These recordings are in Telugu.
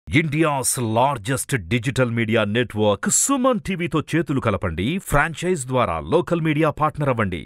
India's largest digital media network Suman టీవీతో చేతులు కలపండి ఫ్రాంచైజ్ ద్వారా లోకల్ మీడియా పార్ట్నర్ అవ్వండి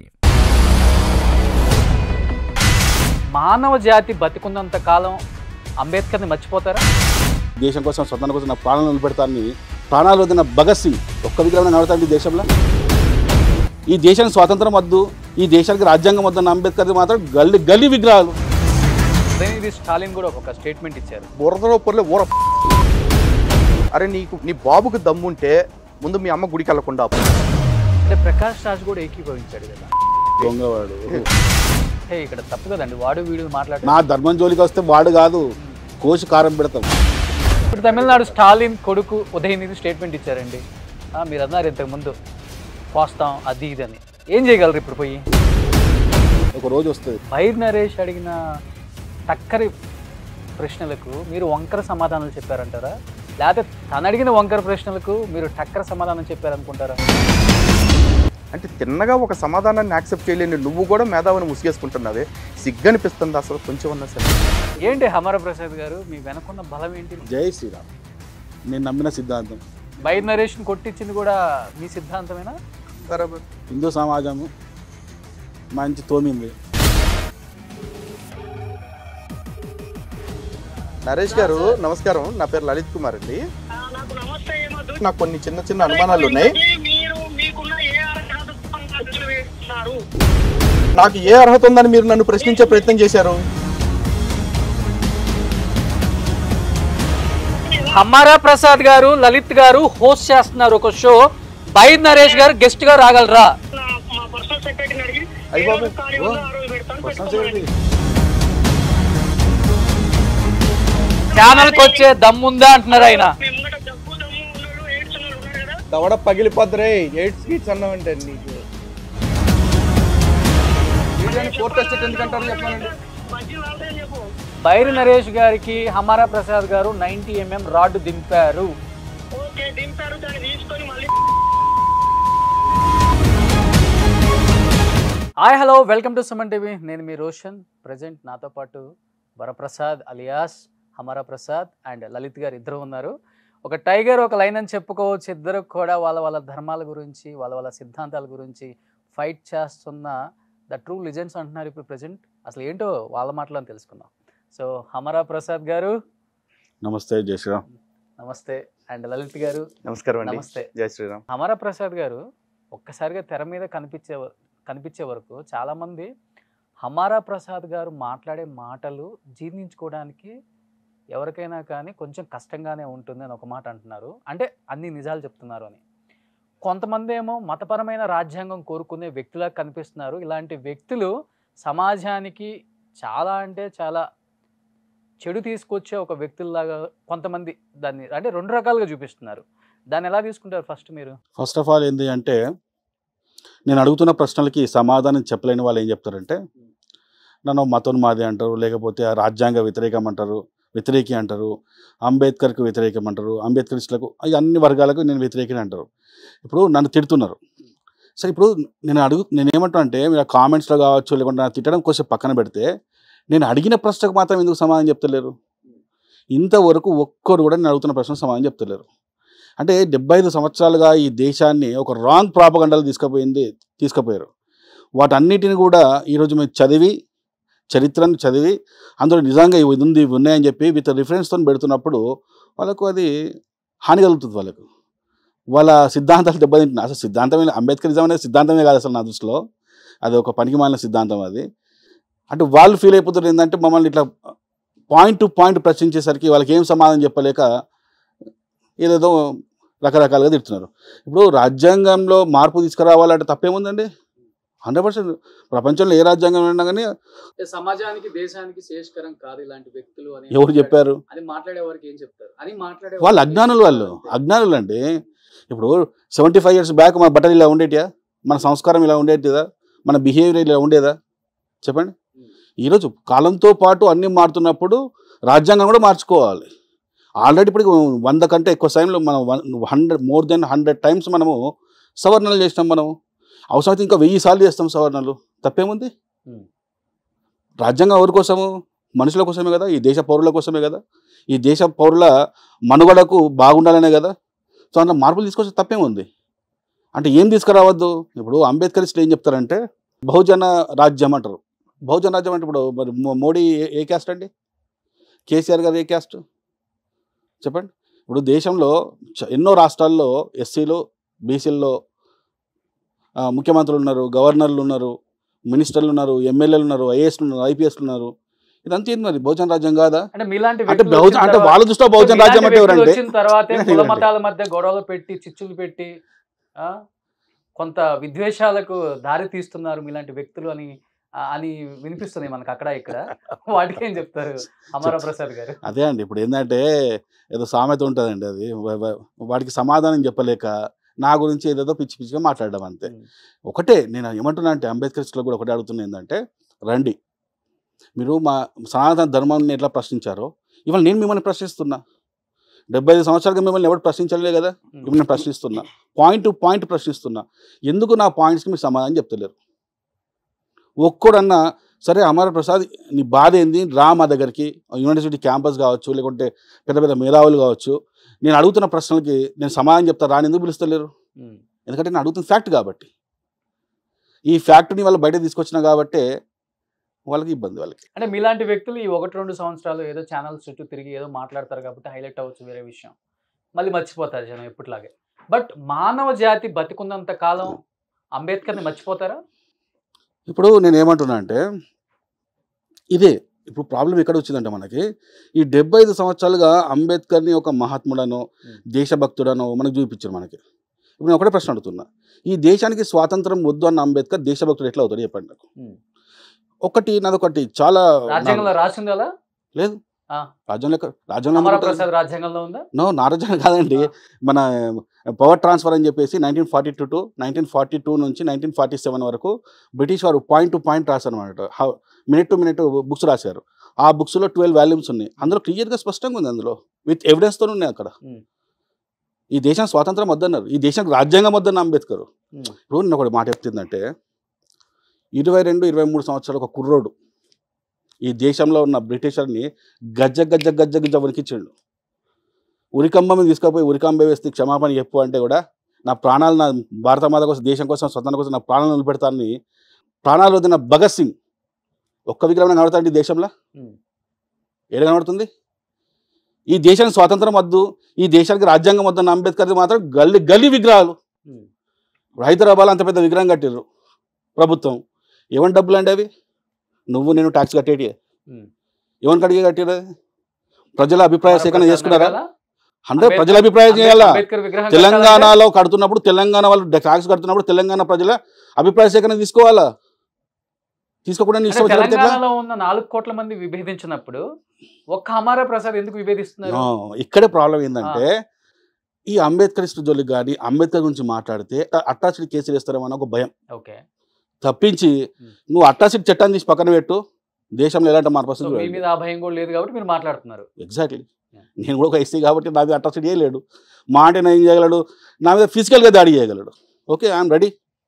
మానవ జాతి బతికున్నంత కాలం అంబేద్కర్ని మర్చిపోతారా దేశం కోసం స్వతంత్రం కోసం నా ప్రాణాలు నిలబెడతానని ప్రాణాలు వదిన భగత్ సింగ్ ఒక్క విగ్రహం నడతాడు ఈ దేశంలో ఈ దేశానికి స్వాతంత్రం వద్దు ఈ దేశానికి రాజ్యాంగం వద్దన్న అంబేద్కర్ మాత్రం గల్లి గల్లీ విగ్రహాలు ఉదయనిధి స్టాలిన్ కూడా ఒక స్టేట్మెంట్ ఇచ్చారు బురదలో పొరలే ఊర అరే నీకు నీ బాబుకు దమ్ముంటే ముందు మీ అమ్మ గుడికి వెళ్ళకుండా ఆపు. అంటే ప్రకాష్ రాజ్ కూడా ఏకీభవించాడు కదా దొంగవాడు హే ఇక్కడ తప్పు కదండి వాడు వీడు మాట్లాడు నా ధర్మం జోలికి వస్తే వాడు కాదు కోసి కారం పెడతాం ఇప్పుడు తమిళనాడు స్టాలిన్ కొడుకు ఉదయనిధి స్టేట్మెంట్ ఇచ్చారండి ఆ, మీరు అన్నారు ఇంతకుముందు పోస్తాం అది ఇది అని ఏం చేయగలరు ఇప్పుడు పోయి ఒక రోజు వస్తుంది బైర్ నరేష్ అడిగిన టక్కరి ప్రశ్నలకు మీరు వంకర సమాధానాలు చెప్పారంటారా లేకపోతే తను అడిగిన వంకర ప్రశ్నలకు మీరు టక్కర సమాధానం చెప్పారనుకుంటారా అంటే తిన్నగా ఒక సమాధానాన్ని యాక్సెప్ట్ చేయలేని నువ్వు కూడా మేధావిని ముసిగేసుకుంటున్నావే సిగ్గనిపిస్తుంది అసలు కొంచెం ఉన్నా సరే ఏంటి హమర ప్రసాద్ గారు మీ వెనకున్న బలం ఏంటి జై శ్రీరామ్ నేను నమ్మిన సిద్ధాంతం బైర్ నరేష్ని కొట్టించింది కూడా మీ సిద్ధాంతమేనా బరాబర్ హిందూ సమాజము మంచి తోమింది నరేష్ గారు నమస్కారం నా పేరు లలిత్ కుమార్ అండి నాకు నమస్తే ఏమొద్దు. నాకు కొన్ని చిన్న చిన్న అనుమానాలు ఉన్నాయి ఇది మీరు మీకున్న ఏ అర్హతతో ప్రశ్నలు వేస్తున్నారు నాకు ఏ అర్హత ఉందని మీరు నన్ను ప్రశ్నించే ప్రయత్నం చేశారు హమారా ప్రసాద్ గారు లలిత్ గారు హోస్ట్ చేస్తున్నారు ఒక షో బైర్ నరేష్ గారు గెస్ట్ గా రాగలరా నా మా పర్సనల్ సెక్రటరీని అడిగి అయ్య ఏ బాబోయ్. రోజు ఖాళీ ఉందో ఆ రోజు పెడతాను ప్రశ్న పెట్టుకోమనండి. చేయండి. ఛానల్ కి వచ్చే దమ్ముందా అంటున్నారు ఆయన మీ ముంగట జబ్బు దమ్ము ఉన్నాడు ఎయిడ్స్ ఉన్నాడు ఉన్నాడు కదా దవడ పగిలిపోద్దురే ఎయిట్ స్వీట్స్ అన్నామంటే నీకు ఫోర్ టెస్ట్ ఎందుకంటారు చెప్పానండి మంచి వార్త చెప్పు బైర్ నరేష్ గారికి హమారా ప్రసాద్ గారు నైన్టీ ఎంఎం రాడ్ దింపారు ఓకే దింపారు దాన్ని తీసుకొని మళ్ళీ hi hello welcome to Suman TV నేను మీ రోషన్ ప్రజెంట్ నాతో పాటు వరప్రసాద్ అలియాస్ హమారా ప్రసాద్ అండ్ లలిత్ గారు ఇద్దరు ఉన్నారు ఒక టైగర్ ఒక లైన్ అని చెప్పుకోవచ్చు ఇద్దరు కూడా వాళ్ళ వాళ్ళ ధర్మాల గురించి వాళ్ళ వాళ్ళ సిద్ధాంతాల గురించి ఫైట్ చేస్తున్న ద ట్రూ లిజెండ్స్ అంటున్నారు ఇప్పుడు ప్రజెంట్ అసలు ఏంటో వాళ్ళ మాటలో తెలుసుకుందాం సో హమారా ప్రసాద్ గారు నమస్తే జై శ్రీరామ్ నమస్తే అండ్ లలిత్ గారు నమస్కారం అండి నమస్తే జై శ్రీరామ్ అమర ప్రసాద్ గారు ఒక్కసారిగా తెర మీద కనిపించే వ- కనిపించే వరకు చాలామంది హమారా ప్రసాద్ గారు మాట్లాడే మాటలు జీర్ణించుకోవడానికి ఎవరికైనా కానీ కొంచెం కష్టంగానే ఉంటుంది అని ఒక మాట అంటున్నారు అంటే అన్ని నిజాలు చెప్తున్నారు అని కొంతమంది ఏమో మతపరమైన రాజ్యాంగం కోరుకునే వ్యక్తులా కనిపిస్తున్నారు ఇలాంటి వ్యక్తులు సమాజానికి చాలా అంటే చాలా చెడు తీసుకొచ్చే ఒక వ్యక్తుల్లాగా కొంతమంది దాన్ని అంటే రెండు రకాలుగా చూపిస్తున్నారు దాన్ని ఎలా తీసుకుంటారు ఫస్ట్ మీరు ఫస్ట్ ఆఫ్ ఆల్ ఏంటి అంటే నేను అడుగుతున్న ప్రశ్నలకి సమాధానం చెప్పలేని వాళ్ళు ఏం చెప్తారంటే నన్ను మతం మాది అంటారు లేకపోతే ఆ రాజ్యాంగ వ్యతిరేకం అంటారు వ్యతిరేకి అంటారు అంబేద్కర్కి వ్యతిరేకం అంటారు అంబేద్కరిస్టులకు ఈ అన్ని వర్గాలకు నేను వ్యతిరేకిని అంటారు ఇప్పుడు నన్ను తిడుతున్నారు సరే ఇప్పుడు నేను అడుగు నేను ఏమంటాను అంటే మీరు కామెంట్స్లో కావచ్చు లేకుంటే నన్ను తిట్టడం కొంచెం పక్కన పెడితే నేను అడిగిన ప్రశ్నకు మాత్రం ఎందుకు సమాధానం చెప్తలేరు ఇంతవరకు ఒక్కరు కూడా నేను అడుగుతున్న ప్రశ్న సమాధానం చెప్తలేరు అంటే డెబ్బై ఐదు సంవత్సరాలుగా ఈ దేశాన్ని ఒక రాంగ్ ప్రాపగండాలు తీసుకుపోయింది తీసుకుపోయారు వాటన్నిటిని కూడా ఈరోజు మేము చదివి చరిత్రను చదివి అందులో నిజంగా ఇవి ఉంది ఇవి ఉన్నాయని చెప్పి విత్ రిఫరెన్స్తో పెడుతున్నప్పుడు వాళ్ళకు అది హాని కలుగుతుంది వాళ్ళకు వాళ్ళ సిద్ధాంతాలు దెబ్బతింటున్నాయి అసలు సిద్ధాంతమే అంబేద్కరిజం అనేది సిద్ధాంతమే కాదు అసలు నా దృష్టిలో అది ఒక పనికి మాలిన సిద్ధాంతం అది అంటే వాళ్ళు ఫీల్ అయిపోతారు ఏంటంటే మమ్మల్ని ఇట్లా పాయింట్ టు పాయింట్ ప్రశ్నించేసరికి వాళ్ళకి ఏం సమాధానం చెప్పలేక ఏదేదో రకరకాలుగా తిడుతున్నారు ఇప్పుడు రాజ్యాంగంలో మార్పు తీసుకురావాలంటే తప్పేముందండి హండ్రెడ్ పర్సెంట్ ప్రపంచంలో ఏ రాజ్యాంగం ఉన్నా కానీ సమాజానికి దేశానికి శ్రేష్కరం కాదు ఇలాంటి వ్యక్తులు అని ఎవరు చెప్పారు అని మాట్లాడే వారికి ఏం చెప్తారు అని మాట్లాడే వాళ్ళు అజ్ఞానులు వాళ్ళు అజ్ఞానులు అండి ఇప్పుడు సెవెంటీ ఫైవ్ ఇయర్స్ బ్యాక్ మన బట్టలు ఇలా ఉండేటియా మన సంస్కారం ఇలా ఉండేటిదా మన బిహేవియర్ ఇలా ఉండేదా చెప్పండి ఈరోజు కాలంతో పాటు అన్నీ మారుతున్నప్పుడు రాజ్యాంగం కూడా మార్చుకోవాలి ఆల్రెడీ ఇప్పుడు వంద కంటే ఎక్కువ టైంలో మనం hundred more than hundred times మనము సవరణలు చేసినాం మనము అవసరమైతే ఇంకా వెయ్యి సార్లు చేస్తాం సవరణలు తప్పేముంది Hmm. రాజ్యాంగం ఎవరి కోసము మనుషుల కోసమే కదా ఈ దేశ పౌరుల కోసమే కదా ఈ దేశ పౌరుల మనుగడకు బాగుండాలనే కదా సో అందులో మార్పులు తీసుకొస్తే తప్పేముంది అంటే ఏం తీసుకురావద్దు ఇప్పుడు అంబేద్కరిస్టులు ఏం చెప్తారంటే బహుజన రాజ్యం అంటారు బహుజన రాజ్యం అంటే ఇప్పుడు మరి మో- మోడీ ఏ- ఏ క్యాస్ట్ అండి కేసీఆర్ గారు ఏ క్యాస్ట్ చెప్పండి ఇప్పుడు దేశంలో చ- ఎన్నో రాష్ట్రాల్లో ఎస్సీలు బీసీల్లో ముఖ్యమంత్రులు ఉన్నారు గవర్నర్లు ఉన్నారు మినిస్టర్లు ఉన్నారు ఎమ్మెల్యేలు ఉన్నారు ఐఏఎస్లు ఉన్నారు ఐపీఎస్లు ఉన్నారు ఇదంతా ఏంది మరి బహుజన రాజ్యం కాదా అంటే మీలాంటి అంటే వ్యక్తులు బహుజన వచ్చిన అంటే తర్వాత- వాళ్ళ దృష్టిలో బహుజన మీలాంటి రాజ్యం అంటే వ్యక్తులు ఎవరంటే వచ్చిన తర్వాతే వినండి, కుల వినండి. మతాల మధ్య గొడవలు పెట్టి చిచ్చులు పెట్టి ఆ, కొంత విద్వేషాలకు దారి తీస్తున్నారు మీలాంటి వ్యక్తులు అని ఆ, అని వినిపిస్తుంది మనకు అక్కడ ఇక్కడ వాటికి ఏం చెప్తారు అమర ప్రసాద్ గారు అదే అండి ఇప్పుడు ఏంటంటే ఏదో సామెత ఉంటుందండి అది వ- వ- వాడికి సమాధానం చెప్పలేక నా గురించి ఏదేదో పిచ్చి పిచ్చిగా మాట్లాడడం అంతే ఉమ్. ఒకటే నేను ఏమంటున్నా అంటే అంబేద్కర్స్లో కూడా ఒకటే అడుగుతున్నా ఏంటంటే రండి మీరు మా సనాతన ధర్మాన్ని ఎట్లా ప్రశ్నించారో ఇవాళ నేను మిమ్మల్ని ప్రశ్నిస్తున్నా డెబ్బై ఐదు సంవత్సరాలుగా మిమ్మల్ని ఎవరు ప్రశ్నించలే కదా ఉమ్. ఇప్పుడు నేను ప్రశ్నిస్తున్నా పాయింట్ టు పాయింట్ ప్రశ్నిస్తున్నా ఎందుకు నా పాయింట్స్కి మీరు సమాధానం చెప్తలేరు ఒక్కడన్నా సరే అమర ప్రసాద్ నీ బాధ ఏంది రా మా దగ్గరికి యూనివర్సిటీ క్యాంపస్ కావచ్చు లేకుంటే పెద్ద పెద్ద మేధావులు కావచ్చు నేను అడుగుతున్న ప్రశ్నలకి నేను సమాధానం చెప్తా రాని ఎందుకు పిలుస్తలేరు ఉమ్. ఎందుకంటే నేను అడుగుతున్న ఫ్యాక్ట్ కాబట్టి ఈ ఫ్యాక్ట్ని వాళ్ళు బయట తీసుకొచ్చిన కాబట్టే వాళ్ళకి ఇబ్బంది వాళ్ళకి అంటే మీలాంటి వ్యక్తులు ఈ ఒకటి రెండు సంవత్సరాలు ఏదో ఛానల్స్ చుట్టూ తిరిగి ఏదో మాట్లాడతారు కాబట్టి హైలైట్ అవ్వచ్చు వేరే విషయం మళ్ళీ మర్చిపోతారు జనం ఎప్పటిలాగే బట్ మానవ జాతి బతికున్నంత కాలం అంబేద్కర్ని మర్చిపోతారా ఇప్పుడు నేను ఏమంటున్నా అంటే ఇదే ఇప్పుడు ప్రాబ్లం ఎక్కడ వచ్చిందంటే మనకి ఈ డెబ్బై ఐదు సంవత్సరాలుగా అంబేద్కర్ని ఒక మహాత్ముడనో Hmm. దేశభక్తుడనో మనకు చూపించారు మనకి ఇప్పుడు నేను ఒకటే ప్రశ్న అడుగుతున్నా ఈ దేశానికి స్వాతంత్రం వద్దు అన్న అంబేద్కర్ దేశభక్తుడు ఎట్లా అవుతాడు చెప్పండి నాకు Hmm. ఒకటి నాదొకటి చాలా రాజ్యాంగంలో రాసింది అలా లేదు ఆ. రాజ్యంలో ఎక్కడ- రాజ్యంలో అమర ఎందుకు ఉంటుంది? ప్రసాద్ రాజ్యాంగంలో ఉందా నో నా రాజ్యాంగం కాదండి ఆ. మన పవర్ ట్రాన్స్ఫర్ అని చెప్పేసి nineteen forty two to nineteen forty two నుంచి నైన్టీన్ ఫార్టీ సెవెన్ వరకు బ్రిటిష్ వారు పాయింట్ టు పాయింట్ రాశారు అనమాట మినిట్ టు మినిట్ బుక్స్ రాశారు ఆ బుక్స్లో ట్వెల్వ్ వాల్యూమ్స్ ఉన్నాయి అందులో క్లియర్గా స్పష్టంగా ఉంది అందులో విత్ ఎవిడెన్స్తో ఉన్నాయి అక్కడ Hmm. ఈ దేశం స్వాతంత్రం వద్దన్నారు ఈ దేశం రాజ్యాంగం వద్దన్న అంబేద్కర్ Hmm. ఇప్పుడు నేను ఒకటి మాట చెప్తుందంటే ఇరవై రెండు ఇరవై మూడు సంవత్సరాలు ఒక కుర్రోడు ఈ దేశంలో ఉన్న బ్రిటిషర్ని గజ్జ గజ్జ గజ్జ గజ్జ వణికించాడు ఉరికంబ మీద తీసుకుపోయి ఉరికంబ వేస్తే క్షమాపణ చెప్పు అంటే కూడా నా ప్రాణాలు నా భారత మాత కోసం దేశం కోసం స్వతంత్రం కోసం నా ప్రాణాలు నిలబెడతానని ప్రాణాలు వదిన భగత్ సింగ్ ఒక్క విగ్రహం కనబడతాండి ఈ దేశంలో Hmm. ఏడ కనబడుతుంది ఈ దేశానికి స్వాతంత్రం వద్దు ఈ దేశానికి రాజ్యాంగం వద్దన్న అంబేద్కర్ మాత్రం గల్లీ గల్లీ విగ్రహాలు Hmm. హైదరాబాద్ అంత పెద్ద విగ్రహం కట్టిర్రు ప్రభుత్వం ఏమని డబ్బులు అండి అవి నువ్వు నేను ట్యాక్స్ కట్టేటి Hmm. ఎవరిని కడిగి కట్టిరు ప్రజల అభిప్రాయ అమర సేకరణ ప్రసాద్ చేసుకున్నారా నడగాలా? హండ్రెడ్ అంబేద్కర్- ప్రజల అభిప్రాయం చేయాలా అంబేద్కర్ విగ్రహం కట్టాలంటే తెలంగాణలో కడుతున్నప్పుడు తెలంగాణ వాళ్ళు ట్యాక్స్ కడుతున్నప్పుడు తెలంగాణ ప్రజల అభిప్రాయ సేకరణ తీసుకోవాలా తీసుకోకుండా నీ అంటే ఇష్టం వచ్చినట్టు ఎట్లా? తెలంగాణలో ఉన్న నాలుగు కోట్ల మంది విభేదించినప్పుడు ఒక్క అమర ప్రసాద్ ఎందుకు విభేదిస్తున్నారు No, ఇక్కడే ప్రాబ్లం ఏంటంటే ఈ అంబేద్కరిస్ట్ జోలికి కానీ అంబేద్కర్ గురించి మాట్లాడితే అట్రాసిటీ కేసులు వేస్తారేమో అని ఒక భయం ఓకే తప్పించి Hmm. నువ్వు అట్రాసిటీ చట్టాన్ని తీసి పక్కన పెట్టు దేశంలో ఎలాంటి మార్పు సో వస్తుంది మీ మీద ఆ భయం కూడా లేదు కాబట్టి మీరు మాట్లాడుతున్నారు ఎగ్జాక్ట్లీ Yeah. నేను కూడా ఒక ఎస్సీ కాబట్టి నా మీద అట్రాసిటీ చేయలేడు మా అంటే నేను ఏం చేయగలడు నా మీద ఫిజికల్గా దాడి చేయగలడు ఓకే ఐఎమ్ రెడీ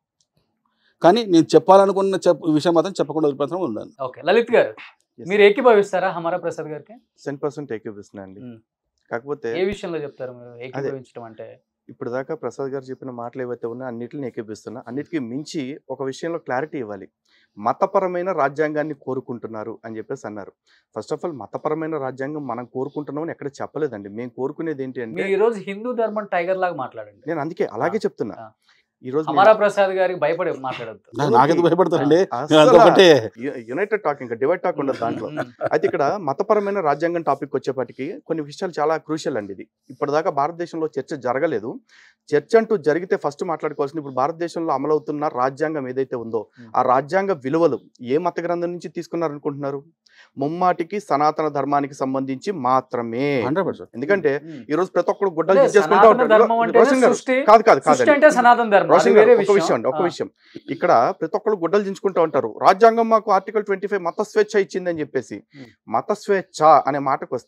కానీ నేను చెప్పాలనుకున్న చెప్ విషయం మాత్రం చెప్పకుండా వదిలిపెట్టడం ఉండాలి ఓకే లలిత్ గారు మీరు ఏకీభవిస్తారా హమారా ప్రసాద్ గారికి సెన్ పర్సెంట్ ఏకీపిస్తున్నా అండి మ్మ్. కాకపోతే ఏ విషయంలో చెప్తారు మీరు ఏకీభవించడం అంటే ఇప్పుడు దాకా ప్రసాద్ గారు చెప్పిన మాటలు ఏవైతే ఉన్నాయో అన్నిటిని ఏకీపిస్తున్నా అన్నిటికీ మించి ఒక విషయంలో క్లారిటీ ఇవ్వాలి మతపరమైన రాజ్యాంగాన్ని కోరుకుంటున్నారు అని చెప్పేసి అన్నారు ఫస్ట్ ఆఫ్ ఆల్ మతపరమైన రాజ్యాంగం మనం కోరుకుంటున్నామని ఎక్కడ చెప్పలేదండి మేము కోరుకునేది ఏంటి అంటే మీరు ఈ రోజు హిందూ ధర్మం టైగర్ లాగా మాట్లాడండి నేను అందుకే అలాగే చెప్తున్నా ఆ. ఈ రోజు అమరా ప్రసాద్ గారికి భయపడి మాట్లాడద్దు నా- నాకెందుకు భయపడతారండి అస్సలు నేను ఒకటే యునైటెడ్ టాక్ ఇంకా డివైడ్ టాక్ ఉండదు దాంట్లో అయితే ఇక్కడ మతపరమైన రాజ్యాంగం టాపిక్ వచ్చేపాటికి కొన్ని విషయాలు చాలా క్రూషియల్ అండి ఇది ఇప్పటిదాకా భారతదేశంలో చర్చ జరగలేదు చర్చ అంటూ జరిగితే ఫస్ట్ మాట్లాడుకోవాల్సింది ఇప్పుడు భారతదేశంలో అమలవుతున్న రాజ్యాంగం ఏదైతే ఉందో Hmm. ఆ రాజ్యాంగ విలువలు ఏ మత గ్రంథం నుంచి తీసుకున్నారు అనుకుంటున్నారు ముమ్మాటికి సనాతన ధర్మానికి సంబంధించి మాత్రమే హండ్రెడ్ పర్సెంట్ ఎందుకంటే ఉమ్. ఈ రోజు ప్రతి ఒక్కరు గుడ్డలు అదే చేసుకుంటా సనాతన ఉంటారు ధర్మం అంటే రోషన్ గారు, సృష్టి కాదు కాదు సృష్టి కాదండి అంటే సనాతన ధర్మం అది రోషన్ వేరే గారు, ఒక విషయం విషయం అండి ఒక ఆ. విషయం ఇక్కడ ప్రతి ఒక్కళ్ళు గుడ్డలు దించుకుంటూ ఉంటారు రాజ్యాంగం మాకు ఆర్టికల్ ట్వంటీ ఫైవ్ మత స్వేచ్ఛ ఇచ్చిందని చెప్పేసి Hmm. మత స్వేచ్ఛ అనే మాటకు వస్తే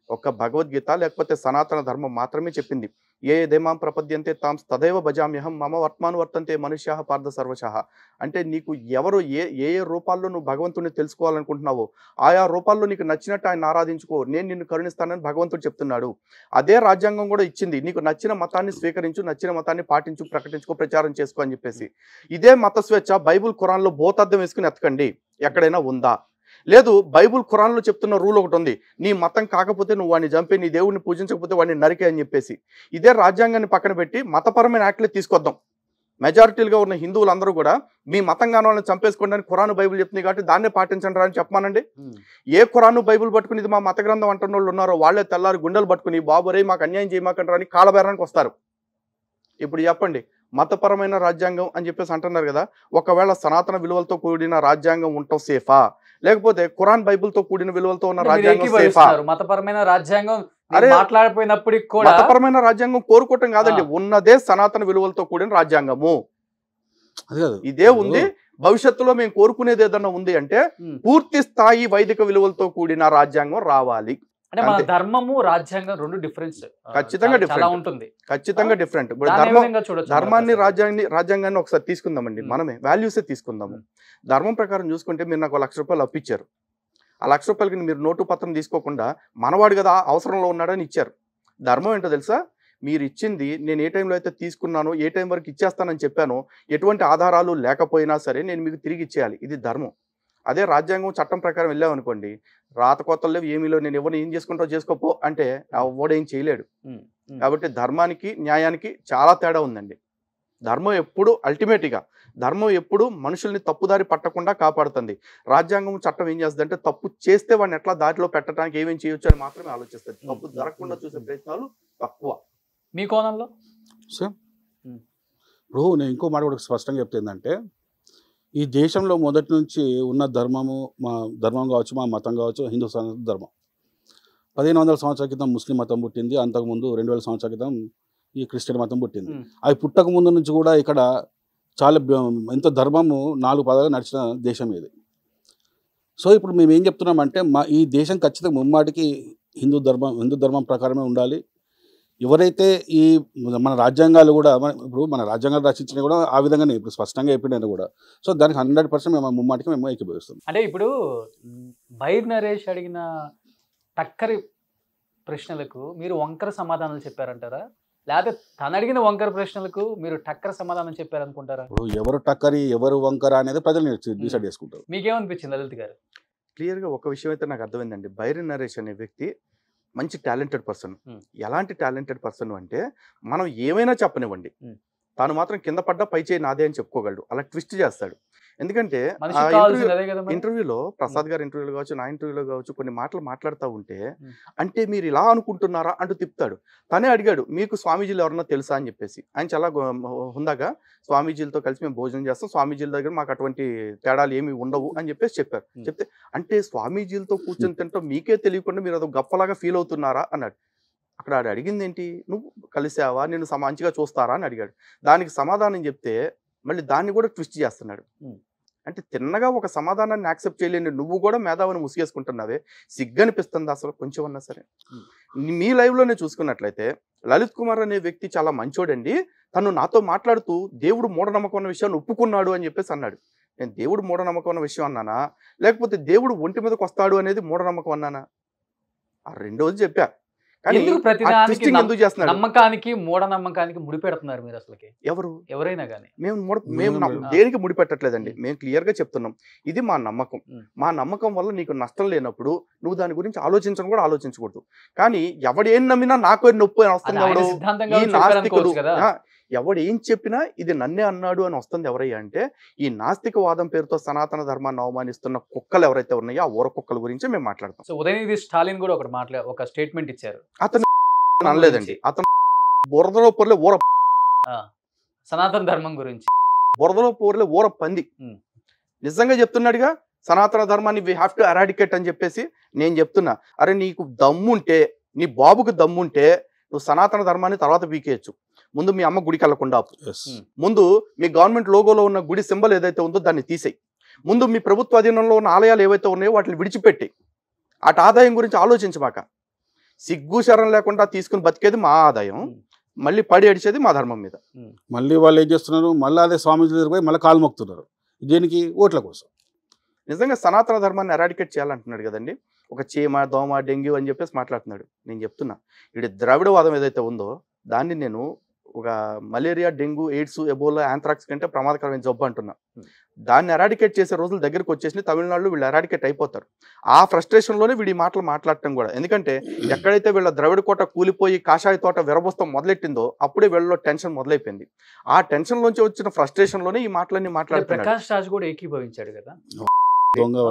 ఒక భగవద్గీత లేకపోతే సనాతన ధర్మం మాత్రమే చెప్పింది ఏ దేమాం ప్రపద్యంతే తాం తదైవ భజామ్యహం మమ వర్తమాను వర్తంతే మనుష్య పార్థ సర్వశః అంటే నీకు ఎవరు ఏ ఏ ఏ రూపాల్లో నువ్వు భగవంతుడిని తెలుసుకోవాలనుకుంటున్నావో ఆయా రూపాల్లో నీకు నచ్చినట్టు ఆయన ఆరాధించుకో నేను నిన్ను కరుణిస్తానని భగవంతుడు చెప్తున్నాడు అదే రాజ్యాంగం కూడా ఇచ్చింది నీకు నచ్చిన మతాన్ని స్వీకరించు నచ్చిన మతాన్ని పాటించు ప్రకటించుకో ప్రచారం చేసుకో అని చెప్పేసి ఇదే మత స్వేచ్ఛ బైబుల్ ఖురాన్లో బోతార్థం వేసుకుని ఎతకండి ఎక్కడైనా ఉందా లేదు బైబుల్ ఖురాన్లో చెప్తున్న రూల్ ఒకటి ఉంది నీ మతం కాకపోతే నువ్వు వాడిని చంపి నీ దేవుడిని పూజించకపోతే వాడిని నరికే అని చెప్పేసి ఇదే రాజ్యాంగాన్ని పక్కన పెట్టి మతపరమైన యాక్ట్లే తీసుకొద్దాం మెజారిటీలుగా ఉన్న హిందువులందరూ కూడా మీ మతం కాని వాళ్ళని చంపేసుకోండి అని ఖురాను బైబుల్ చెప్తుంది కాబట్టి దాన్నే పాటించండి రా అని చెప్పమానండి ఉమ్. ఏ ఖురాను బైబుల్ పట్టుకుని ఇది మా మత గ్రంథం అంటున్న వాళ్ళు ఉన్నారో వాళ్ళే తెల్లారి గుండెలు పట్టుకుని బాబు రే మాకు అన్యాయం చేయమాకంటారు అని కాలబేరానికి వస్తారు ఇప్పుడు చెప్పండి మతపరమైన రాజ్యాంగం అని చెప్పేసి అంటున్నారు కదా ఒకవేళ సనాతన విలువలతో కూడిన రాజ్యాంగం ఉండటం సేఫా లేకపోతే ఖురాన్ బైబిల్తో కూడిన విలువలతో ఉన్న అంటే మీరు రాజ్యాంగం సేఫా ఏకీభవిస్తున్నారు. మతపరమైన రాజ్యాంగం నేను అరే, మాట్లాడిపోయినప్పటికి కూడా మతపరమైన రాజ్యాంగం కోరుకోవటం కాదండి ఆ. ఉన్నదే సనాతన విలువలతో కూడిన రాజ్యాంగము అది కాదు ఇదే ఉంది భవిష్యత్తులో మేము కోరుకునేది ఏదన్నా ఉంది అంటే ఉమ్. పూర్తి స్థాయి వైదిక విలువలతో కూడిన రాజ్యాంగం రావాలి అంటే మన అంతే. ధర్మము రాజ్యాంగం రెండు డిఫరెన్స్ ఖచ్చితంగా చాలా different. ఉంటుంది ఖచ్చితంగా డిఫరెంట్ ఇప్పుడు దాన్ని ఏ ధర్మం విధంగా చూడొచ్చు ధర్మాన్ని ప్రకాష్ గారు? రాజ్యాంగాన్ని రాజ్యాంగాన్ని ఒకసారి తీసుకుందామండి మ్మ్. మనమే వాల్యూసే తీసుకుందాము ధర్మం ప్రకారం చూసుకుంటే మీరు నాకు ఒక లక్ష రూపాయలు అప్పిచ్చారు ఆ లక్ష రూపాయలకి మీరు నోటు పత్రం తీసుకోకుండా మనవాడు కదా అవసరంలో ఉన్నాడని ఇచ్చారు ధర్మం ఏంటో తెలుసా మీరు ఇచ్చింది నేను ఏ టైంలో అయితే తీసుకున్నానో ఏ టైం వరకు ఇచ్చేస్తానని చెప్పానో ఎటువంటి ఆధారాలు లేకపోయినా సరే నేను మీకు తిరిగి ఇచ్చేయాలి ఇది ధర్మం అదే రాజ్యాంగం చట్టం ప్రకారం వెళ్ళామనుకోండి రాత కొత్తలు లేవు ఏమీ లేవు నేను ఎవరిని ఏం చేసుకుంటావు చేసుకోపో అంటే ఎవడు ఏం చేయలేడు ఉమ్, ఉమ్. కాబట్టి ధర్మానికి న్యాయానికి చాలా తేడా ఉందండి ధర్మం ఎప్పుడు అల్టిమేట్గా ధర్మం ఎప్పుడు మనుషుల్ని తప్పుదారి పట్టకుండా కాపాడుతుంది రాజ్యాంగం చట్టం ఏం చేస్తుంది అంటే తప్పు చేస్తే వాడిని ఎట్లా దారిలో పెట్టడానికి ఏమేం చేయొచ్చు అని మాత్రమే ఆలోచిస్తుంది తప్పు జరగకుండా చూసే ప్రయత్నాలు తక్కువ మీ కోణంలో సేమ్ ఉమ్. ఇప్పుడు నేను ఇంకో మాట కూడా స్పష్టంగా చెప్తే ఏంటంటే ఈ దేశంలో మొదటి నుంచి ఉన్న ధర్మము మా ధర్మం కావచ్చు మా మతం కావచ్చు హిందూ సనాతన ధర్మం పదిహేను వందల సంవత్సరాల క్రితం ముస్లిం మతం పుట్టింది అంతకుముందు రెండు వేల సంవత్సరాల క్రితం ఈ క్రిస్టియన్ మతం పుట్టింది ఉమ్. అవి పుట్టక ముందు నుంచి కూడా ఇక్కడ చాలా బ- ఎంతో ధర్మము నాలుగు పదాలు నడిచిన దేశం ఇది సో ఇప్పుడు మేము ఏం చెప్తున్నామంటే మా ఈ దేశం ఖచ్చితంగా ముమ్మాటికి హిందూ ధర్మం హిందూ ధర్మం ప్రకారమే ఉండాలి ఎవరైతే ఈ మన రాజ్యాంగాలు కూడా మన- ఇప్పుడు మన రాజ్యాంగాలు రచించినవి కూడా ఆ విధంగానే ఇప్పుడు స్పష్టంగా చెప్పిండని కూడా సో దానికి హండ్రెడ్ పర్సెంట్ మేము ముమ్మాటికి మేము ఏకీభవిస్తాం అంటే ఇప్పుడు మ్, బైర్ నరేష్ అడిగిన టక్కరి ప్రశ్నలకు మీరు వంకర సమాధానాలు చెప్పారంటారా లేకపోతే తను అడిగిన వంకర ప్రశ్నలకు మీరు టక్కర సమాధానం చెప్పారనుకుంటారా ఇప్పుడు ఎవరు టక్కరి ఎవరు వంకర అనేది ప్రజలు డిసైడ్ చేసుకుంటారు మీకేమనిపించింది లలిత్ గారు క్లియర్గా ఒక విషయం అయితే నాకు అర్థమైందండి బైరి నరేష్ అనే వ్యక్తి మంచి టాలెంటెడ్ పర్సన్ Hmm. ఎలాంటి టాలెంటెడ్ పర్సన్ అంటే మనం ఏమైనా చెప్పనివ్వండి Hmm. తాను మాత్రం కింద పడ్డా పై చేయి నాదే అని చెప్పుకోగలడు అలా ట్విస్ట్ చేస్తాడు ఎందుకంటే మనిషి ఆ కావాల్సింది interview- అదే కదా మరి? ఇంటర్వ్యూలో ప్రసాద్ గారి ఇంటర్వ్యూలో కావచ్చు నా ఇంటర్వ్యూలో కావచ్చు కొన్ని మాటలు మాట్లాడుతూ ఉంటే Hmm. అంటే మీరు ఇలా అనుకుంటున్నారా అంటూ తిప్పుతాడు తనే అడిగాడు మీకు స్వామీజీలు ఎవరన్నా తెలుసా అని చెప్పేసి ఆయన చాలా గో- హుందాగా స్వామీజీలతో కలిసి మేము భోజనం చేస్తాం స్వామీజీల దగ్గర మాకు అటువంటి తేడాలు ఏమి ఉండవు అని చెప్పేసి చెప్పారు Hmm. చెప్తే అంటే స్వామీజీలతో కూర్చొని తింటాం మీకే తెలియకుండా మీరు అది గొప్పలాగా ఫీల్ అవుతున్నారా అన్నాడు అక్కడ ఆడు అడిగింది ఏంటి నువ్వు కలిసావా నేను సమ- మంచిగా చూస్తారా అని అడిగాడు దానికి సమాధానం చెప్తే మళ్ళీ దాన్ని కూడా ట్విస్ట్ చేస్తున్నాడు Hmm. అంటే తిన్నగా ఒక సమాధానాన్ని యాక్సెప్ట్ చేయలేని నువ్వు కూడా మేధావిని ముసిగేసుకుంటున్నావే సిగ్గనిపిస్తుంది అసలు కొంచెం అన్నా సరే Hmm. మీ లైవ్లోనే చూసుకున్నట్లయితే లలిత్ కుమార్ అనే వ్యక్తి చాలా మంచోడండి తను నాతో మాట్లాడుతూ దేవుడు మూఢనమ్మకం ఉన్న విషయాన్ని ఒప్పుకున్నాడు అని చెప్పేసి అన్నాడు నేను దేవుడు మూఢనమ్మకం ఉన్న విషయం అన్నానా లేకపోతే దేవుడు ఒంటి మీదకి వస్తాడు అనేది మూఢనమ్మకం అన్నానా ఆ రెండోది చెప్పా కానీ ఎందుకు ఆ ప్రతిదానికి twisting నమ్మ- ఎందుకు చేస్తున్నాడు నమ్మకానికి మూఢనమ్మకానికి ముడిపెడుతున్నారు మీరు అసలుకి ఎవరు ఎవరైనా కానీ మేము ముడ మేము నమ్మ- మేము- దేనికి ముడిపెట్టట్లేదండి మేము క్లియర్ గా చెప్తున్నాం ఇది మా నమ్మకం మ్. మా నమ్మకం వల్ల నీకు నష్టం లేనప్పుడు నువ్వు దాని గురించి ఆలోచించడం కూడా ఆలోచించకూడదు కానీ ఎవడేం నమ్మినా నాకు నొప్పి అని అది వస్తుంది ఆయన ఎవడు సిద్ధాంతంగా ఈ చెప్పారు నాస్తికుడు అనుకోవచ్చు కదా ఆ, ఎవడు ఏం చెప్పినా ఇది నన్నే అన్నాడు అని వస్తుంది ఎవరయ్యా అంటే ఈ నాస్తికవాదం పేరుతో సనాతన ధర్మాన్ని అవమానిస్తున్న కుక్కలు ఎవరైతే ఉన్నాయో ఆ ఊర కుక్కల గురించి మేము మాట్లాడతాం సో ఉదయనిధి స్టాలిన్ కూడా ఒకటి మాట్లా ఒక స్టేట్మెంట్ ఇచ్చారు అతను అనలేదండి అతను బురదలో పొరలే ఊర ఆ, సనాతన ధర్మం గురించి బురదలో పోర్లే ఊర పంది ఉమ్. నిజంగా చెప్తున్నాడుగా సనాతన ధర్మాన్ని వీ హ్యావ్ టు అరాడికేట్ అని చెప్పేసి నేను చెప్తున్నా అరే నీకు దమ్ముంటే నీ బాబుకు దమ్ముంటే నువ్వు సనాతన ధర్మాన్ని తర్వాత పీకేయచ్చు ముందు మీ అమ్మ గుడికి వెళ్ళకుండా ఆపు. Yes Hmm. ముందు మీ గవర్నమెంట్ లోగోలో ఉన్న గుడి సింబల్ ఏదైతే ఉందో దాన్ని తీసేయి ముందు మీ ప్రభుత్వ అధీనంలో ఉన్న ఆలయాలు ఏవైతే ఉన్నాయో వాటిని విడిచిపెట్టి అటు ఆదాయం గురించి ఆలోచించమాక సిగ్గు శరం లేకుండా తీసుకుని బతికేది మా ఆదాయం ఉమ్. మళ్ళీ పడి అడిచేది మా ధర్మం మీద మళ్ళీ వాళ్ళు ఏం చేస్తున్నారు మళ్ళీ అదే స్వామీజీ దగ్గర పోయి మళ్ళీ కాలు మొక్కుతున్నారు దేనికి ఓట్ల కోసం నిజంగా సనాతన ధర్మాన్ని ఎరాడికేట్ చేయాలంటున్నాడు కదండి ఒక చీమ దోమ డెంగ్యూ అని చెప్పేసి మాట్లాడుతున్నాడు నేను చెప్తున్నా ఇది ద్రవిడవాదం ఏదైతే ఉందో దాన్ని నేను ఒక malaria dengue AIDS Ebola anthrax కంటే ప్రమాదకరమైన జబ్బు అంటున్నా Hmm. దాన్ని ఎరాడికేట్ చేసే రోజుల దగ్గరకు వచ్చేసి తమిళనాడులో వీళ్ళు ఎరాడికేట్ అయిపోతారు ఆ ఫ్రస్ట్రేషన్లోనే వీడి మాటలు మాట్లాడటం కూడా ఎందుకంటే ఎక్కడైతే వీళ్ళ ద్రవిడ కోట కూలిపోయి కాషాయ తోట విరబోస్తం మొదలెట్టిందో అప్పుడే వీళ్ళలో టెన్షన్ మొదలైపోయింది ఆ టెన్షన్ లోంచి వచ్చిన ఫ్రస్ట్రేషన్ లోనే ఈ మాటలన్నీ అంటే మాట్లాడుతున్నాడు ప్రకాష్ రాజ్ కూడా ఏకీభవించాడు కదా దొంగ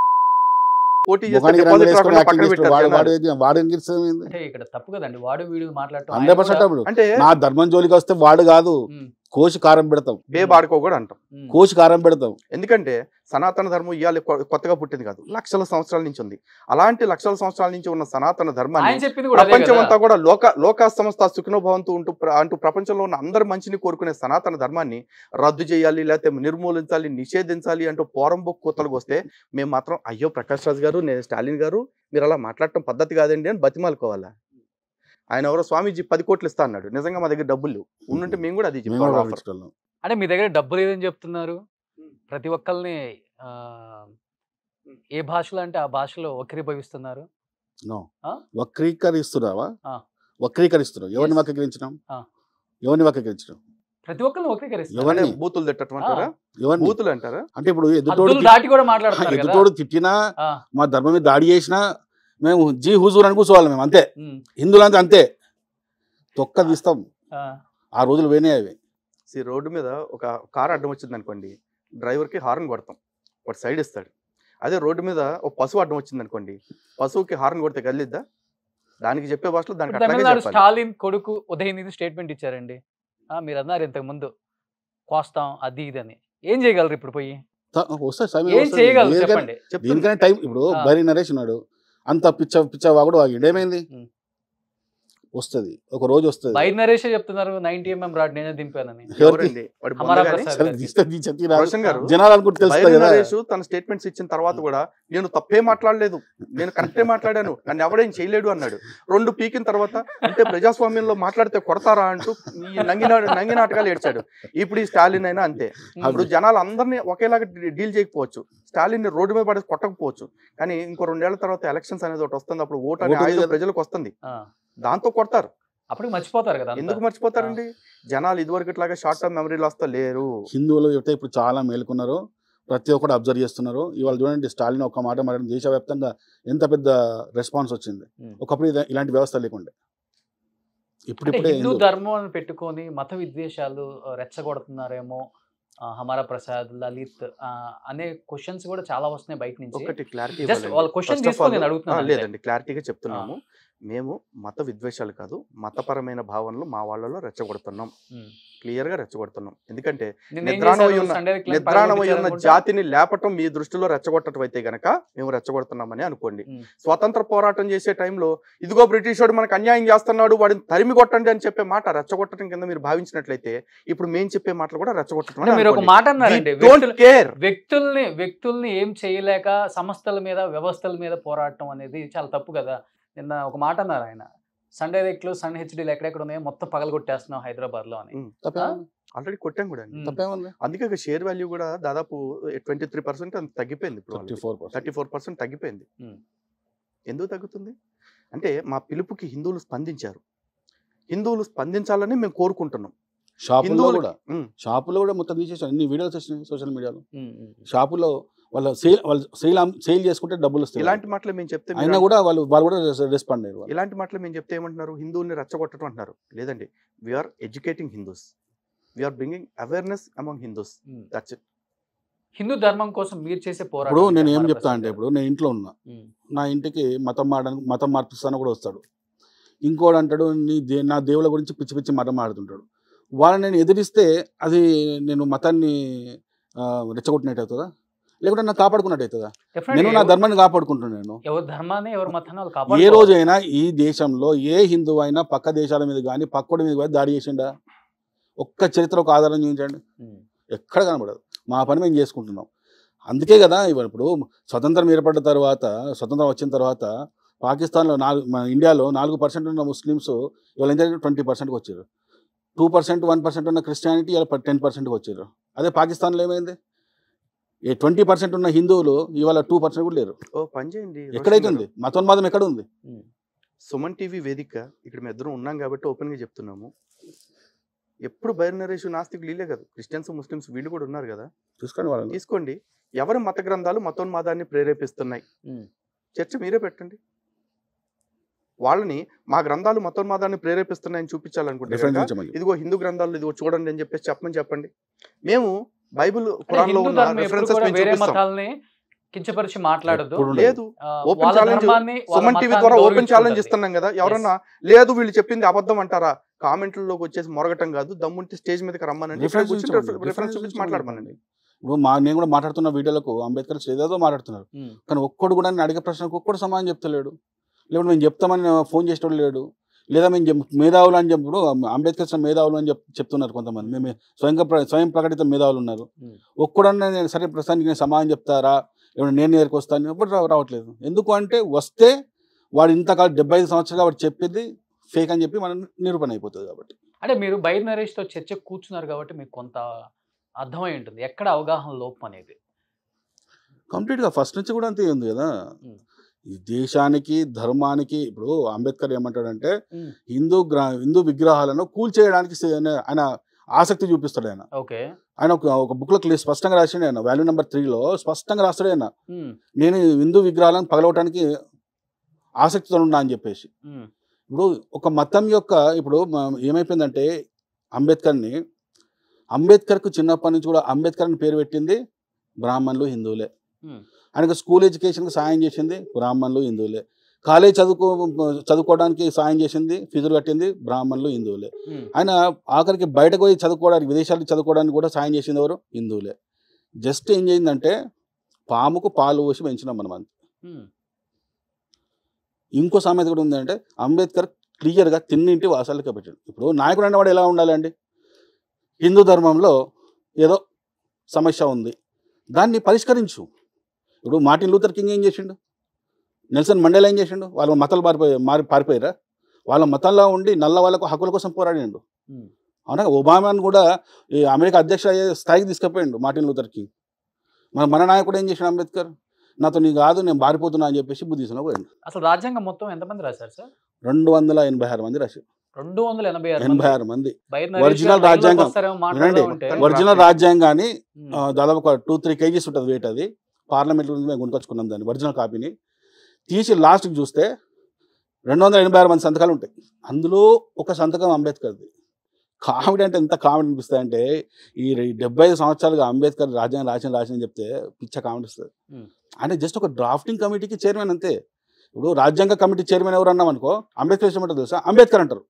పోటీ చేస్తే ముఖానికి deposit రంగులు వేసుకొని రాకుండా యాక్టింగ్ పక్కన చేస్తాడు. పెట్టారు వాడు జనాలు. వాడు ఏది- వాడు ఏం గెలుస్తుంది ఏంది? అంటే ఇక్కడ తప్పు కదండి వాడు వీడు మాట్లాడటం ఆయన హండ్రెడ్ పర్సెంట్ కూడా- అప్పుడు అంటే నా ధర్మం జోలికి వస్తే వాడు కాదు ఉమ్, కోసి కారం పెడతాం బేబ్ ఆడుకో కూడా అంటాం ఉమ్, కోసి కారం పెడతాం ఎందుకంటే సనాతన ధర్మం ఇవాళ కొ- కొత్తగా పుట్టింది కాదు లక్షల సంవత్సరాల నుంచి ఉంది అలాంటి లక్షల సంవత్సరాల నుంచి ఉన్న సనాతన ధర్మాన్ని ఆయన చెప్పింది కూడా అదే ప్రపంచం కదా. అంతా కూడా లోక లోకా సంస్థ సుఖనోభవంతు ఉంటూ ప్ర- అంటూ ప్రపంచంలో ఉన్న అందరి మంచిని కోరుకునే సనాతన ధర్మాన్ని రద్దు చేయాలి లేకపోతే నిర్మూలించాలి నిషేధించాలి అంటూ పోరంబొక్ కూతలకు వస్తే మేము మాత్రం అయ్యో ప్రకాష్ రాజ్ గారు నేను స్టాలిన్ గారు మీరు అలా మాట్లాడటం పద్ధతి కాదండి అని బతిమాలుకోవాలా ఆయన ఎవరో స్వామీజీ పది కోట్లు ఇస్తా అన్నాడు నిజంగా మా దగ్గర డబ్బులు లేవు ఉండుంటే మేము కూడా అది మేము చెప్తాం కూడా offer. పంపించగలం. అంటే మీ దగ్గర డబ్బు లేదని చెప్తున్నారు ప్రతి ఒక్కరిని ఆ, ఏ భాషలో అంటే ఆ భాషలో వక్రీభవిస్తున్నారు No. ఆ? వక్రీకరిస్తున్నావా ఆ. వక్రీకరిస్తున్నావు ఎవరిని Yes. వక్రీకరించినాం ఆ. ఎవరిని వక్రీకరించినాం ప్రతి ఒక్కరిని వక్రీకరిస్తున్నారు ఎవరిని? అంటే బూతులు తిట్టడం అంటారా ఎవరిని బూతులు అంటారా అంటే ఇప్పుడు ఎదుటోడు హద్దులు దాటి కూడా మాట్లాడుతున్నారు కదా ఎదుటోడు తిట్టినా ఆ, మా ధర్మం మీద దాడి చేసినా మేము జీ హుజూర్ అని కూర్చోవాలి మేము అంతే ఉమ్, హిందువులంతా అంతే తొక్క తీస్తాం ఆ, ఆ రోజులు పోయినాయి అవి సి రోడ్డు మీద ఒక కార్ అడ్డం వచ్చింది అనుకోండి డ్రైవర్కి హార్న్ కొడతాం వాడు సైడ్ ఇస్తాడు అదే రోడ్డు మీద ఒక పశువు అడ్డం వచ్చింది అనుకోండి పశువుకి హార్న్ కొడితే కదిలిద్దా దానికి చెప్పే భాషలో దానికి ఇప్పుడు అట్లాగే తమిళనాడు చెప్పాలి స్టాలిన్ కొడుకు ఉదయనిధి స్టేట్మెంట్ ఇచ్చారండి ఆ, మీరు అన్నారు ఇంతకు ముందు కోస్తాం అది ఇది అని ఏం చేయగలరు ఇప్పుడు పోయి త- వస్తాయి సమయం ఏం వస్తుంది. చేయగలరు దేనికైనా- చెప్పండి చెప్తున్నా. దీనికైనా టైం ఇప్పుడు ఆ. బరి నరేష్ ఉన్నాడు అంత పిచ్చ పిచ్చ వాగుడు వాగిండు ఏమైంది ఉమ్. వస్తుంది ఒక రోజు వస్తుంది బై నరేషే చెప్తున్నారు నైన్టీ ఎంఎం రాడ్ నేనే దింపానని ఎవరండి వాడి బొంద హమారా గాని? ప్రసాద్ సరే, గారికి. తీస్తే తీసి తీరా. రోషన్ గారు జనాలు అనుకుంటే తెలుస్తుంది బైరి కదా నరేష్ తన స్టేట్మెంట్స్ ఇచ్చిన తర్వాత కూడా నేను తప్పే మాట్లాడలేదు నేను కరెక్టే మాట్లాడాను నన్ను ఎవడేం చేయలేడు అన్నాడు రెండు పీకిన తర్వాత అంటే ప్రజాస్వామ్యంలో మాట్లాడితే కొడతారా అంటూ ఈ నంగిన నంగి నాటకాలు ఏడ్చాడు ఇప్పుడు ఈ స్టాలిన్ అయినా అంతే ఇప్పుడు జనాలు అందరినీ ఒకేలాగా డీల్ చేయకపోవచ్చు స్టాలిన్ ని రోడ్డు మీద పడేసి కొట్టకపోవచ్చు కానీ ఇంకో రెండేళ్ల తర్వాత ఎలక్షన్స్ అనేది ఒకటి వస్తుంది అప్పుడు ఓటు అనే ఓటు ఉంది ఆయుధం కదా. ప్రజలకు వస్తుంది ఆ, దాంతో కొడతారు అప్పటికి మర్చిపోతారు కదా అంతా. ఎందుకు మర్చిపోతారండి జనాలు ఇదివరకు ఇట్లాగా షార్ట్ టర్మ్ మెమరీ లాస్ తో లేరు హిందువులు అయితే ఇప్పుడు చాలా మేలుకున్నారు ప్రతి ఒక్కరు అబ్జర్వ్ చేస్తున్నారు ఇవాళ చూడండి స్టాలిన్ ఒక మాట మరి దేశవ్యాప్తంగా ఎంత పెద్ద రెస్పాన్స్ వచ్చింది ఉమ్. ఒకప్పుడు ఇది- ఇలాంటి వ్యవస్థ లేకుండే అంటే ఇప్పుడిప్పుడే హిందూ హిందూ- ధర్మం అని పెట్టుకొని మత విద్వేషాలు ఆ, రెచ్చగొడుతున్నారేమో ఆ, హమారా ప్రసాద్ లలిత్ ఆ, అనే క్వశ్చన్స్ కూడా చాలా వస్తున్నాయి బయట నుంచి ఒకటి క్లారిటీ జస్ట్ వాళ్ళ క్వశ్చన్ తీసుకొని నేను అడుగుతున్నాను అంతే. లేదండి క్లారిటీగా చెప్తున్నాము మేము మత విద్వేషాలు కాదు మతపరమైన భావనలు మా వాళ్ళలో రెచ్చగొడుతున్నాం ఉమ్. క్లియర్ గా రెచ్చగొడుతున్నాం ఎందుకంటే నిన్న ఏం నిద్రాణమై చేశారు? ఉన్న- సండే క్లబ్ నిద్రాణమై ఉన్న పగలగొట్టించారనుకుంటా? జాతిని లేపటం మీ దృష్టిలో రెచ్చగొట్టడం అయితే గనక మేము రెచ్చగొడుతున్నామని అనుకోండి ఉమ్. స్వతంత్ర పోరాటం చేసే టైంలో ఇదిగో బ్రిటిష్ వాడు మనకు అన్యాయం చేస్తున్నాడు వాడిని తరిమి కొట్టండి అని చెప్పే మాట రెచ్చగొట్టడం కింద మీరు భావించినట్లయితే ఇప్పుడు మేము చెప్పే మాటలు కూడా రెచ్చగొట్టడం అంటే మీరు ఒక మాట అన్నారండి డోంట్ వ్యక్తులు- కేర్ వ్యక్తుల్ని వ్యక్తుల్ని ఏం చేయలేక సంస్థల మీద వ్యవస్థల మీద పోరాటం అనేది చాలా తప్పు కదా నిన్న ఒక మాట అన్నారు ఆయన సండే రెక్లు సన్ హెచ్డీలు ఎక్కడెక్కడ ఉన్నాయో మొత్తం పగలగొట్టేస్తున్నాం హైదరాబాద్ లో అని తప్పేముంది ఆల్రెడీ కొట్టాం కూడా ఉమ్. తప్పేముంది అందుకే ఇక షేర్ వాల్యూ కూడా దాదాపు ట్వంటీ త్రీ పర్సెంట్ తగ్గిపోయింది ఇప్పుడు thirty four thirty four percent తగ్గిపోయింది ఉమ్. ఎందుకు తగ్గుతుంది అంటే మా పిలుపుకి హిందువులు స్పందించారు హిందువులు స్పందించాలని మేము కోరుకుంటున్నాం షాపుల్లో హిందువులకి- కూడా ఉమ్. షాపుల్లో కూడా మొత్తం తీసేసారు అన్ని వీడియోస్ వచ్చినాయి సోషల్ మీడియాలో ఉమ్, ఉమ్. షాపుల్లో వాళ్ళ సేల్ వాళ్ళు సేల్ సేల్ చేసుకుంటే డబ్బులు వస్తాయి ఇలాంటి మాటలు మేము చెప్తే మీరు అయినా కూడా వాళ్ళు వాళ్ళు కూడా రెస్పాండ్ అయ్యారు వాళ్ళు. ఇలాంటి మాటలు మేము చెప్తే ఏమంటున్నారు హిందువుల్ని రెచ్చగొట్టడం అంటున్నారు లేదండి we're educating Hindus we're bringing awareness among Hindus um. That's it Hindu ధర్మం కోసం మీరు చేసే పోరాటం ఇప్పుడు నేను ఏంటి? ఏం హమారా చెప్తా అంటే ప్రసాద్ ఇప్పుడు నేను ఇంట్లో ఉన్నా ఉమ్, నా ఇంటికి మతం మాడడానికి మతం మార్పిస్తాను కూడా వస్తాడు ఇంకోడు అంటాడు నీ దే నా దేవుల గురించి పిచ్చి పిచ్చి మతం ఆడుతుంటాడు వాళ్ళని నేను ఎదిరిస్తే అది నేను మతాన్ని ఆ, రెచ్చగొట్టినట్టు అవుతుందా లేకుంటే నాకు కాపాడుకున్నట్టు అవుతుందా definitely నేను నా ఎవరు- ధర్మాన్ని కాపాడుకుంటున్నాను నేను ఎవరి ధర్మాన్ని ఎవరి మతాన్ని వాళ్ళు ఏ కాపాడుకోవాలి. రోజైనా ఈ దేశంలో ఏ హిందువు అయినా పక్క దేశాల మీద కానీ పక్కోడి మీద కానీ దాడి చేసిండా ఒక్క చరిత్ర ఒక ఆధారం చూపించండి ఉమ్, ఎక్కడ కనబడదు మా పని మేము చేసుకుంటున్నాం అందుకే కదా ఇవాళ ఇప్పుడు స్వతంత్రం ఏర్పడిన తర్వాత స్వతంత్రం వచ్చిన తర్వాత పాకిస్తాన్లో నాలుగు మన ఇండియాలో నాలుగు పర్సెంట్ ఉన్న ముస్లిమ్స్ ఇవాళ ఎంత ట్వంటీ పర్సెంట్కి వచ్చారు టూ పర్సెంట్ వన్ పర్సెంట్ ఉన్న క్రిస్టియానిటీ ఇవాళ టెన్ పర్సెంట్కి వచ్చారు అదే పాకిస్తాన్లో ఏమైంది ఈ ట్వంటీ పర్సెంట్ ఉన్న హిందువులు ఇవాళ టూ పర్సెంట్ కూడా లేరు ఓ పని చేయండి రోషన్ ఎక్కడైతే గారు. ఉంది మతోన్మాదం ఎక్కడ ఉంది సుమన్ టీవీ వేదిక ఇక్కడ మేము ఇద్దరం ఉన్నాం కాబట్టి ఓపెన్గా చెప్తున్నాము ఎప్పుడు బైనరేషు నాస్తికులు వీళ్ళే కదా క్రిస్టియన్స్ ముస్లిమ్స్ వీళ్ళు కూడా ఉన్నారు కదా చూసుకోండి వాళ్ళని తీసుకోండి ఎవరి మత గ్రంథాలు మతోన్మాదాన్ని ప్రేరేపిస్తున్నాయి ఉమ్. చర్చ మీరే పెట్టండి వాళ్ళని మా గ్రంథాలు మతోన్మాదాన్ని ప్రేరేపిస్తున్నాయని చూపించాలనుకుంటే డిఫరెన్స్ కనుక, ఉంచమని ఇదిగో హిందూ గ్రంథాలు ఇదిగో చూడండి అని చెప్పేసి చెప్పమని చెప్పండి మేము బైబిల్ అంటే ఖురాన్లో హిందూ ఉన్న ధర్మం ఎప్పుడు రెఫరెన్సెస్ కూడా మేము వేరే చూపిస్తాం మతాలని కించపరిచి మాట్లాడదు ఎప్పుడు ఉండదు. లేదు ఆ, ఓపెన్ వాళ్ళ ఛాలెంజ్ ధర్మాన్ని, వాళ్ళ సుమన్ టీవీ మతాన్ని ద్వారా ఓపెన్ ఛాలెంజ్ గౌరవించుకుంటుంది. ఇస్తున్నాం కదా ఎవరన్నా లేదు వీళ్ళు చెప్పింది అబద్ధం అంటారా కామెంట్లలోకి వచ్చేసి మొరగటం కాదు దమ్ముంటే స్టేజ్ మీదకి రమ్మనండి ఇక్కడ రిఫరెన్స్ కూర్చుని ఉంచమని, రెఫరెన్స్ రిఫరెన్స్ చూపించి ఉంచమని మాట్లాడమనండి ఇప్పుడు మా నేను కూడా మాట్లాడుతున్న వీడియోలకు అంబేద్కర్ ఏదేదో మాట్లాడుతున్నారు ఉమ్. కానీ ఒక్కడు కూడా నేను అడిగే ప్రశ్నకు ఒక్కడు సమాధానం చెప్తలేడు లేకపోతే మేము చెప్తామని ఫోన్ చేసేవాడు లేడు లేదా మేము చెప్- మేధావులు అని చెప్పినప్పుడు అంబేద్కర్ సార్ మేధావులు అని చెప్ చెప్తున్నారు కొంతమంది మేము స్వయంగా ప్ర- స్వయం ప్రకటిత మేధావులు ఉన్నారు Hmm. ఒక్కడన్నా నేను సరే ప్రస్తుతానికి నేను సమాధానం చెప్తారా లేకపోతే నేను నేర్కి వస్తాను ఎప్పుడు రావ- రావట్లేదు ఎందుకు అంటే వస్తే వాడు ఇంతకాలం డెబ్బై ఐదు సంవత్సరాలు వాడు చెప్పింది ఫేక్ అని చెప్పి మనం నిరూపణ అయిపోతుంది కాబట్టి అంటే మీరు బైర్ నరేష్ తో చర్చ కూర్చున్నారు కాబట్టి మీకు కొంత అర్థమై ఉంటుంది ఎక్కడ అవగాహన లోపం అనేది కంప్లీట్గా ఫస్ట్ నుంచి కూడా అంతే ఉంది కదా Hmm. ఈ దేశానికి ధర్మానికి ఇప్పుడు అంబేద్కర్ ఏమంటాడంటే Hmm. హిందూ గ్రా హిందూ విగ్రహాలను కూల్చేయడానికి సే- ఆయన ఆసక్తి చూపిస్తాడు ఆయన ఓకే ఆయన ఒక ఒక బుక్లో క్లియర్ స్పష్టంగా రాసిండు ఆయన వాల్యూ నెంబర్ త్రీలో స్పష్టంగా రాస్తాడు ఆయన ఉమ్, నేను హిందూ విగ్రహాలను పగలవటానికి ఆసక్తితో ఉన్నా అని చెప్పేసి ఉమ్, ఇప్పుడు ఒక మతం యొక్క ఇప్పుడు మ- ఏమైపోయిందంటే అంబేద్కర్ని అంబేద్కర్కు చిన్నప్పటి నుంచి కూడా అంబేద్కర్ అని పేరు పెట్టింది బ్రాహ్మణులు హిందువులే ఉమ్, ఆయనకు స్కూల్ ఎడ్యుకేషన్కి సాయం చేసింది బ్రాహ్మణులు హిందువులే కాలేజ్ చదువుకో చదువుకోవడానికి సాయం చేసింది ఫీజులు కట్టింది బ్రాహ్మణులు హిందువులే ఉమ్, ఆయన ఆఖరికి బయటకు పోయి చదువుకోవడానికి విదేశాలకు చదువుకోవడానికి కూడా సాయం చేసింది ఎవరు హిందువులే జస్ట్ ఏం చేయిందంటే పాముకు పాలు పోసి పెంచినాం మనం అంతే ఉమ్, ఇంకో సామెత కూడా ఉందంటే అంబేద్కర్ క్లియర్గా తిన్నింటి వాసాలకే పెట్టాడు ఇప్పుడు నాయకుడు అనేవాడు ఎలా ఉండాలండి హిందూ ధర్మంలో ఏదో సమస్య ఉంది దాన్ని పరిష్కరించు ఇప్పుడు మార్టిన్ లూథర్ కింగ్ ఏం చేసిండు నెల్సన్ మండేలా ఏం చేసిండు వాళ్ళ మతాలు మారిపోయి మారి పారిపోయారా వాళ్ళ మతంలో ఉండి నల్ల వాళ్ళకు హక్కుల కోసం పోరాడిండు ఉమ్. అవునా ఒబామాను కూడా ఈ అమెరికా అధ్యక్ష అయ్యే స్థాయికి తీసుకుపోయిండు మార్టిన్ లూథర్ కింగ్ మన మన నాయకుడు ఏం చేసిండు అంబేద్కర్ నాతో నీ కాదు నేను పారిపోతున్నా అని చెప్పేసి బుద్ధిస్తున్నా పోయిండు అసలు రాజ్యాంగం మొత్తం ఎంతమంది రాశారు సార్ రెండు వందల ఎనభై ఆరు మంది రాశారు రెండు వందల ఎనభై ఆరు ఎనభై ఆరు మంది బైర్ Original నరేష్ గారు రాజ్యాంగం. లైవ్లోకి వస్తారేమో మాట్లాడుతూ వినండి, ఉంటే మొత్తం ఒరిజినల్ రాసి- రాజ్యాంగాన్ని ఉమ్, ఆ, దాదాపు ఒక టూ త్రీ కేజీస్ ఉంటుంది వెయిట్ అది పార్లమెంట్ నుంచి మేము కొనుకొచ్చుకున్నాం దాన్ని ఒరిజినల్ కాపీని తీసి లాస్ట్కి చూస్తే రెండు వందల ఎనభై ఆరు మంది సంతకాలు ఉంటాయి అందులో ఒక సంతకం అంబేద్కర్ది కామెడీ అంటే ఎంత కామెడీ అనిపిస్తుంది అంటే ఈ రె- డెబ్బై ఐదు సంవత్సరాలుగా అంబేద్కర్ రాజ్యాంగం రాసిన రాసిన చెప్తే పిచ్చ కామెడీ వస్తుంది Hmm. అంటే జస్ట్ ఒక డ్రాఫ్టింగ్ కమిటీకి చైర్మన్ అంతే ఇప్పుడు రాజ్యాంగ కమిటీ చైర్మన్ ఎవరు అన్నాం అనుకో అంబేద్కర్ ఇష్టమంటారు తెలుసా అంబేద్కర్ అంటారు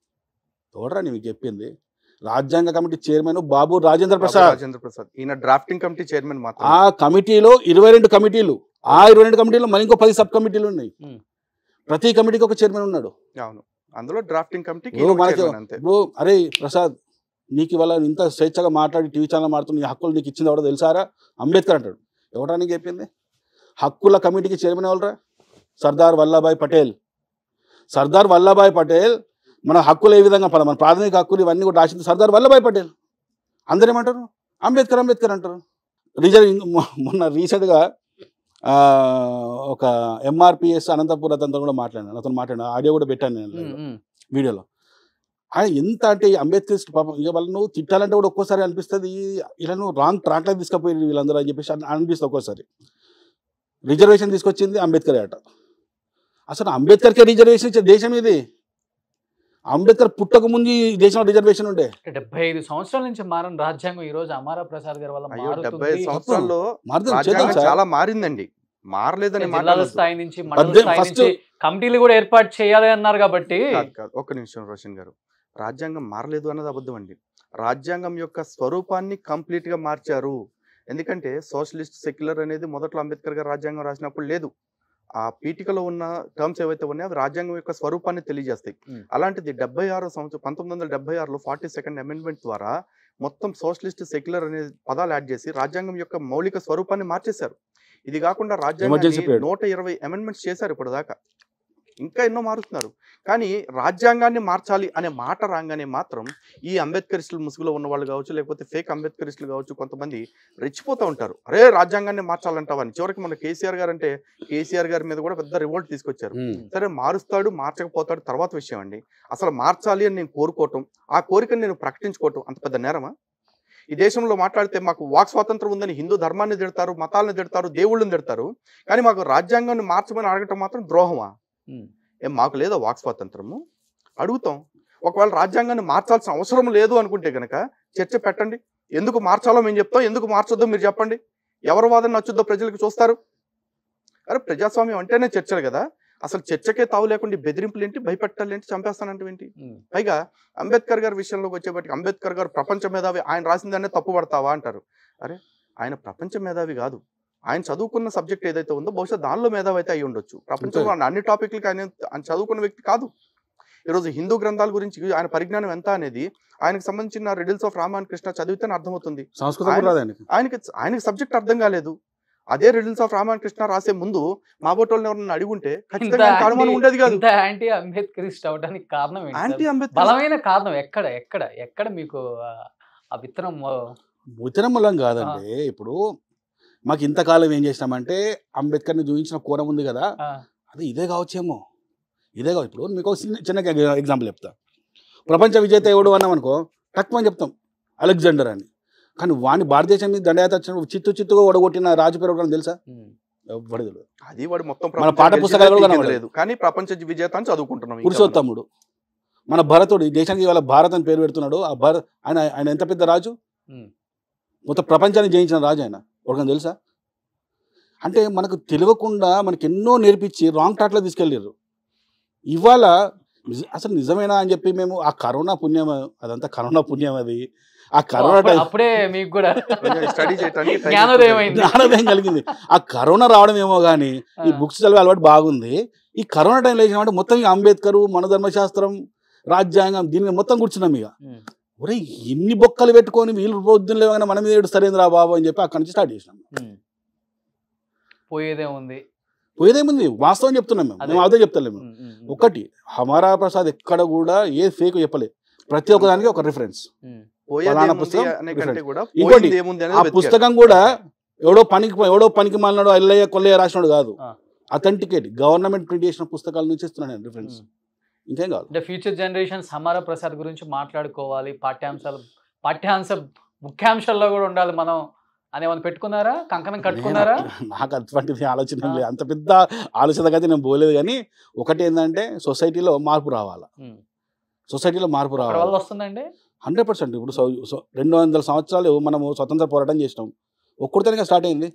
చూడరా నీకు చెప్పింది రాజ్యాంగ కమిటీ చైర్మన్ బాబు రాజేంద్ర బాబు ప్రసాద్ రాజేంద్ర ప్రసాద్ ఈయన డ్రాఫ్టింగ్ కమిటీ చైర్మన్ మాత్రం ఆ కమిటీలో ఇరవై రెండు కమిటీలు ఆ ఇరవై రెండు కమిటీలో మరి ఇంకో పది సబ్ కమిటీలు ఉన్నాయి Hmm. ప్రతి కమిటీకి ఒక చైర్మన్ ఉన్నాడు అవును అందులో డ్రాఫ్టింగ్ కమిటీకి ఇప్పుడు మనకి చైర్మన్ అంతే ఇప్పుడు అరే ప్రసాద్ నీకు ఇవాళ ఇంత స్వేచ్ఛగా మాట్లాడి టీవీ ఛానల్ మాట్లాడుతూ నీ హక్కులు నీకు ఇచ్చింది ఎవడో తెలుసారా అంబేద్కర్ అంటాడు ఎవరా నీకు చెప్పింది హక్కుల కమిటీకి చైర్మన్ ఎవరురా సర్దార్ వల్లభాయ్ పటేల్ సర్దార్ వల్లభాయ్ పటేల్ మన హక్కులు ఏ విధంగా పడ మన ప్రాథమిక హక్కులు ఇవన్నీ కూడా రాసింది సర్దార్ వల్లభాయ్ పటేల్ అందరూ ఏమంటారు అంబేద్కర్ అంబేద్కర్ అంటారు రిజర్వ్ మొన్న రీసెంట్గా ఆ, ఒక ఎంఆర్పిఎస్ అనంతపూర్ అతనితో కూడా మాట్లాడాను అతను మాట్లాడాను ఆడియో కూడా పెట్టాను నేను ఉమ్, ఉమ్, వీడియోలో ఆయన ఎంత అంటే ఈ అంబేద్కర్ పాపం ఇక వాళ్ళు నువ్వు తిట్టాలంటే కూడా ఒక్కోసారి అనిపిస్తుంది ఇలా నువ్వు రాంగ్ ట్రాక్లో తీసుకుపోయి వీళ్ళందరూ అని చెప్పేసి అన్- అనిపిస్తుంది ఒక్కోసారి రిజర్వేషన్ తీసుకొచ్చింది అంబేద్కర్ అట అసలు అంబేద్కర్కే రిజర్వేషన్ ఇచ్చే దేశం ఇది అంబేద్కర్ పుట్టక ముందు ఈ దేశంలో రిజర్వేషన్ ఉండే అంటే డెబ్బై ఐదు సంవత్సరాల నుంచి మారిన రాజ్యాంగం ఈ రోజు అమారా ప్రసాద్ గారి వల్ల అయ్యో డెబ్బై మారుతుంది సంవత్సరాల్లో మారుతుంది చేద్దాం రాజ్యాంగం సార్ చాలా మారిందండి మారలేదని జిల్లాల మాట్లాడదు స్థాయి నుంచి మండల పద్దెనిమిది స్థాయి first- నుంచి కమిటీలు కూడా ఏర్పాటు చేయాలి అన్నారు కాబట్టి కాదు కాదు ఒక్క నిమిషం రోషన్ గారు రాజ్యాంగం మారలేదు అన్నది అబద్ధం అండి రాజ్యాంగం యొక్క స్వరూపాన్ని కంప్లీట్ గా మార్చారు ఎందుకంటే సోషలిస్ట్ సెక్యులర్ అనేది మొదట్లో అంబేద్కర్ గారు రాజ్యాంగం రాసినప్పుడు లేదు ఆ పీఠికలో ఉన్న టర్మ్స్ ఏవైతే ఉన్నాయో అవి రాజ్యాంగం యొక్క స్వరూపాన్ని తెలియజేస్తాయి Hmm. అలాంటిది డెబ్బై ఆరో సంవత్సరం పంతొమ్మిది వందల డెబ్బై ఆరులో ఫార్టీ సెకండ్ అమెండ్మెంట్ ద్వారా మొత్తం సోషలిస్ట్ సెక్యులర్ అనే పదాలు యాడ్ చేసి రాజ్యాంగం యొక్క మౌలిక స్వరూపాన్ని మార్చేశారు ఇది కాకుండా Emergency రాజ్యాంగాన్ని period. నూట ఇరవై అమెండ్మెంట్స్ చేశారు ఇప్పుడు దాకా ఇంకా ఎన్నో మారుస్తున్నారు కానీ రాజ్యాంగాన్ని మార్చాలి అనే మాట రాగానే మాత్రం ఈ అంబేద్కరిస్టులు ముసుగులో ఉన్న వాళ్ళు కావచ్చు లేకపోతే ఫేక్ అంబేద్కరిస్టులు కావచ్చు కొంతమంది రెచ్చిపోతూ ఉంటారు అరే రాజ్యాంగాన్ని మార్చాలంటావని చివరికి మన కేసీఆర్ గారు అంటే కేసీఆర్ గారి మీద కూడా పెద్ద రివోల్ట్ తీసుకొచ్చారు ఉమ్. సరే మారుస్తాడు మార్చకపోతాడు తర్వాత విషయం అండి అసలు మార్చాలి అని నేను కోరుకోవటం ఆ కోరికను నేను ప్రకటించుకోవటం అంత పెద్ద నేరమా ఈ దేశంలో మాట్లాడితే మాకు వాక్ స్వాతంత్రం ఉందని హిందూ ధర్మాన్ని తిడతారు మతాలను తిడతారు దేవుళ్ళని తిడతారు కానీ మాకు రాజ్యాంగాన్ని మార్చమని అడగటం మాత్రం ద్రోహమా ఉమ్. ఏం మాకు లేదా వాక్ స్వాతంత్రము అడుగుతాం ఒకవేళ రాజ్యాంగాన్ని మార్చాల్సిన అవసరం లేదు అనుకుంటే కనుక చర్చ పెట్టండి ఎందుకు మార్చాలో మేము చెప్తాం ఎందుకు మార్చొద్దో మీరు చెప్పండి ఎవరి వాదన నచ్చుద్దో ప్రజలకు చూస్తారు అరే ప్రజాస్వామ్యం అంటేనే చర్చలు కదా అసలు చర్చకే తావు లేకుండా ఈ బెదిరింపులు ఏంటి భయపెట్టాలి ఏంటి చంపేస్తానంటే ఏంటి ఉమ్. పైగా అంబేద్కర్ గారి విషయంలోకి వచ్చేప్పటికి అంబేద్కర్ గారు ప్రపంచ మేధావి ఆయన రాసిందనే తప్పు పడతావా అంటారు అరే ఆయన ప్రపంచ మేధావి కాదు ఆయన చదువుకున్న సబ్జెక్ట్ ఏదైతే ఉందో బహుశా దానిలో మేధావి అయితే అయి ఉండొచ్చు ప్రపంచంలో ఉన్న అన్ని టాపిక్లకి ఆయన ఆయన చదువుకున్న వ్యక్తి కాదు ఈరోజు హిందూ గ్రంథాల గురించి ఆయన పరిజ్ఞానం ఎంత అనేది ఆయనకు సంబంధించిన రిడిల్స్ ఆఫ్ రామాయణ కృష్ణ చదివితేనే అర్థమవుతుంది సంస్కృతం కూడా రాదు ఆయనకి ఆయనకి ఆయనకి సబ్జెక్ట్ అర్థం కాలేదు అదే రిడిల్స్ ఆఫ్ రామాయణ కృష్ణ రాసే ముందు మా బోటోళ్ళని ఎవరన్నా అడిగి ఉంటే ఇంత ఖచ్చితంగా ఆయనకు అనుమానం యాంటీ- ఉండేది కాదు ఇంత యాంటీ అంబేద్కరిస్ట్ అవడానికి కారణం ఏంటి సార్? యాంటీ అంబేద్కర్ బలమైన కారణం ఎక్కడ ఎక్కడ ఎక్కడ మీకు ఆ- ఆ విత్తనం ఆ, ముతిరమ్మలం కాదండి ఇప్పుడు మాకు ఇంతకాలం ఏం చేసినామంటే అంబేద్కర్ని చూపించిన కోణం ఉంది కదా ఆ, అది ఇదే కావచ్చేమో ఇదే కావచ్చు ఇప్పుడు మీకు ఒక చిన్న చిన్న ఎగ్జాంపుల్ చెప్తా ప్రపంచ విజేత ఎవడు అన్నాం అనుకో తక్కువ అని చెప్తాం అలెగ్జాండర్ అని కానీ వాడిని భారతదేశం మీద దండయాత్ర వచ్చిన చిత్తు చిత్తుగా ఓడగొట్టిన రాజు పేరు ఒకటి తెలుసా ఉమ్. ఎవ్వడు తెలియదు అది వాడు మొత్తం మన పాఠ్య ప్రపంచ పుస్తకాలు కూడా విజేత కనబడలేదు. లేదు కానీ ప్రపంచ విజేత అని చదువుకుంటున్నాం ఇంకా మనం. పురుషోత్తముడు మన భరతుడు ఈ దేశానికి ఇవాళ భారత్ అని పేరు పెడుతున్నాడు ఆ భారత్ ఆయన ఆయన ఎంత పెద్ద రాజు ఉమ్. మొత్తం ప్రపంచాన్ని జయించిన రాజు ఆయన ఒకరికి తెలుసా అంటే మనకు తెలియకుండా మనకి ఎన్నో నేర్పించి రాంగ్ ట్రాక్లో తీసుకెళ్ళారు ఇవాళ నిజ- అసలు నిజమేనా అని చెప్పి మేము ఆ కరోనా పుణ్యం అదంతా కరోనా పుణ్యం అది ఆ కరోనా అప్పుడే- టైం అప్పుడే మీకు కూడా కొంచెం స్టడీ చేయడానికి try జ్ఞానోదయం చేస్తున్నాను. అయింది. జ్ఞానోదయం కలిగింది ఆ కరోనా రావడం ఏమో కానీ ఈ ఆ, బుక్స్ చదివే అలవాటు బాగుంది ఈ కరోనా టైంలో వేసినామంటే మొత్తం ఈ అంబేద్కర్ మన ధర్మశాస్త్రం రాజ్యాంగం దీని మీద మొత్తం కూర్చున్నాం ఇక ఉమ్. ఒరే ఇన్ని బొక్కలు పెట్టుకొని వీళ్ళు పొద్దున్న లేవగానే మన మీద ఏడు సరేంద్రా బాబు అని చెప్పి అక్కడి నుంచి స్టార్ట్ చేసినాం ఉమ్. పోయేదే ఉంది పోయేదేముంది వాస్తవం చెప్తున్నాం మేము అదే. మేము అదే చెప్తలేము ఉమ్, ఉమ్, ఉమ్. ఒకటి హమారా ప్రసాద్ ఎక్కడ కూడా ఏ ఫేక్ చెప్పలే ప్రతి ఒక్క దానికి ఒక రిఫరెన్స్ ఉమ్. పోయేది ఫలానా ఏముంది పుస్తకం అనే కంటే different. కూడా ఇంకోటి, పోయింది ఏముంది అనేది ఆ వెతికారు. పుస్తకం కూడా ఎవడో పనికి ఎవడో పనికి మాలినాడు అల్లయ్య కొల్లయ్య రాసినాడు కాదు ఆ. అథెంటికేట్ గవర్నమెంట్ ప్రింట్ చేసిన పుస్తకాల నుంచి ఇస్తున్నాను రిఫరెన్స్ ఉమ్. ఇంకేం కాదు అంటే ఫ్యూచర్ జనరేషన్స్ హమారా ప్రసాద్ గురించి మాట్లాడుకోవాలి పాఠ్యాంశాలు పాఠ్యాంశ ముఖ్యాంశాల్లో కూడా ఉండాలి మనం అని ఏమైనా పెట్టుకున్నారా కంకణం కట్టుకున్నారా నేను- నాకు అటువంటిది ఆలోచన ఏం లేదు అంత పెద్ద ఆలోచన అయితే నేను పోలేదు కానీ ఒకటి ఏంటంటే సొసైటీలో మార్పు రావాలా ఉమ్. సొసైటీలో మార్పు అక్కడ రావాలి వల్ల వస్తుందండి హండ్రెడ్ పర్సెంట్ ఇప్పుడు సో- సో- రెండు వందల సంవత్సరాలు మనము స్వతంత్ర పోరాటం చేసినాం ఒక్కడితేనే స్టార్ట్ అయింది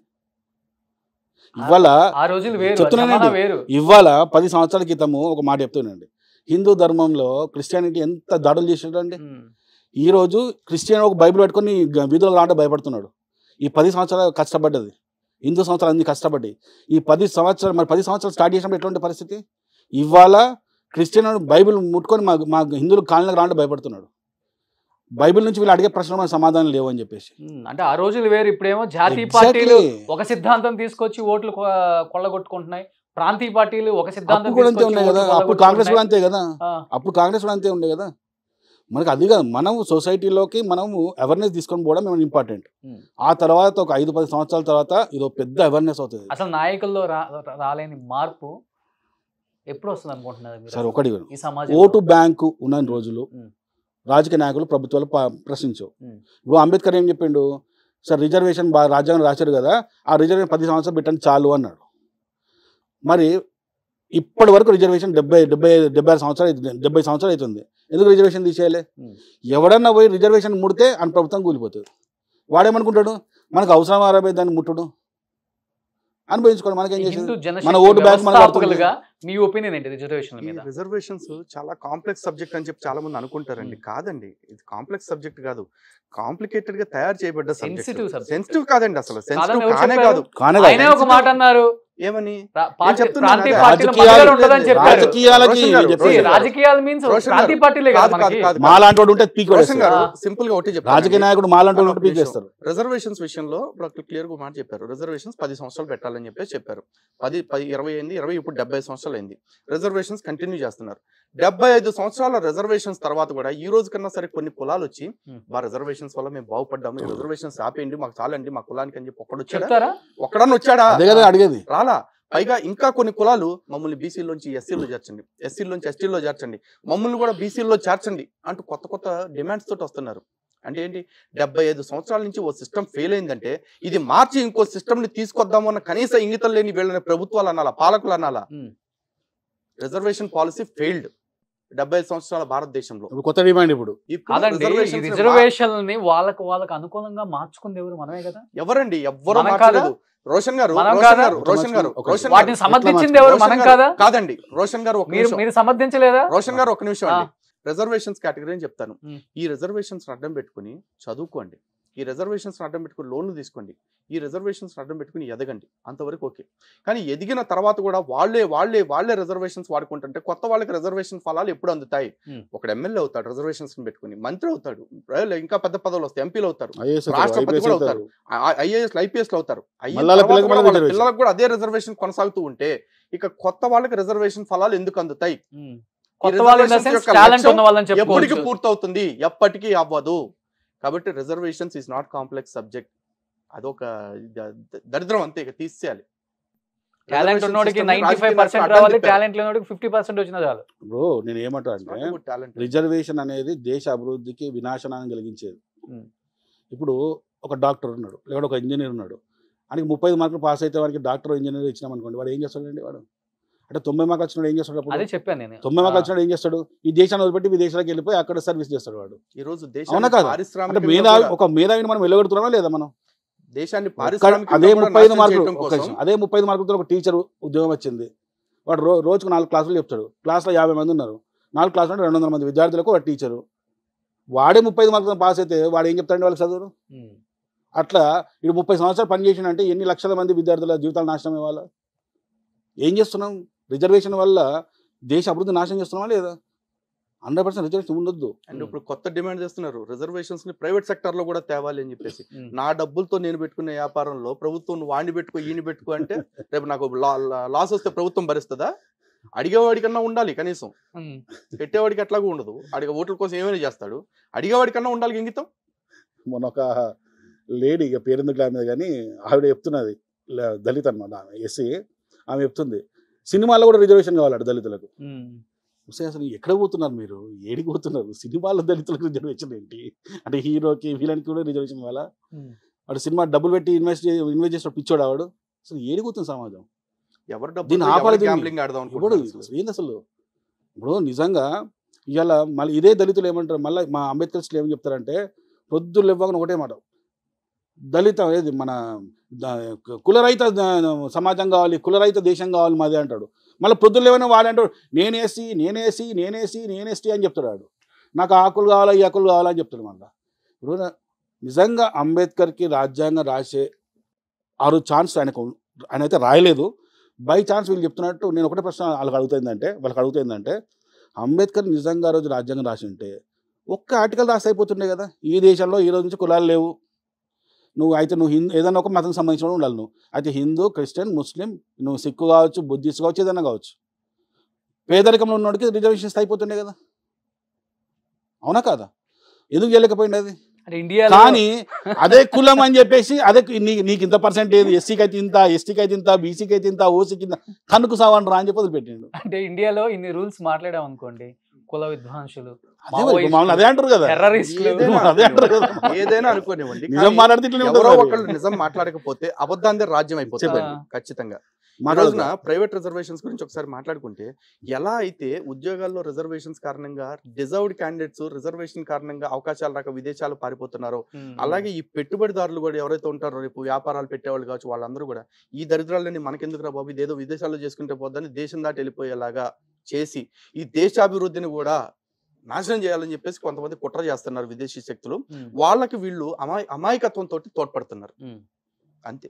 ఇవాళ ఆ రోజులు వేరు ఆ చెప్తున్నానండి. జమానా వేరు ఇవాళ పది సంవత్సరాల క్రితము ఒక మాట చెప్తున్నానండి హిందూ ధర్మంలో క్రిస్టియానిటీ ఎంత దాడులు చేసాడండి ఉమ్. ఈ రోజు క్రిస్టియన్ ఒక బైబిల్ పట్టుకొని గ- వీధులకు రాంటే భయపడుతున్నాడు ఈ పది సంవత్సరాలు కష్టపడ్డది హిందూ సంవత్సరాలు అన్ని కష్టపడ్డాయి ఈ పది సంవత్సరాలు మరి పది సంవత్సరాలు స్టార్ట్ చేసినప్పుడు ఎటువంటి పరిస్థితి ఇవాళ క్రిస్టియన్ వాడు బైబిల్ ముట్టుకొని మా మా హిందువులు కాళ్ళకి రాంటే భయపడుతున్నాడు బైబిల్ నుంచి వీళ్ళు అడిగే ప్రశ్న మన సమాధానం లేవు అని చెప్పేసి ఉమ్. అంటే ఆ రోజులు వేరు ఇప్పుడేమో జాతీయ Exactly. పార్టీలు ఒక సిద్ధాంతం తీసుకొచ్చి ఓట్లు కొ- కొల్లగొట్టుకుంటున్నాయి ప్రాంతీయ పార్టీలు ఒక సిద్ధాంతం అప్పుడు కూడా అంతే తీసుకొచ్చి ఉన్నాయి కదా ఓట్లు అప్పుడు కాంగ్రెస్ కూడా అంతే కదా కొల్లగొట్టుకుంటున్నాయి. ఆ, అప్పుడు కాంగ్రెస్ కూడా అంతే ఉండే కదా మనకు అది కాదు మనం సొసైటీలోకి మనము అవేర్నెస్ తీసుకొని పోవడం మేము ఇంపార్టెంట్ ఉమ్. ఆ తర్వాత ఒక ఐదు పది సంవత్సరాల తర్వాత ఇది ఒక పెద్ద అవేర్నెస్ అవుతుంది అసలు నాయకుల్లో రా రా- రాలేని మార్పు ఎప్పుడు వస్తుంది అనుకుంటున్నారు మీరు సరే ఒకటి ఈ సమాజం ఓటు బ్యాంకు ఉన్న రోజులు ఉమ్. రాజకీయ నాయకులు ప్రభుత్వాలు ప- ప్రశ్నించవు ఉమ్. ఇప్పుడు అంబేద్కర్ ఏం చెప్పిండు సార్ రిజర్వేషన్ బాగా రాజ్యాంగం రాశారు కదా ఆ రిజర్వేషన్ పది సంవత్సరాలు పెట్టండి చాలు అన్నాడు మరి ఇప్పటి వరకు రిజర్వేషన్ డెబ్బై డెబ్బై డెబ్బై ఆరు సంవత్సరాలు అవుతుంది డెబ్బై సంవత్సరాలు అవుతుంది ఎందుకు రిజర్వేషన్ తీసేయాలి ఉమ్. ఎవడన్నా పోయి రిజర్వేషన్ ముడితే అని ప్రభుత్వం కూలిపోతుంది వాడేమనుకుంటాడు మనకు అవసరం ఆరాబోయే దాన్ని ముట్టుడు అనుభవించుకోండి మనకేం హిందూ చేసేది జనశక్తి మన ఓటు బ్యాంక్ మనకు వ్యవస్థాపకులుగా మీ ఒపీనియన్ ఏంటి రిజర్వేషన్ల ఈ మీద రిజర్వేషన్స్ చాలా కాంప్లెక్స్ సబ్జెక్ట్ అని చెప్పి చాలా మంది అనుకుంటారండి Hmm. కాదండి ఇది కాంప్లెక్స్ సబ్జెక్ట్ కాదు కాంప్లికేటెడ్ గా తయారు చేయబడ్డ Sensitive subject. సెన్సిటివ్ కాదండి అసలు కాదని సెన్సిటివ్ ఎవరు కానే చెప్పారు? కాదు కానే ఆయనే ఒక మాట అన్నారు ఏమని రా- పార్టీ- చెప్తున్నాను ప్రాంతీయ అదే. పార్టీల రాజకీయాలు- మధ్యలో ఉంటుందని చెప్పారు రాజకీయాలకి రోషన్ గారు, చెప్పేసి- See, రోషన్ గారు, రాజకీయాలు మీన్స్ రోషన్ ప్రాంతీయ గారు, పార్టీలే కదా కాదు, కాదు, మనకి కాదు. మా లాంటి వాడు ఉంటే పీక్ రోషన్ గారు ఆ. సింపుల్ గా ఒకటి రాజకీయ చెప్పారు నాయకుడు మా లాంటి వాడు ఉంటే ఒక పీక్ నిమిషం. వేస్తారు రిజర్వేషన్స్ విషయంలో ఇప్పుడు అక్కడ క్లియర్ గా మాట చెప్పారు రిజర్వేషన్స్ పది సంవత్సరాలు పెట్టాలని చెప్పేసి చెప్పారు పది పది ఇరవై అయింది ఇరవై ఇప్పుడు డెబ్బై సంవత్సరాలు అయింది రిజర్వేషన్స్ కంటిన్యూ చేస్తున్నారు డెబ్బై ఐదు సంవత్సరాల రిజర్వేషన్స్ తర్వాత కూడా ఈ రోజు కన్నా సరే కొన్ని కులాలు వచ్చి Hmm. మా రిజర్వేషన్స్ వల్ల మేము బాగుపడ్డాము ఈ రిజర్వేషన్స్ ఆపేయండి మాకు చాలండి మా కులానికి అని చెప్పి ఒక్కడు వచ్చాడా చెప్తారా ఒక్కడన్నా వచ్చాడా అదే కదా అడిగేది రాలా పైగా ఇంకా కొన్ని కులాలు మమ్మల్ని బీసీలోంచి ఎస్సీలో చేర్చండి ఎస్సీలోంచి ఎస్టీలో చేర్చండి మమ్మల్ని కూడా బీసీలో చేర్చండి అంటూ కొత్త కొత్త డిమాండ్స్ తోటి వస్తున్నారు అంటే ఏంటి డెబ్బై ఐదు సంవత్సరాల నుంచి ఓ సిస్టమ్ ఫెయిల్ అయిందంటే ఇది మార్చి ఇంకో సిస్టమ్ ని తీసుకొద్దాము అన్న కనీస ఇంగితం లేని వీళ్ళని ప్రభుత్వాలు అనాలా పాలకులు అనాలా Hmm. రిజర్వేషన్ పాలసీ ఫెయిల్డ్ డెబ్బై ఐదు సంవత్సరాల భారతదేశంలో ఇప్పుడు కొత్త డిమాండ్ ఇప్పుడు ఇప్పుడు కాదండి ఈ reservations ని మా- రిజర్వేషన్ ని వాళ్ళకు వాళ్ళకు అనుకూలంగా మార్చుకుంది ఎవరు మనమే కదా ఎవరండి ఎవ్వరు మనం మార్చలేదు రోషన్ గారు మనం రోషన్ కాదా? గారు రోషన్ గారు ఒక రోషన్ వాటిని గారు సమర్థించింది ఎవరు రోషన్ మనం గారు- కాదా కాదండి రోషన్ గారు ఒక మీరు నిమిషం. మీరు సమర్థించలేదా రోషన్ గారు ఒక నిమిషం ఆ. అండి రిజర్వేషన్స్ కేటగిరీ అని చెప్తాను మ్. ఈ రిజర్వేషన్స్ అడ్డం పెట్టుకుని చదువుకోండి ఈ రిజర్వేషన్స్ అడ్డం పెట్టుకుని లోన్లు తీసుకోండి ఈ రిజర్వేషన్స్ అడ్డం పెట్టుకుని ఎదగండి అంతవరకు ఓకే కానీ ఎదిగిన తర్వాత కూడా వాళ్ళే వాళ్ళే వాళ్ళే రిజర్వేషన్స్ వాడుకుంటుంటే కొత్త వాళ్ళకి రిజర్వేషన్ ఫలాలు ఎప్పుడు అందుతాయి మ్. ఒకడు ఎమ్మెల్యే అవుతాడు రిజర్వేషన్స్ పెట్టుకుని మంత్రి అవుతాడు రైలు ఇంకా పెద్ద పదవులు వస్తాయి ఎంపీలు అవుతారు ఐఏఎస్ రాష్ట్రపతి ఐపీఎస్ కూడా అవుతారు ఐఏఎస్ ఐపీఎస్ అవుతారు అయిన మళ్ళా తర్వాత పిల్లలకు కూడా మళ్ళీ వాళ్ళ reservation. పిల్లలకు కూడా అదే రిజర్వేషన్ కొనసాగుతూ ఉంటే ఇక కొత్త వాళ్ళకి రిజర్వేషన్ ఫలాలు ఎందుకు అందుతాయి ఉమ్. ఈ కొత్త వాళ్ళు ఇన్ ద reservations సెన్స్ యొక్క టాలెంట్ లక్ష్యం ఉన్న వాళ్ళని ఎప్పటికీ చెప్పుకోవచ్చు పూర్తవుతుంది ఎప్పటికీ అవ్వదు కాబట్టి reservations is not complex subject అదొక ద- ద- దరిద్రం అంతే ఇక తీసేయాలి టాలెంట్ Reservation ఉన్నోడికి system ని నైన్టీ ఫైవ్ రాజకీయ పర్సెంట్ నాయకులు రావాలి అడ్డం తిప్పారు. టాలెంట్ లేనోడికి ఫిఫ్టీ పర్సెంట్ వచ్చినా చాలు బ్రో నేను ఏమంటా It's not అంటే about talent. రిజర్వేషన్ అనేది దేశ అభివృద్ధికి వినాశనాన్ని కలిగించేది ఉమ్. ఇప్పుడు ఒక డాక్టర్ ఉన్నాడు లేకపోతే ఒక ఇంజనీర్ ఉన్నాడు ఆయనకి ముప్పై మార్కులు పాస్ అయితే వాడికి డాక్టర్ ఇంజనీర్ ఇచ్చినాం అనుకోండి వాడు ఏం చేస్తాడండి వాడు అంటే తొంభై మార్కులు వచ్చినాడు ఏం చేస్తాడు అప్పుడు అదే చెప్పాను నేను తొంభై మార్కులు ఆ, వచ్చినాడు ఏం చేస్తాడు ఈ దేశాన్ని వదిలిపెట్టి విదేశాలకు వెళ్ళిపోయి అక్కడ సర్వీస్ చేస్తాడు వాడు ఈ రోజు అవునా దేశాన్ని కాదా? అంటే పారిశ్రామికంగా మేధావి కూడా- ఒక మేధావిని మనం వెళ్ళగొడుతున్నామా లేదా మనం దేశాన్ని ఒక్క- పారిశ్రామికంగా అదే కూడా ముప్పై ఐదు నాశనం మార్కులు చేయటం ఒక్క కోసం నిమిషం. అదే ముప్పై ఐదు మార్కులతో ఒక టీచర్ ఉద్యోగం వచ్చింది వాడు రో రోజుకు నాలుగు క్లాసులు చెప్తాడు క్లాస్లో యాభై మంది ఉన్నారు నాలుగు క్లాసులు అంటే రెండు వందల మంది విద్యార్థులకు ఒక టీచరు వాడే ముప్పై ఐదు మార్కులతో పాస్ అయితే వాడు ఏం చెప్తాడండి వాళ్ళకి చదువు ఉమ్. అట్లా ఇప్పుడు ముప్పై సంవత్సరాలు పనిచేసిందంటే ఎన్ని లక్షల మంది విద్యార్థుల జీవితాలు నాశనం ఇవ్వాలా ఏం చేస్తున్నాం రిజర్వేషన్ వల్ల దేశ అభివృద్ధి నాశనం చేస్తున్నామా లేదా హండ్రెడ్ పర్సెంట్ రిజర్వేషన్ ఉండొద్దు అండ్ ఇప్పుడు కొత్త డిమాండ్ చేస్తున్నారు రిజర్వేషన్స్ ని ప్రైవేట్ సెక్టర్ లో కూడా తేవాలి అని చెప్పేసి ఉమ్. నా డబ్బులతో నేను పెట్టుకునే వ్యాపారంలో ప్రభుత్వం నువ్వు వాడిని పెట్టుకో ఈయన పెట్టుకో అంటే రేపు నాకు లాస్ వస్తే ప్రభుత్వం భరిస్తుందా అడిగేవాడికన్నా ఉండాలి కనీసం ఉమ్. పెట్టేవాడికి ఎట్లాగూ ఉండదు అడిగే ఓట్ల కోసం ఏమైనా చేస్తాడు అడిగేవాడికన్నా ఉండాలి ఇంగితం మొన్న ఒక లేడీ ఇక పేరెందుకు మీద కానీ ఆవిడ చెప్తున్నది ల- దళిత అనమాట ఆమె ఎస్సీ ఆమె చెప్తుంది సినిమాల్లో కూడా రిజర్వేషన్ కావాలట దళితులకు ఉమ్. వస్తే అసలు ఎక్కడ పోతున్నారు మీరు ఏడికి పోతున్నారు సినిమాల్లో దళితులకు రిజర్వేషన్ ఏంటి అంటే హీరోకి విలన్కి కూడా రిజర్వేషన్ ఇవ్వాలా ఉమ్. వాడు సినిమా డబ్బులు పెట్టి ఇన్వెస్ట్ ఇన్వెస్ట్ చేసిన పిచ్చోడు ఆవాడు అసలు ఏడిపోతుంది సమాజం ఎవరు దీన్ని డబ్బు ఆపాలి దీన్ని. గ్యాంబ్లింగ్ ఆడదాం ఇప్పుడు అనుకుంటున్నారు అసలు. ఏంది అసలు ఇప్పుడు నిజంగా ఇవాళ మళ్ళీ ఇదే దళితులు ఏమంటారు మళ్ళీ మా అంబేద్కర్స్లు ఏమని చెప్తారంటే పొద్దులు ఇవ్వగానే ఒకటే మాట దళిత ఏది మన ద- కులరహిత ద- సమాజం కావాలి కులరహిత దేశం కావాలి మాది అంటాడు మళ్ళీ పొద్దులు ఏమైనా వాడంటాడు నేనేసి నేనేసి నేనేసి నేనేసి అని చెప్తాడు వాడు నాకు ఆ హక్కులు కావాలా ఈ హక్కులు కావాలా అని చెప్తాడు మళ్ళీ ఇప్పుడు నా- నిజంగా అంబేద్కర్కి రాజ్యాంగం రాసే ఆరు ఛాన్స్ ఆయనకు ఉన్- ఆయన అయితే రాయలేదు బై ఛాన్స్ వీళ్ళు చెప్తున్నట్టు నేను ఒకటే ప్రశ్న వాళ్ళకి అడుగుతుందంటే వాళ్ళకి అడుగుతుందంటే అంబేద్కర్ నిజంగా ఆ రోజు రాజ్యాంగం రాసి ఉంటే ఒక్క ఆర్టికల్ రాసి అయిపోతుండే కదా ఈ దేశంలో ఈ రోజు నుంచి కులాలు లేవు నువ్వు అయితే నువ్వు హిందూ ఏదైనా ఒక మతం సంబంధించిన వాడు ఉండాలి నువ్వు అయితే హిందూ క్రిస్టియన్ ముస్లిం నువ్వు సిక్కు కావచ్చు బుద్ధిస్ట్ కావచ్చు ఏదైనా కావచ్చు పేదరికంలో ఉన్నవాడికి రిజర్వేషన్స్ అయిపోతుండే కదా అవునా కాదా ఎందుకు చేయలేకపోయింది అది అంటే ఇండియాలో కానీ అదే కులం అని చెప్పేసి అదే కు- నీ నీకు ఇంత పర్సెంటేజ్ ఎస్సీకి అయితే ఇంత ఎస్టీకి అయితే ఇంత బీసీకి అయితే ఇంత ఓసీకి ఇంత కనుకు సావని రా అని చెప్పి పెట్టిండు అంటే ఇండియాలో ఇన్ని రూల్స్ మాట్లాడాం అనుకోండి కుల విద్వాంసులు అదే మరి ఇప్పుడు మామూలు అదే అంటారు కదా టెర్రరిస్టులు ఏదైనా అదే అంటారు కదా. అనుకోనివ్వండి. ఏదైనా అనుకోనివ్వండి నిజం కానీ మాట్లాడితే ఇట్లనే ఉంటుంది ఎవరో మరి. ఒకళ్ళు నిజం మాట్లాడకపోతే అబద్ధాందే రాజ్యం అయిపోతుంది చెప్పండి. ఖచ్చితంగా ఈ మాట్లాడదు. రోజున ప్రైవేట్ రిజర్వేషన్స్ గురించి ఒకసారి మాట్లాడుకుంటే ఎలా అయితే ఉద్యోగాల్లో రిజర్వేషన్స్ కారణంగా డిజర్వ్డ్ క్యాండిడేట్స్ రిజర్వేషన్ కారణంగా అవకాశాలు రాక విదేశాలు పారిపోతున్నారో ఉమ్. అలాగే ఈ పెట్టుబడిదారులు కూడా ఎవరైతే ఉంటారో రేపు వ్యాపారాలు పెట్టేవాళ్ళు కావచ్చు వాళ్ళందరూ కూడా ఈ దరిద్రాలని మనకెందుకురా బాబు ఇదేదో విదేశాల్లో చేసుకుంటే పోద్దని దేశం దాటి వెళ్ళిపోయేలాగా చేసి ఈ దేశాభివృద్ధిని కూడా నాశనం చేయాలని చెప్పేసి కొంతమంది కుట్ర చేస్తున్నారు విదేశీ శక్తులు ఉమ్. వాళ్ళకి వీళ్ళు అమాయ అమాయకత్వంతో తోడ్పడుతున్నారు ఉమ్. అంతే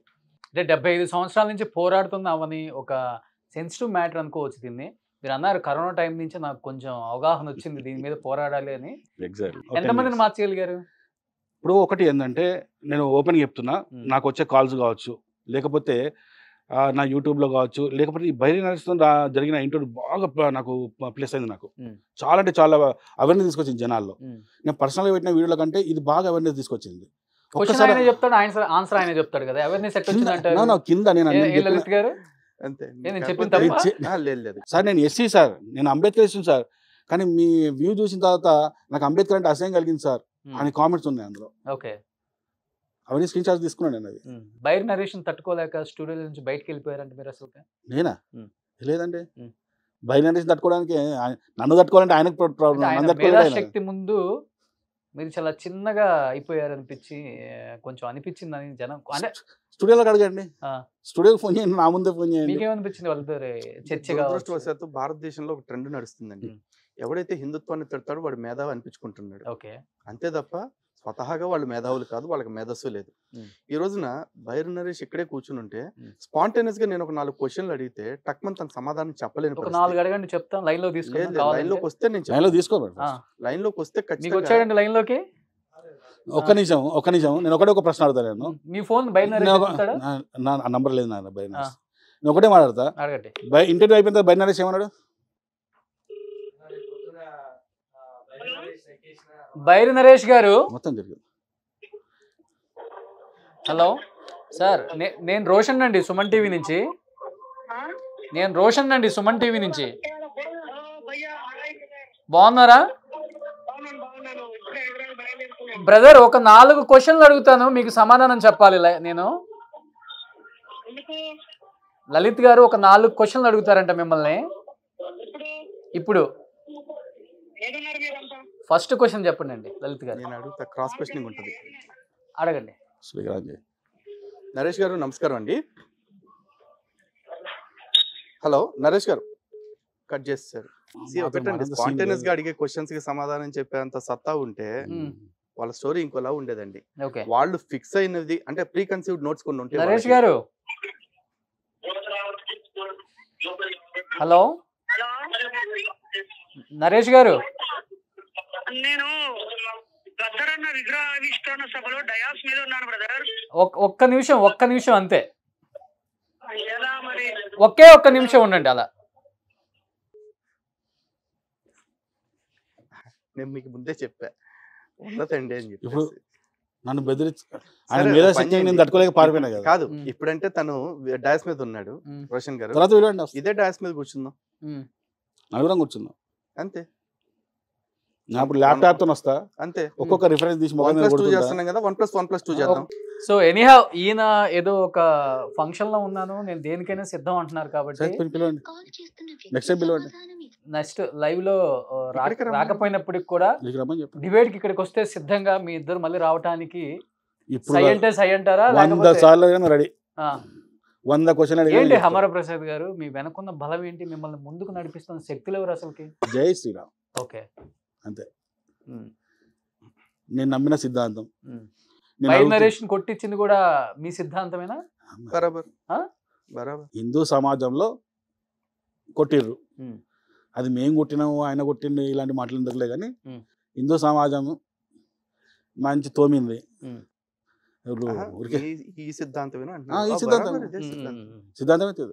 అంటే డెబ్బై ఐదు సంవత్సరాల నుంచి పోరాడుతున్న అవని ఒక సెన్సిటివ్ మ్యాటర్ అనుకోవచ్చు దీన్ని మీరు అన్నారు కరోనా టైం నుంచి నాకు కొంచెం అవగాహన వచ్చింది దీని మీద పోరాడాలి అని ఎగ్జాక్ట్లీ ఎంతమందిని మార్చగలిగారు ఇప్పుడు ఒకటి ఏంటంటే నేను ఓపెన్ చెప్తున్నా Hmm. నాకు వచ్చే కాల్స్ కావచ్చు లేకపోతే ఆ, నా యూట్యూబ్లో కావచ్చు లేకపోతే ఈ బైరీ నరేష్తో జరిగిన ఇంటర్వ్యూ బాగా ప- నాకు ప్లేస్ అయింది నాకు Hmm. చాలా అంటే చాలా అవేర్నెస్ తీసుకొచ్చింది జనాల్లో Hmm. నేను పర్సనల్గా పెట్టిన వీడియోల కంటే ఇది బాగా అవేర్నెస్ తీసుకొచ్చింది క్వశ్చన్ ఆయన చెప్తాడు ఆయన ఆన్సర్ ఆయన చెప్తాడు కదా అవేర్నెస్ ఎట్లా కింద వచ్చింది no, no, కింద నేను ఏ- అన్ని ఏ చెప్పిన- లలిత్ గారు అంతే ఏ, నేను కాకపోతే- చెప్పిన తప్పా? చే- ఆ, లేదు లేదు సార్ నేను ఎస్సీ సార్ నేను అంబేద్కర్ ఇష్టం సార్ కానీ మీ వ్యూ చూసిన తర్వాత నాకు అంబేద్కర్ అంటే అసహ్యం కలిగింది సార్ అని కామెంట్స్ ఉన్నాయి అందులో ఓకే అవన్నీ స్క్రీన్ షాట్స్ తీసుకున్నాను నేను అది బైర్ నరేషన్ తట్టుకోలేక స్టూడియో నుంచి బయటకు వెళ్ళిపోయారంటే మీరు అసలు నేనా Hmm. లేదండి Hmm. బై నరేష్ తట్టుకోవడానికి ఆయన- నన్ను తట్టుకోవాలంటే ఆయనకు ప్ర- అంటే ప్రాబ్లం ఆయన నన్ను తట్టుకోలేడు ఆయన. మేధాశక్తి ముందు మీరు చాలా చిన్నగా అయిపోయారు అనిపించి కొంచెం అనిపించింది అని జనం అంటే స్టూడియోలో అడగండి ఆ. స్టూడియోకి ఫోన్ చేయండి నా ముందే ఫోన్ చేయండి మీకేమనిపించింది వాళ్ళతో చర్చ కావచ్చు దురదృష్టవశాత్తు భారతదేశంలో ఒక ట్రెండ్ నడుస్తుందండి ఉమ్. ఎవడైతే హిందుత్వాన్ని తిడతాడో వాడు మేధావి అనిపించుకుంటున్నాడు ఓకే అంతే తప్ప స్వతహాగా వాళ్ళు మేధావులు కాదు వాళ్ళకి మేధస్సు లేదు ఉమ్. ఈ రోజున బైరు నరేష్ ఇక్కడే కూర్చుని ఉంటే ఉమ్. స్పాంటేనియస్ గా నేను ఒక నాలుగు క్వశ్చన్లు అడిగితే టక్మన్ తన సమాధానం చెప్పలేని ఒక పరిస్థితి. నాలుగు అడగండి చెప్తాం లైన్ లో లేదు, తీసుకుంటాం లేదు, లైన్ కావాలంటే లోకి వస్తే నేను లైన్లో చెప్తాను. తీసుకోమండి ఆ, లైన్ లోకి వస్తే మీకు ఖచ్చితంగా వచ్చాడండి లైన్ లోకి ఒక్క నిమిషం ఒక్క నిమిషం నేను ఒకటే ఒక ప్రశ్న అడతా నేను మీ ఫోన్ బైర్ నేను నరేష్ ఒక- చెప్తాడా నా- నా నంబర్ లేదు నాన్న బై ఆ. నరేష్ నేను ఒకటే మాట్లాడతా అడగండి బై ఇంటర్వ్యూ అయిపోయిన తర్వాత బై నరేష్ ఏమన్నాడు బైర్ నరేష్ గారు మొత్తం జరిగింది హలో సార్ నే- నేను రోషన్ అండి సుమన్ టీవీ నుంచి నేను రోషన్ అండి సుమన్ టీవీ నుంచి భయ్యా బాగున్నారా బాగున్నాను బాగున్నాను ఇప్పుడే హైదరాబాద్ బయలుదేరుతున్నాను బ్రదర్ ఒక నాలుగు క్వశ్చన్లు అడుగుతాను మీకు సమాధానం చెప్పాలి లై- నేను ఎందుకు లలిత్ గారు ఒక నాలుగు క్వశ్చన్లు అడుగుతారంట మిమ్మల్ని ఇప్పుడు ఇప్పుడు ఏడున్నారు మీరంతా ఫస్ట్ క్వశ్చన్ చెప్పండి అండి లలిత్ గారు నేను అడుగుతా క్రాస్ క్వశ్చనింగ్ ఉంటుంది అడగండి స్పీకర్ ఆన్ చేయి. నరేష్ గారు నమస్కారం అండి హలో నరేష్ గారు కట్ చేస్తారు See, మాతో ఒకటండి మాట్లాడే scene స్పాంటేనియస్ లేదు. గా అడిగే క్వశ్చన్స్ కి సమాధానం చెప్పేంత సత్తా ఉంటే మ్మ్. వాళ్ళ స్టోరీ ఇంకోలా ఉండేదండి ఓకే వాళ్ళు ఫిక్స్ అయినది అంటే ప్రీ కన్సీవ్డ్ నోట్స్ కొన్ని ఉంటాయి నరేష్ వాళ్ళకి. గారు హలో హలో నరేష్ గారు నేను గద్దరన్న విగ్రహావిష్కరణ సభలో డయాస్ మీద ఉన్నాను బ్రదర్ ఒక్- ఒక్క నిమిషం ఒక్క నిమిషం అంతే ఎలా మరి ఒకే ఒక్క నిమిషం ఉండండి అలా నేను మీకు ముందే చెప్పా ఉన్నదండి అని ఇప్పుడు చెప్పేసి నన్ను బెదిరించి ఆయన సరే, మీద ఒక పని శక్తి నేను చేయండి. తట్టుకోలేక పారిపోయినా కదా కాదు మ్మ్. ఇప్పుడంటే తను డాస్ మీద ఉన్నాడు మ్మ్. రోషన్ గారు తర్వాత విలువండి ఇదే డాస్ మీద కూర్చుందాం మ్మ్. నలుగురం కూర్చుందాం అంతే నేను అప్పుడు ల్యాప్టాప్ తో వస్తా అంతే ఒక్కొక్క రిఫరెన్స్ తీసి వన్ మొబైల్ ప్లస్ టూ చేస్తున్నాం కదా one plus one plus two చేద్దాం సో ఎనీహా ఈయన ఏదో ఒక ఫంక్షన్ లో ఉన్నాను నేను దేనికైనా సిద్ధం అంటున్నారు కాబట్టి పిలవండి Next time పిలవండి. నెక్స్ట్ లైవ్ లో ఆ, రా- ఇక్కడికి రమ్మని రాకపోయినప్పటికి కూడా నీకు రమ్మని చెప్పండి డిబేట్ కి ఇక్కడికి వస్తే సిద్ధంగా మీ ఇద్దరు మళ్ళీ రావటానికి ఇప్పుడు సై అంటే సై అంటారా వంద లేకపోతే సార్లు రెడీ ఆ, వంద క్వశ్చన్ ఏంటి హమర ప్రసాద్ గారు మీ వెనకున్న బలం ఏంటి మిమ్మల్ని ముందుకు నడిపిస్తున్న శక్తులు ఎవరు అసలుకి జై శ్రీరామ్ ఓకే అంతే. ఉమ్, నేను నమ్మిన సిద్ధాంతం ఉమ్. నేను బై అడుగుతు- నరేషన్ కొట్టించింది కూడా మీ సిద్ధాంతమేనా బరాబర్ ఆ? బరాబర్ హిందూ సమాజంలో కొట్టిర్రు ఉమ్. అది మేము కొట్టినాము ఆయన కొట్టిండు ఇలాంటి మాటలు ఎందుకులే కానీ ఉమ్. హిందూ సమాజం మంచి తోమింది ఉమ్. ఎవరు ఆహా, ఊరికే ఈ- ఈ సిద్ధాంతమే ఆ, ఈ సిద్ధాంతం. సిద్ధాంతమే తెలియదు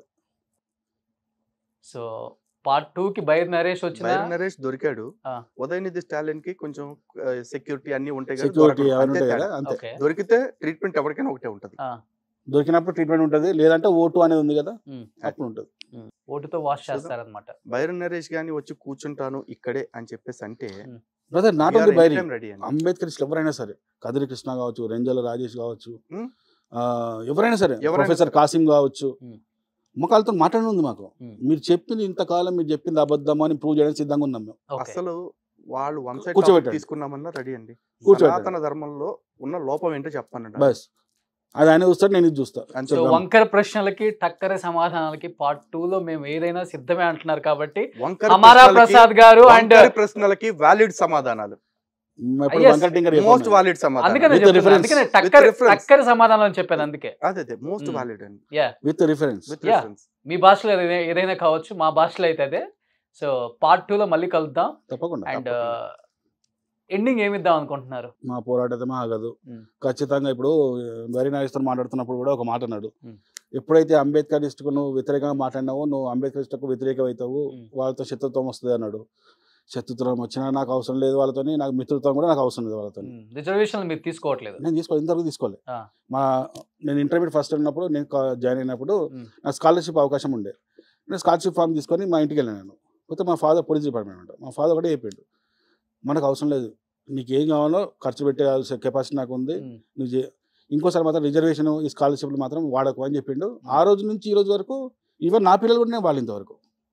సో పార్ట్ టూ కి బైర్ నరేష్ వచ్చిన బైర్ నరేష్ దొరికాడు ఆ. ఉదయనిధి స్టాలిన్ కి కొంచెం సెక్యూరిటీ అన్ని ఉంటాయి కదా, సెక్యూరిటీ దొరకడు. అవన్నీ అంతే ఉంటాయి తేడా. కదా అంతే ఓకే దొరికితే ట్రీట్మెంట్ ఎవరికైనా ఒకటే ఉంటది ఆ, దొరికినప్పుడు ట్రీట్మెంట్ ఉంటుంది లేదంటే ఓటు అనేది ఉంది కదా ఉమ్. అప్పుడు ఉంటుంది ఉమ్. ఓటుతో వాష్ చేస్తారనమాట బైర్ నరేష్ గాని వచ్చి కూర్చుంటాను ఇక్కడే అని చెప్పేసి అంటే brother not only Bairi ready అండి అంబేద్కర్ ఎవరైనా సరే కదిరి కృష్ణ కావచ్చు రెంజల రాజేష్ కావచ్చు Hmm. ఆ, ఎవరైనా సరే ఎవరైనా ప్రొఫెసర్ కాసిం కావచ్చు Hmm. మొక్కలతో మాట్లాడి ఉంది మాకు Hmm. మీరు చెప్పింది ఇంతకాలం మీరు చెప్పింది అబద్ధం అని ప్రూవ్ చేయడానికి సిద్ధంగా ఉన్నాం మేము ఓకే అసలు వాళ్ళు వన్ సైడ్ కూర్చోబెట్టండి. తీసుకున్నామన్నా రెడీ అండి కూర్చోబెట్టండి. సనాతన ధర్మంలో ఉన్న లోపం ఏంటో చెప్పానండి బస్ అది ఆయన చూస్తాడు నేను ఇది చూస్తా అంతే. సో చెప్దాం. వంకర ప్రశ్నలకి టక్కర సమాధానాలకి పార్ట్ టూ లో మేము ఏదైనా సిద్ధమే అంటున్నారు కాబట్టి వంకర అమారా ప్రశ్నలకి- ప్రసాద్ గారు అండ్ వంకర ప్రశ్నలకి వ్యాలిడ్ సమాధానాలు ఎప్పుడు Yes. వంకర టింకర్ చెప్పను మోస్ట్ నేను. వాలిడ్ సమాధానం అందుకనే With చెప్తున్నా. reference. అందుకనే With టక్కర్ reference. టక్కర్ సమాధానం చెప్పాను అందుకే అదే అదే మోస్ట్ Hmm. వాలిడ్ అండి with reference with Yeah. Reference మీ భాషలో ఏదైనా ఏదైనా కావచ్చు మా భాషలో అయితే అదే సో పార్ట్ టూ లో మళ్ళీ కలుద్దాం తప్పకుండా అండ్ ఎండింగ్ ఏమిద్దాం అనుకుంటున్నారు మా పోరాటం ఆగదు Mm. ఖచ్చితంగా ఇప్పుడు వెరీ నాయస్తో మాట్లాడుతున్నప్పుడు కూడా ఒక మాట అన్నాడు Mm. ఎప్పుడైతే అంబేద్కరిస్ట్కు నువ్వు వ్యతిరేకంగా మాట్లాడినావో నువ్వు అంబేద్కరిస్ట్కు వ్యతిరేకం అవుతావు Mm. వాళ్ళతో శత్రుత్వం వస్తుంది అన్నాడు శత్రుత్వం వచ్చినా నాకు అవసరం లేదు వాళ్ళతోని నాకు మిత్రుత్వం కూడా నాకు అవసరం లేదు వాళ్ళతో రిజర్వేషన్ మీరు తీసుకోవట్లేదు నేను తీసుకో ఇంతవరకు తీసుకోలే ఆ. మా నేను ఇంటర్మీడియట్ ఫస్ట్ ఉన్నప్పుడు నేను జాయిన్ అయినప్పుడు Mm. నాకు స్కాలర్షిప్ అవకాశం ఉండే నేను స్కాలర్షిప్ ఫామ్ తీసుకొని మా ఇంటికి వెళ్ళాను నేను పోతే మా ఫాదర్ పోలీస్ డిపార్ట్మెంట్ ఉంటా మా ఫాదర్ ఒకటే చెప్పిండు మనకు అవసరం లేదు నీకు ఏం కావాలో ఖర్చు పెట్టే కెపాసిటీ నాకు ఉంది Mm. నువ్వు చే- ఇంకోసారి మాత్రం రిజర్వేషన్ ఈ స్కాలర్షిప్లు మాత్రం వాడకు అని చెప్పిండు ఆ రోజు నుంచి ఈ రోజు వరకు ఈవెన్ నా పిల్లలు కూడా నేను వాళ్ళు ఇంతవరకు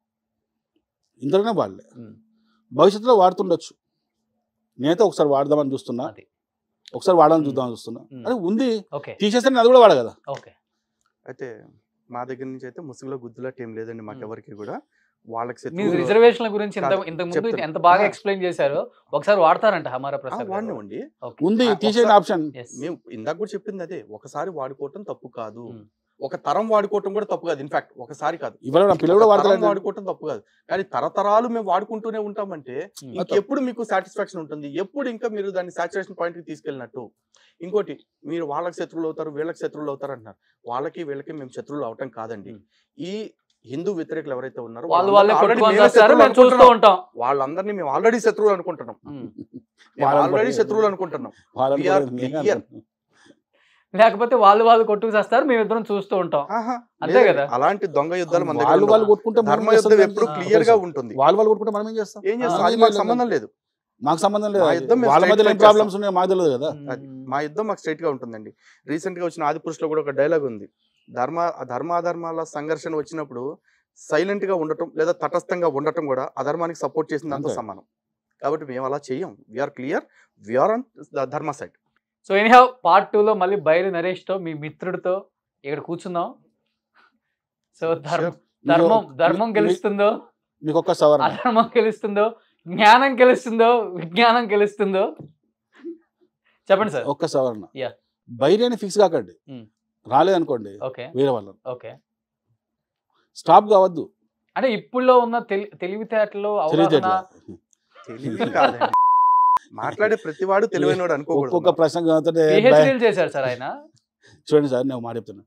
ఇంతలోనే వాళ్ళే Mm. భవిష్యత్తులో వాడుతుండొచ్చు నేనైతే ఒకసారి వాడదామని చూస్తున్నా అది. ఒకసారి వాడాలని Mm. చూద్దామని చూస్తున్నా Mm. అది ఉంది ఓకే తీసేస్తే అది కూడా వాడ కదా ఓకే అయితే మా దగ్గర నుంచి అయితే ముసుగులో గుద్దులాట ఏం లేదండి మాకు Hmm. ఎవరికి కూడా వాళ్ళకి మీరు శత్రువులు- రిజర్వేషన్ల గురించి ఇంత కాదు, ఇంతకు ముందు చెప్తాను. ఎంత బాగా ఆ. ఎక్స్ప్లెయిన్ చేశారో ఒకసారి వాడతారంట హమారా ఆ, ప్రసాద్ గారు. వాడినివ్వండి Okay. ఉంది ఆ, తీసేసిన ఒకసారి- ఆప్షన్ Yes. మేము ఇందాక కూడా చెప్పింది అదే ఒకసారి వాడుకోవటం తప్పు కాదు Hmm. ఒక తరం వాడుకోవటం కూడా తప్పు కాదు ఇన్ఫాక్ట్ ఒకసారి కాదు ఇవాళ నా పిల్లలు కూడా ఒక తరం వాడతారు వాడుకోవటం తప్పు కాదు కానీ తరతరాలు మేము వాడుకుంటూనే ఉంటామంటే Hmm. ఇంకెప్పుడు మీకు సాటిస్ఫాక్షన్ ఉంటుంది ఎప్పుడు ఇంకా మీరు దాన్ని సాచురేషన్ పాయింట్ కి తీసుకెళ్ళినట్టు ఇంకోటి మీరు వాళ్ళకి శత్రువులు అవుతారు వీళ్ళకి శత్రువులు అవుతారు అంటున్నారు వాళ్ళకి వీళ్ళకి మేము శత్రువులు అవటం కాదండి Hmm. ఈ హిందూ వ్యతిరేకులు ఎవరైతే ఉన్నారో వాళ్ళు వాళ్ళందరినీ వాళ్ళే already కొట్టుకొని మేమే చేస్తారు శత్రువులు మేము చూస్తూ అనుకుంటున్నాం. ఉంటాం వాళ్ళందరినీ మేము ఆల్రెడీ శత్రువులు అనుకుంటున్నాం ఉమ్. మేము వాళ్ళని ఆల్రెడీ కూడా- శత్రువులు అనుకుంటున్నాం వాళ్ళని We are కూడా నేనే clear. అంటాను. లేకపోతే వాళ్ళు వాళ్ళు కొట్టుకు చేస్తారు మేము ఇద్దరం చూస్తూ ఉంటాం ఆహా, అంతే లేదండి. కదా? అలాంటి దొంగ యుద్ధాలు మన దగ్గర వాళ్ళు ఉండవు. వాళ్ళు కొట్టుకుంటే మనం ధర్మ ఏం యుద్ధం చేస్తాం ఎప్పుడు దానికి? క్లియర్ గా ఉంటుంది వాళ్ళు వాళ్ళు కొట్టుకుంటే మనం ఏం చేస్తాం ఏం చేస్తాం ఆ, అది లేదు, మాకు లేదు, సంబంధం లేదు మాకు సంబంధం లేదు మా అది. యుద్ధం మేము వాళ్ళ straight మధ్యలో ఏం fight ప్రాబ్లమ్స్ ఉన్నాయో మాకు తెలియదు కదా అది మా యుద్ధం మాకు స్ట్రైట్ గా ఉంటుందండి రీసెంట్ గా వచ్చిన ఆదిపురుషులో కూడా ఒక డైలాగ్ ఉంది ధర్మ ధర్మాధర్మాల సంఘర్షణ వచ్చినప్పుడు సైలెంట్ గా ఉండటం లేదా తటస్థంగా ఉండటం కూడా అధర్మానికి సపోర్ట్ చేసిన దాంతో అంతే. సమానం కాబట్టి మేము అలా చెయ్యం we're clear we're on dharma side so anyhow part two లో మళ్ళీ బయలు నరేష్ తో మీ మిత్రుడితో ఇక్కడ కూర్చుందాం సో ధర్మ ధర్మం మీకు- ధర్మం మీ- గెలుస్తుందో మీకు ఒక్క సవరణ అధర్మం గెలుస్తుందో జ్ఞానం గెలుస్తుందో విజ్ఞానం గెలుస్తుందో చెప్పండి సార్ ఒక్క సవరణ Yeah. బయట ఫిక్స్ కాకండి Mm. రాలేదనుకోండి ఓకే వేరే వాళ్ళని ఓకే స్టాప్ కావద్దు అంటే ఇప్పుడులో ఉన్న తెలి తెలివితేటలు అవగాహన తెలియజేయట్లేదు తెలివి కాదండి మాట్లాడే ప్రతివాడు తెలివైనవాడు ఒక్కొక్క అనుకోకూడదు ప్రశ్న చదువుతుంటే పిహెచ్డీలు చేశారు సార్ ఆయన చూడండి సార్ నేను మాట చెప్తున్నా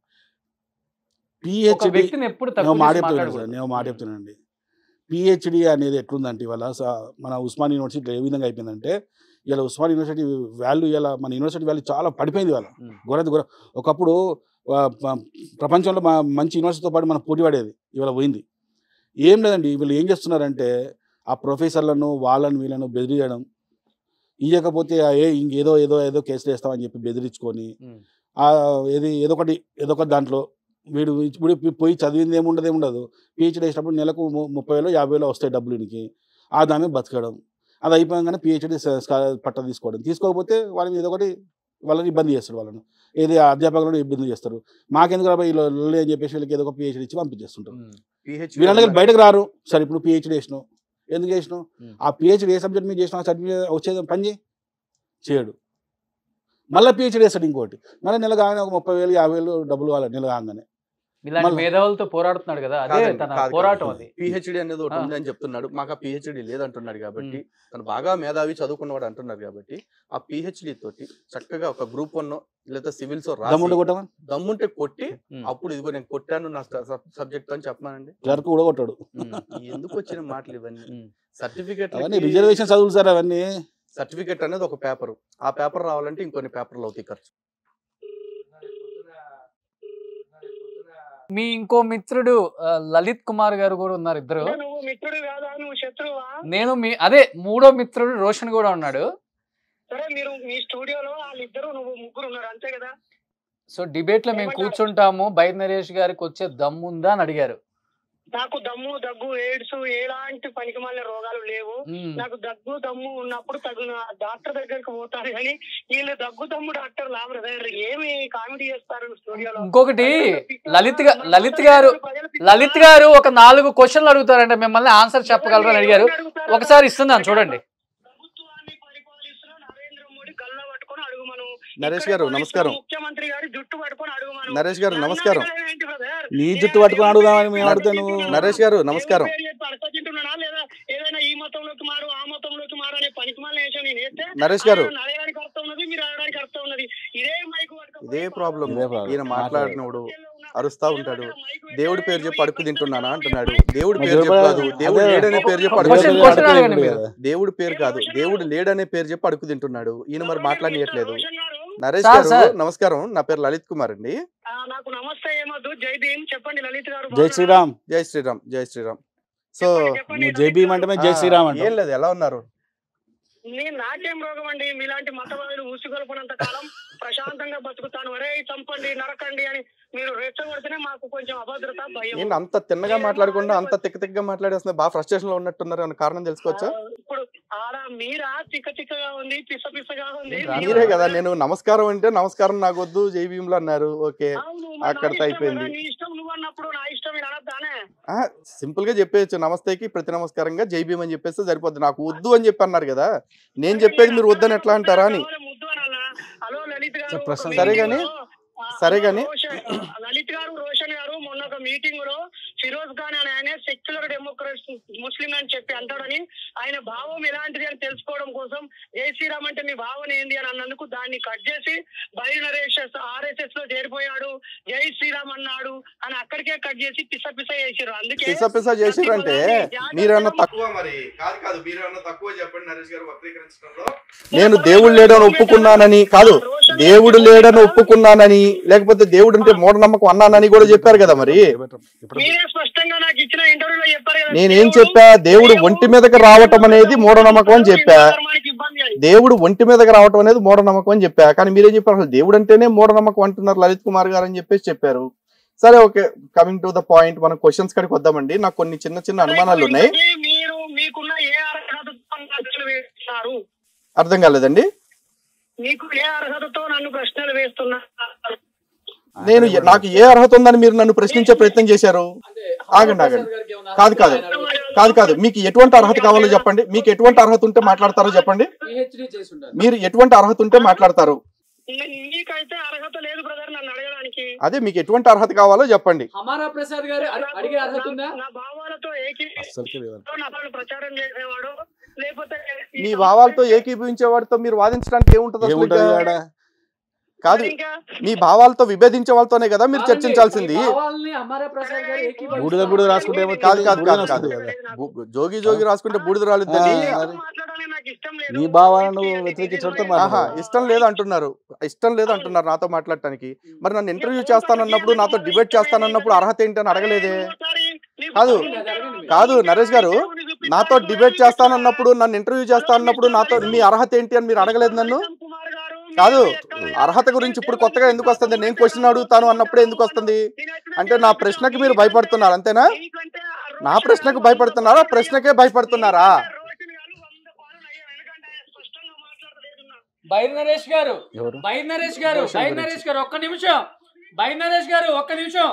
ఒక పిహెచ్డి వ్యక్తిని ఎప్పుడు నేను తక్కువ మాట చేసి చెప్తున్నాను సార్ మాట్లాడకూడదు. నేను మాట చెప్తున్నానండి పిహెచ్డి అనేది ఎట్లుందంటే ఇవాళ స- మన ఉస్మాన్ యూనివర్సిటీ ఏ విధంగా అయిపోయిందంటే ఇలా ఉస్మాన్ యూనివర్సిటీ వాల్యూ ఇలా మన యూనివర్సిటీ వాల్యూ చాలా పడిపోయింది ఇవాళ ఉమ్. ఘోరది ఘోర ఒకప్పుడు ఆ, ప- ప్రపంచంలో మా మంచి యూనివర్సిటీతో పాటు మనం పోటీ పడేది ఇవాళ పోయింది ఏం లేదండి వీళ్ళు ఏం చేస్తున్నారంటే ఆ ప్రొఫెసర్లను వాళ్ళని వీళ్ళను బెదిరియడం ఇవ్వకపోతే ఆ ఏ ఇంకేదో ఏదో ఏదో కేసులు వేస్తామని చెప్పి బెదిరించుకొని ఉమ్. ఆ ఏది ఏదో ఒకటి ఏదో ఒకటి దాంట్లో వీడు ఇప్పుడు పోయి చదివింది ఏముండదు ఏముండదు పిహెచ్డీ వేసినప్పుడు నెలకు ము- ముప్పై వేలు యాభై వేలు వస్తాయి డబ్బులు దీనికి ఆ దాని బతకడం అది అయిపోగానే పిహెచ్డీ పట్ట తీసుకోవడం తీసుకోకపోతే వాళ్ళ మీద ఒకటి వాళ్ళని ఇబ్బంది చేస్తారు వాళ్ళను ఏది అధ్యాపకులను ఇబ్బంది చేస్తారు మాకెందుకు రాబోయే లొల్లి అని చెప్పేసి వీళ్ళకి ఏదో ఒక పిహెచ్డీ ఇచ్చి పంపించేస్తుంటారు ఉమ్. PhD వీళ్ళందరూ బయటకు రారు సరే ఇప్పుడు పిహెచ్డీ చేసినావు ఎందుకు చేసినావు Hmm. ఆ పిహెచ్డీ ఏ సబ్జెక్ట్ మీద చేసినావు ఆ సబ్జెక్ట్ వచ్చేది పని చేయి చేయడు మళ్ళీ పిహెచ్డీ చేస్తాడు ఇంకోటి మళ్ళీ నెల కాగానే ఒక ముప్పై వేలు యాభై వేలు డబ్బులు కావాలి నెల కాగానే ఇలాంటి మళ్ళా- మేధావులతో పోరాడుతున్నాడు కదా అదే కాదండి, తన కాదు, పోరాటం కాదు. అది పిహెచ్డి అనేది ఒకటి ఆ. ఉంది అని చెప్తున్నాడు మాకు ఆ పిహెచ్డి లేదంటున్నాడు కాబట్టి తను బాగా మేధావి చదువుకున్నవాడు అంటున్నారు కాబట్టి ఆ పిహెచ్డి తోటి చక్కగా ఒక గ్రూప్ వన్ లేదా సివిల్స్ దమ్ముండి కొట్టమా దమ్ముంటే కొట్టి ఉమ్. అప్పుడు ఇదిగో నేను కొట్టాను నా సబ్జెక్ట్ అని చెప్పమానండి క్లర్క్ కూడా కొట్టాడు ఉమ్. ఎందుకు వచ్చిన మాటలు ఇవన్నీ ఉమ్. అవన్నీ సర్టిఫికెట్ రిజర్వేషన్ చదువులు సార్ అవన్నీ సర్టిఫికెట్ అనేది ఒక పేపర్ ఆ పేపర్ రావాలంటే ఇంకొన్ని పేపర్లు అవుతాయి ఖర్చు మీ ఇంకో మిత్రుడు ఆ, లలిత్ కుమార్ గారు కూడా ఉన్నారు ఇద్దరు అంటే నువ్వు మిత్రుడు కాదా నువ్వు శత్రువా నేను మీ అదే మూడో మిత్రుడు రోషన్ కూడా ఉన్నాడు సరే మీరు మీ స్టూడియోలో వాళ్ళిద్దరు నువ్వు ముగ్గురు ఉన్నారు అంతే కదా సో డిబేట్ లో మేము ఏమంటారు? కూర్చుంటాము బైర్ నరేష్ గారికి వచ్చే దమ్ముందా అని అడిగారు నాకు దమ్ము దగ్గు ఎయిడ్స్ ఎలాంటి పనికిమాలిన రోగాలు లేవు ఉమ్. నాకు దగ్గు దమ్ము ఉన్నప్పుడు తగిన డాక్టర్ దగ్గరికి పోతారు కానీ వీళ్ళు దగ్గు దమ్ము డాక్టర్ లా బ్రదర్ ఏమి కామెడీ చేస్తారు స్టూడియోలో ఇంకొకటి లలిత్ గా- లలిత్ గారు లలిత్ గారు ఒక నాలుగు క్వశ్చన్లు అడుగుతారంటే మిమ్మల్ని ఆన్సర్ చెప్పగలరని అడిగారు ఒకసారి ఇస్తున్నాను చూడండి ప్రభుత్వాన్ని పరిపాలిస్తున్న నరేష్ ఇక్కడే గారు, పోలీసులు నమస్కారం. ముఖ్యమంత్రి గారి జుట్టు పట్టుకొని అడుగుమను నరేష్ గారు నన్ను నమస్కారం అడగడం ఏంటి బ్రదర్? నీ నేను జుట్టు పట్టుకొని దేవుడి అడుగుదామని మేము పేరు అడిగితే చెప్పి నువ్వు- నరేష్ గారు నమస్కారం దేవుడి పేరు చెప్పి అడగతింటున్నానా లేదా ఏదైనా ఈ మతంలోకి మారు ఆ మతంలోకి మారు అనే పనికిమాలిన విషయం నేను వేస్తే నరేష్ గారు ఆయన అడగడానికి అర్థం ఉన్నది మీరు అడగడానికి అర్థం ఉన్నది ఇదే మైకు పట్టుకొని ఇదే ప్రాబ్లం ఇదే ప్రాబ్లం. ఈయన మాట్లాడినప్పుడు అరుస్తా ఉంటాడు దేవుడి పేరు చెప్పి అడుగు తింటున్నానా అంటున్నాడు దేవుడి మరి పేరు చెప్పు ఎవరు- కాదు దేవుడు అదే. లేడనే పేరు చెప్పి అడుగు Question- తింటున్నాడు. question అడగండి మీరు. దేవుడి పేరు కాదు దేవుడు లేడనే పేరు చెప్పి అడుగు తింటున్నాడు ఈయన మరి మాట్లాడనీయట్లేదు రోషన్ గారు, నరేష్ సార్, గారు సార్. నమస్కారం నా పేరు లలిత్ కుమార్ అండి ఆ, నాకు నమస్తే ఏమొద్దు జై భీమ్ చెప్పండి లలిత్ గారు జై శ్రీరామ్ జై శ్రీరామ్ జై శ్రీరామ్ సో చెప్పండి, చెప్పండి, నువ్వు జై భీమ్ అంటే మేము జై ఆ, శ్రీరామ్ ఏం అంటాం లేదు ఎలా ఉన్నారు నేను నాకేం రోగం అండి మీలాంటి మతవాదులు ఊసిగొల్పనంత కాలం ప్రశాంతంగా బతుకుతాను ఒరే చంపండి నరకండి అని మీరు రెచ్చగొడితేనే మాకు కొంచెం అభద్రత భయం ఏంటి అంత తిన్నగా మాట్లాడకుండా అంత తిక్క తిక్కగా మాట్లాడేస్తున్నారు బాగా ఫ్రస్ట్రేషన్ లో ఉన్నట్టున్నారు ఏమైనా కారణం తెలుసుకోవచ్చా ఆ, ఇప్పుడు ఆడ మీరా చిక్క చిక్కగా ఉంది పిస పిసగా ఉంది మీరే కదా నేను నమస్కారం అంటే నమస్కారం నాకు వద్దు జై భీమ్లు అన్నారు ఓకే అవును, మరి నా అక్కడితో ఇష్టం అయిపోయింది. కదా, నీ ఇష్టం నువ్వు అన్నప్పుడు నా ఇష్టం మీరు అనద్దానే ఆ, సింపుల్ గా చెప్పేయచ్చు నమస్తేకి ప్రతి నమస్కారంగా జై భీమ్ అని చెప్పేస్తే సరిపోద్ది నాకు వద్దు అని చెప్పి అన్నారు కదా నేను చెప్పేది మీరు వద్దని ఎట్లా అంటారా అని ముద్దు అనాలా? హలో లలిత్ గారు సార్, ఒక ప్రశ్న- సరే మీటింగ్ గాని, లో, ఆ, సరే గాని. రోషన్- లలిత్ గారు రోషన్ గారు మొన్న ఒక మీటింగ్ లో ఫిరోజ్ ఖాన్ అని ఆయన సెక్యులర్ డెమోక్రసీ ముస్లిం అని చెప్పి అంటాడని ఆయన భావం ఎలాంటిది అని తెలుసుకోవడం కోసం జై శ్రీరామ్ అంటే మీ భావన ఏంది అని అన్నందుకు దాన్ని కట్ చేసి బై నరేష్ ఆర్ఎస్ఎస్ లో చేరిపోయాడు జై శ్రీరామ్ అన్నాడు అని అక్కడికే కట్ చేసి పిస పిస చేసారు అందుకే పిస పిస చేసిరంటే మీరేమన్నా తక్కువ మరి కాదు కాదు మీరేమన్నా తక్కువ చెప్పండి నరేష్ గారు వక్రీకరించడంలో నేను దేవుడు లేడని ఒప్పుకున్నానని కాదు దేవుడు లేడని ఒప్పుకున్నానని లేకపోతే దేవుడు అంటే మూఢనమ్మకం అన్నానని కూడా చెప్పారు కదా మరి ఇప్పుడు మీరే స్పష్టంగా నాకు ఇచ్చిన ఇంటర్వ్యూలో చెప్పారు కదా నేనేం చెప్పా దేవుడు ఒంటి మీదకి రావటం అనేది మూఢనమ్మకం అని చెప్పా ధర్మానికి ఇబ్బంది అని దేవుడు ఒంటి మీదకి రావటం అనేది మూఢనమ్మకం అని చెప్పా కానీ మీరేం చెప్పారు అసలు దేవుడు అంటేనే మూఢనమ్మకం అంటున్నారు లలిత్ కుమార్ గారు అని చెప్పేసి చెప్పారు సరే okay coming to the point మనం క్వశ్చన్స్ కడికి వద్దామండి నాకు కొన్ని చిన్న చిన్న అనుమానాలు ఉన్నాయి ఇంతకీ మీరు మీకున్న ఏ అర్హతతో నన్ను ప్రశ్నలు వేస్తున్నారు అర్థం కాలేదండి మీకు ఏ అర్హతతో నన్ను ప్రశ్నలు వేస్తున్నారు నేను ఎ- నాకు ఏ అర్హత ఉందని మీరు నన్ను ప్రశ్నించే ప్రయత్నం చేశారు ఆగండి ఆగండి కాదు కాదు కాదు కాదు మీకు ఎటువంటి అర్హత కావాలో చెప్పండి మీకు ఎటువంటి అర్హత ఉంటే మాట్లాడతారో చెప్పండి పిహెచ్డి చేసి ఉండాలి మీరు ఎటువంటి అర్హత ఉంటే మాట్లాడతారు మీకైతే అర్హత లేదు బ్రదర్ నన్ను అడగడానికి అదే మీకు ఎటువంటి అర్హత కావాలో చెప్పండి హమారా ప్రసాద్ గారు అడి- అడిగే అర్హత ఉందా నా భావాలతో ఏకీ అస్సలకే లేదు. నా వాళ్ళు ప్రచారం చేసేవాడు లేకపోతే ఈ మీ భావాలతో ఏకీభవించే వాడితో మీరు వాదించడానికి ఏముంటది అసలు ఏముంటది ఇంకా? ఆడ? కాదు ఇంకా మీ భావాలతో విభేదించే వాళ్ళతోనే కదా మీరు చర్చించాల్సింది మీ భావాల్ని హమారా ప్రసాద్ గారు ఏకీభవిస్తారు. బూడిద బూడిద రాసుకుంటే ఏమో కాదు, కాదు, బూడిద కాదు, కాదు. వస్తుంది కదా. బు- జోగి జోగి రాసుకుంటే బూడిద రాలిద్దని ఆ, ఎవరు మాట్లాడాలని నాకు ఇష్టం లేదు నీ భావాలను వ్యతిరేకించడంతో ఇది మాట్లాడు. ఆహా ఇష్టం లేదు అంటున్నారు ఇష్టం లేదు అంటున్నారు నాతో మాట్లాడటానికి మరి నన్ను ఇంటర్వ్యూ చేస్తానన్నప్పుడు నాతో డిబేట్ చేస్తానన్నప్పుడు అర్హత ఏంటి అని అడగలేదే కాదు. కాదు, నరేష్ గారు, నాతో డిబేట్ చేస్తానన్నప్పుడు నన్ను ఇంటర్వ్యూ చేస్తానన్నప్పుడు నాతో మీ అర్హత ఏంటి అని మీరు అడగలేదు నన్ను కాదు అర్హత గురించి ఇప్పుడు కొత్తగా ఎందుకు వస్తుంది నేను క్వశ్చన్ అడుగుతాను అన్నప్పుడే ఎందుకు వస్తుంది అంటే నా ప్రశ్నకి మీరు భయపడుతున్నారు అంతేనా నా ప్రశ్నకు భయపడుతున్నారా ప్రశ్నకే భయపడుతున్నారా బైర్ నరేష్ గారు ఎవరు బైర్ నరేష్ గారు విషయం బైర్ గురించి. నరేష్ గారు ఒక్క నిమిషం బైర్ నరేష్ గారు ఒక్క నిమిషం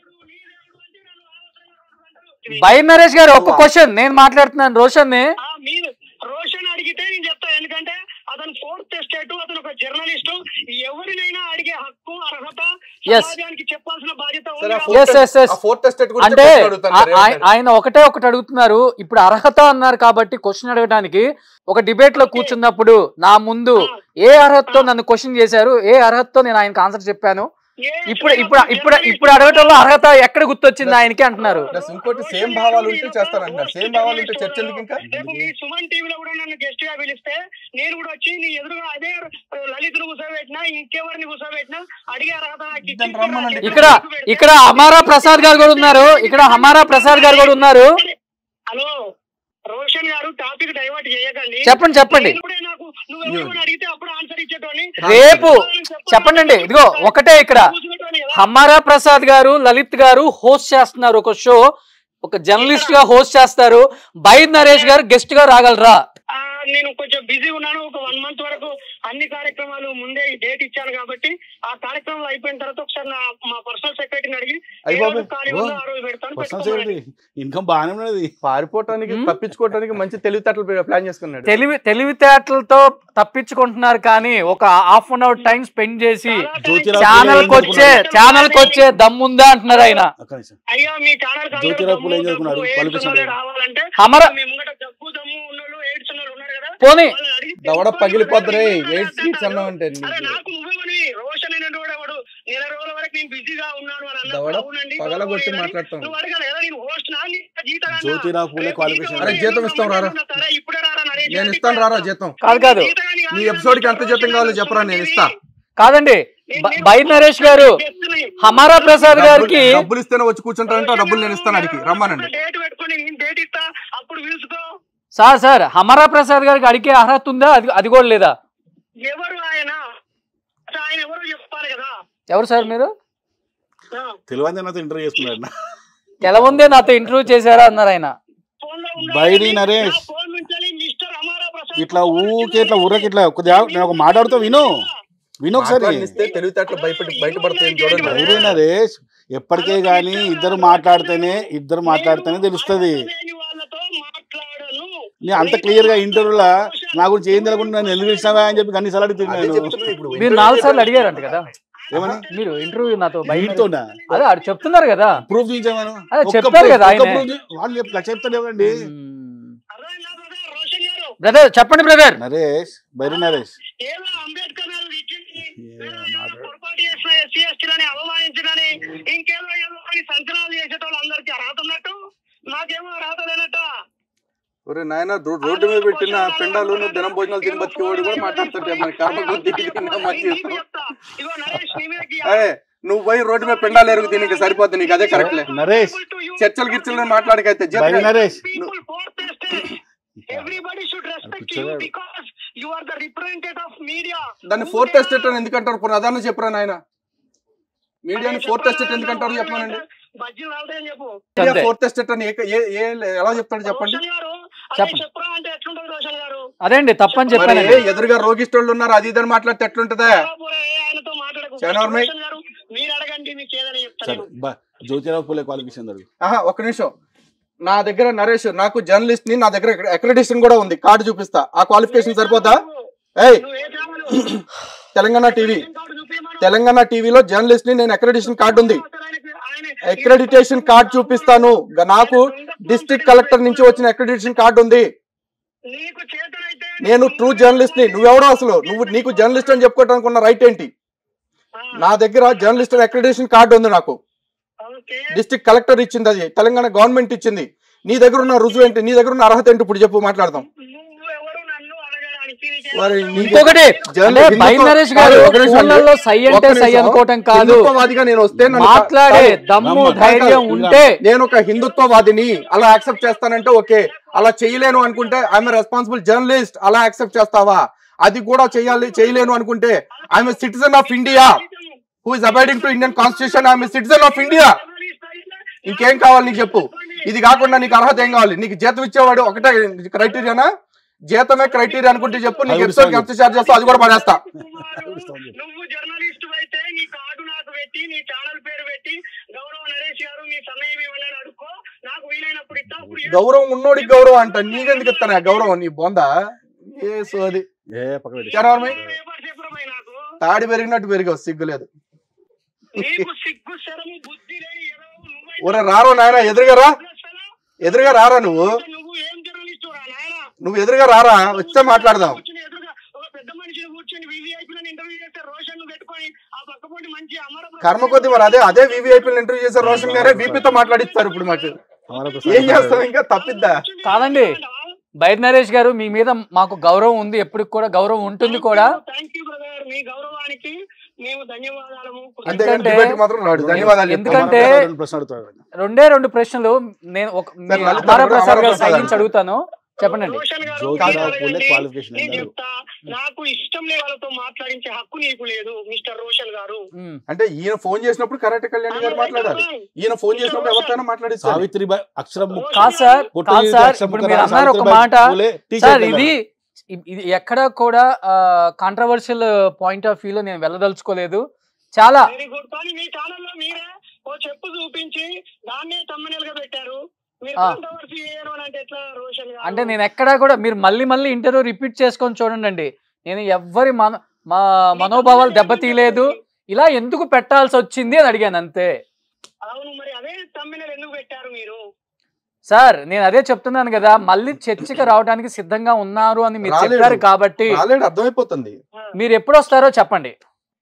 బై నరేష్ గారు ఒక్క క్వశ్చన్ నేను మాట్లాడుతున్నాను రోషన్ ని మీరు రోషన్ అడిగితే నేను చెప్తాను ఎందుకంటే అతను ఫోర్త్ ఎస్టేట్ అతను ఒక జర్నలిస్ట్ ఎవరినైనా అడిగే హక్కు అర్హత Yes. సమాజానికి చెప్పాల్సిన బాధ్యత ఉంది సరే, ఆ కాబట్టి ఎస్ ఎస్ ఎస్ ఆ ఫోర్త్ ఎస్టేట్ గురించి అంటే ప్రశ్న అడుగుతాను ఆ- మరి ఆయ- ఏమంటారు? ఆయన ఒకటే ఒకటి అడుగుతున్నారు ఇప్పుడు అర్హత అన్నారు కాబట్టి క్వశ్చన్ అడగడానికి ఒక డిబేట్ లో కూర్చున్నప్పుడు నా ముందు ఏ అర్హతతో నన్ను క్వశ్చన్ చేశారు ఏ అర్హతతో నేను ఆయనకు ఆన్సర్ చెప్పాను ఏ ఇప్పుడు ఇప్పుడు ఇప్పుడు ఇప్పుడు అడగటంలో అర్హత ఎక్కడ గుర్తొచ్చింది ఆయనకి అంటున్నారు ప్లస్ ఇంకోటి సేమ్ భావాలు ఉంటే చేస్తానంటున్నారు సేమ్ భావాలు ఉంటే చర్చ ఎందుకు ఇంకా రేపు మీ సుమన్ టీవీలో కూడా నన్ను గెస్ట్ గా పిలిస్తే నేను కూడా వచ్చి నీ ఎదురుగా అదే లలిత్ను కూర్చోబెట్టినా ఇంకెవరిని కూర్చోబెట్టినా అడిగే అర్హత నాకు ఇచ్చి దాన్ని రమ్మనండి. ఇక్కడ ఇక్కడ హమారా ప్రసాద్ గారు కూడా ఉన్నారు ఇక్కడ హమారా ప్రసాద్ గారు కూడా ఉన్నారు హలో రోషన్ గారు టాపిక్ డైవర్ట్ చేయకండి చెప్పండి చెప్పండి నేను కూడా నాకు నువ్వు ఎవరిని అడిగితే అప్పుడు ఆన్సర్ ఇచ్చేటోని రేపు చెప్పండి అండి ఇదిగో ఒకటే ఇక్కడ కూర్చోబెట్టోని కదా. హమారా ప్రసాద్ గారు లలిత్ గారు హోస్ట్ చేస్తున్నారు ఒక షో ఒక జర్నలిస్ట్ గా హోస్ట్ చేస్తారు బైర్ నరేష్ గారు గెస్ట్ గా రాగలరా ఆ, నేను కొంచెం బిజీ ఉన్నాను ఒక వన్ మంత్ వరకు అన్ని కార్యక్రమాలు ముందే డేట్ ఇచ్చాను కాబట్టి ఆ కార్యక్రమాలు అయిపోయిన తర్వాత ఒకసారి నా మా పర్సనల్ సెక్రటరీని అడిగి ఏ అయ్య రోజు బాబోయ్. ఖాళీ ఓ. ఉందో ఆ రోజు పెడతాను పర్సనల్ పెట్టుకోమనండి. సెక్రటరీ ఇన్కమ్ బాగానే ఉన్నది పారిపోవటానికి హ్మ్? తప్పించుకోవటానికి మంచి తెలివితేటలు ప్లాన్ చేసుకున్నాడు తెలివి తెలివితేటలతో తప్పించుకుంటున్నారు కానీ ఒక half an hour time spend చేసి చాలా thanks. జ్యోతిరావు ఛానల్ ఏం వచ్చే చదువుకున్నాడు? ఛానల్ వచ్చే దమ్ముందా అంటున్నారు ఆయన ఒక్క నిమిషం. అయ్యా మీ ఛానల్ జ్యోతిరావు పూలే ఏం చదువుకున్నాడు? qualification లేదు. రావాలంటే అమర మీ ముంగట జబ్బు దమ్ము ఉన్నోళ్ళు ఎయిడ్స్ ఉన్నోళ్ళు ఉన్నారు కదా పోనీ వాళ్ళని అడిగి దవడ తెలుసుకొని పగిలిపోద్దురే వాళ్ళు ఎయిట్ సీట్స్ అంటారు. అన్నావు అంటే అరే నాకు నువ్వేమని రోషన్ అనేటువంటి వాడు నెల రోజుల వరకు నేను బిజీగా ఉన్నాను అని అన్నప్పుడు దవడ అవునండి, పగలగొట్టి గౌరవం మాట్లాడతాం నువ్వు అడగాలి కదా నేను హోస్ట్ నా నీ జీతం అన్నా. జ్యోతిరావు పూలే రేపు qualification జీతం అరే అంటే జీతం ఎందుకు ఇస్తాం రారా. రమ్మన్నా సరే, ఇప్పుడే రారా నరేష్ నేను గారు, ఇస్తాను ఇప్పుడే రారా జీతం కాదు కాదు జీతం అని కాదు, నీ ఎపిసోడ్ కి ఎంత జీతం కావాలో చెప్పరా నేను ఇస్తా కాదండి బ- బై నరేష్ గారు హమారా ప్రసాద్ గారికి డబ్బులు- డబ్బులు ఇస్తేనే వచ్చి కూర్చుంటారంటే ఆ డబ్బులు నేను ఇస్తాను అడిగి రమ్మానండి డేట్ పెట్టుకొని నేను డేట్ ఇస్తా అప్పుడు పిలుచుకో సార్ సార్ హమారా ప్రసాద్ గారికి అడిగే అర్హత ఉందా అది అది కూడా లేదా ఎవరు ఆయన అసలు ఆయన ఎవరు చెప్పాలి కదా ఎవరు సార్ మీరు ఆ, తెలియదు నాతో ఇంటర్వ్యూ చేసుకున్నాడు ఎలా ఉందే నాతో ఇంటర్వ్యూ చేశారా అన్నారు ఆయన ఫోన్లో ఉండాలి. బైరి నరేష్. నా ఫోన్ నుంచి మిస్టర్ అమారా ప్రసాద్ ఇట్లా ఫోన్ ఊకే ఇట్లా వచ్చింది. ఊరకి ఇట్లా కొద్దిగా నేను ఒక మాట్లాడుతూ విను విను ఒకసారి మాట్లాడిస్తే తెలివితేటలు భయపడి బయటపడతాయి చూడండి బైరి నరేష్ ఎప్పటికే గానీ ఇద్దరు మాట్లాడితేనే ఇద్దరు మాట్లాడితేనే తెలుస్తుంది లేని వాళ్ళతో మాట్లాడను. నేను అంత క్లియర్ గా ఇంటర్వ్యూలా నా గురించి ఏం తెలియకుండా నన్ను ఎందుకు ఇచ్చినావా అని చెప్పి అన్ని సార్లు అదే అడుగుతున్నాను చెప్తున్నా ఇప్పుడు మీరు నాలుగు సార్లు అడిగారంట కదా ఏమని మీరు ఇంటర్వ్యూ నాతో బయట వీటితోనా అదే ఆడు చెప్తున్నారు కదా ప్రూఫ్ చూపించాను అదే చెప్తారు కదా ఆయనే. వాళ్ళు చెప్తా చెప్తారు ఎవరండి అర్థమైందా brother? రోషన్ గారు బ్రదర్ చెప్పండి బ్రదర్ నరేష్ బైరి నరేష్ ఏదో అంబేద్కర్ గారు ఇచ్చింది ఏ ఏదో మాట్లాడు. పొరపాటు చేసిన ఎస్సీ ఎస్టీలని అవమానించడని ఇంకేదో ఏదో అని సంచలనాలు చేసేటోళ్ళు అందరికీ అర్హత ఉన్నట్టు నాకేమో అర్హత లేనట్ట ఒరే నాయన రో- రోడ్డు మీద పెట్టిన పిండాలు నువ్వు దినం భోజనాలు తిని బతికేవాడు కూడా మాట్లాడుతుంటే మన కర్మ కొద్ది మంచి నీకు చెప్తా. ఇగో నరేష్ నీ మీదకి అరే నువ్వు పోయి రోడ్డు మీద పిండాలు ఎరుగు తిని సరిపోద్ది నీకు అదే కరెక్ట్లే నరేష్ చర్చలు గిర్చలు మాట్లాడకైతే Bairi Naresh people fourth estate. Everybody should respect you because you are the representative of media. దాన్ని ఫోర్త్ ఎస్టేట్ అని ఎందుకంటారు ప్రధాన చెప్పరా నాయన మీడియాని ఫోర్త్ ఎస్టేట్ ఎందుకంటారు చెప్పమనండి బజ్జీలు రాలతాయని చెప్పు మీడియా అంతే. ఫోర్త్ ఎస్టేట్ అని ఏ- ఏ- ఏ- ఎలా చెప్తాడు చెప్పండి రోషన్ గారు అదే చెప్పండి. చెప్పరా అంటే ఎట్లుంటది రోషన్ గారు అదే అండి తప్పని మరి చెప్పానండి ఎదురుగా రోగిస్టోళ్ళు ఉన్నారు అది ఇదని మాట్లాడితే ఎట్లుంటదా పోరే, ఆయనతో మాట్లాడకు శనివారమే. రోషన్ గారు మీరు అడగండి మీకు ఏదని సరే చెప్తాను బా జ్యోతిరావు పూలే క్వాలిఫికేషన్ అడుగు ఆహా ఒక నిమిషం నా దగ్గర నరేష్ నాకు జర్నలిస్ట్ ని నా దగ్గర అక్రెడిషన్ కూడా ఉంది కార్డు చూపిస్తా ఆ క్వాలిఫికేషన్ సరిపోతా ఏయ్ నువ్వు ఏ ఛానల్ తెలంగాణ టీవీ కార్డు చూపించమను. తెలంగాణ టీవీలో జర్నలిస్ట్ ని నేను అక్రెడిషన్ కార్డు ఉంది అసలు ఆయనకి- ఆయన- అక్రెడిటేషన్ కార్డు చూపిస్తాను గ- నాకు డిస్ట్రిక్ట్ కలెక్టర్ నుంచి వచ్చిన అక్రెడిటేషన్ కార్డు ఉంది నీకు చేతనైతే నేను ట్రూ జర్నలిస్ట్ ని నువ్వెవడో అసలు నువ్వు నీకు జర్నలిస్ట్ అని చెప్పుకోవడానికి ఉన్న రైట్ ఏంటి ఆ, నా దగ్గర జర్నలిస్ట్ అక్రెడిటేషన్ కార్డు ఉంది నాకు ఓకే డిస్ట్రిక్ట్ కలెక్టర్ ఇచ్చింది అది తెలంగాణ గవర్నమెంట్ ఇచ్చింది నీ దగ్గర ఉన్న రుజువు ఏంటి నీ దగ్గర ఉన్న అర్హత ఏంటి ఇప్పుడు చెప్పు మాట్లాడదాం నువ్వు ఎవరు నన్ను అడగడానికి నీకే- మరి నీకు- ఇంకొకటి జర్నలి- అంటే బై హిందుత్వ- నరేష్ గారు ఒక నిమిషం అండి. ఫోన్లలో సై ఒక్క అంటే సై నిమిషం. అనుకోవటం కాదు హిందుత్వవాదిగా నేను వస్తే నన్ను మాట్లాడే కాదు. దమ్ము నమ్మ. ధైర్యం కాదు. ఉంటే నేను ఒక హిందుత్వవాదిని అలా యాక్సెప్ట్ చేస్తానంటే ఓకే అలా చేయలేను అనుకుంటే ఐఎమ్ రెస్పాన్సిబుల్ జర్నలిస్ట్ అలా యాక్సెప్ట్ చేస్తావా అది కూడా చేయాలి చేయలేను అనుకుంటే I'm citizen of India who is abiding to Indian constitution I'm citizen of India ఇంకేం కావాలి నీకు చెప్పు ఇది కాకుండా నీకు అర్హత ఏం కావాలి నీకు జీతం ఇచ్చేవాడు ఒకటే క్రైటీరియానా జీతమే క్రైటీరియా అనుకుంటే చెప్పు నీకు అది ఎపిసోడ్ ఎంత చార్జ్ చేస్తావు అది కూడా పడేస్తా నువ్వు జర్నలిస్ట్ అయితే నీ కార్డు నాకు పెట్టి నీ ఛానల్ పేరు పెట్టి గౌరవ నరేష్ గారు మీ సమయం ఇవ్వండి అని అడుక్కో నాకు వీలైనప్పుడు ఇస్తా అప్పుడు ఇవ్వు. గౌరవం ఉన్నోడికి గౌరవం అంట నీకెందుకు ఇస్తాను ఆ గౌరవం నీ బొంద ఏ సోది ఏ పక్క పెట్టి జనవరమై పేపర్ చెప్పురా భయ్ నాకు తాడి పెరిగినట్టు పెరిగావు సిగ్గులేదు నీకు సిగ్గు శరము బుద్ధి లేని ఎదవవు నువ్వైతే ఒరే రారో నాయన ఎదురుగా రా అసలు ఎదురుగా రారా నువ్వు నువ్వు ఏం జర్నలిస్ట్ రా నాయన నువ్వు ఎదురుగా రారా వచ్చే మాట్లాడదాం కూర్చుని ఎదురుగా ఒక పెద్ద మనిషిని కూర్చొని వివిఐపీలను ఇంటర్వ్యూ చేస్తే రోషన్ పెట్టుకొని ఆ పక్కపొంటి మంచి అమర కర్మ కొద్ది మరి అదే అదే వివిఐపీలు ఇంటర్వ్యూ చేశారు రోషన్ గారే వీపీతో మాట్లాడిస్తారు ఇప్పుడు మాకు ఏం చేస్తాం ఇంకా తప్పిద్దా కాదండి బైర్ నరేష్ గారు మీ మీద మాకు గౌరవం ఉంది ఎప్పటికి కూడా గౌరవం ఉంటుంది కూడా థ్యాంక్ యూ బ్రదర్ మీ గౌరవానికి మేము ధన్యవాదాలము అంతేగాని ఎందుకంటే- డిబేట్ మాత్రం రాడు ధన్యవాదాలు ఎందుకంటే- చెప్తాను. ప్రశ్న అడుగుతాడు రెండే రెండు ప్రశ్నలు నేను ఒక మీ సార్, లలిత అమారా గారు, ప్రసాద్ అమారా గారు ప్రసాద్ సైన్స్ అడుగుతాను చెప్పండి రోషన్ గారు జ్యోతిరావు మీరు పూలే అడగండి. క్వాలిఫికేషన్ నేను అన్నారు చెప్తా నాకు ఇష్టం లేని వాళ్ళతో మాట్లాడించే హక్కు నీకు లేదు మిస్టర్ రోషన్ గారు ఉమ్. అంటే ఈయన ఫోన్ చేసినప్పుడు కరెక్ట్ కళ్యాణ్ గారు మాట్లాడాలి ఈయన ఫోన్ చేసినప్పుడు ఎవరితోనైనా మాట్లాడిస్తారు సావిత్రిబాయి అక్షరం ముక్క కాదు సార్ పుట్టు కాదు చేతి సార్ అక్షరం ఇప్పుడు ముక్క మీరు రా, అన్నారు ఒక సావిత్రిబాయి మాట పూలే టీ సార్ షర్ట్ ఇది ఇది ఎక్కడ కూడా కాంట్రవర్షియల్ పాయింట్ ఆఫ్ వ్యూలో నేను వెళ్ళదలుచుకోలేదు చాలా వెరీ గుడ్ కానీ మీ ఛానల్లో మీరే ఓ చెప్పు చూపించి దాన్నే తమ్మనేల్ గా పెట్టారు మీరు ఆ. కాంట్రవర్సీ చేయడం అని అంటే ఎట్లా రోషన్ గారు అంటే నేను ఎక్కడా కూడా మీరు మళ్ళీ మళ్ళీ ఇంటర్వ్యూ రిపీట్ చేసుకొని చూడండి అండి నేను ఎవ్వరి మన మా మనోభావాలు దెబ్బతీయలేదు ఇలా ఎందుకు పెట్టాల్సి వచ్చింది అని అడిగాను అంతే అవును మరి అదే తమ్మినలు ఎందుకు పెట్టారు మీరు సార్ నేను అదే చెప్తున్నాను కదా మళ్ళీ చర్చకి రావడానికి సిద్ధంగా ఉన్నారు అని మీరు రాలేడు. చెప్పారు కాబట్టి ఆల్రెడీ అర్థమైపోతుంది ఆ, మీరు ఎప్పుడు వస్తారో చెప్పండి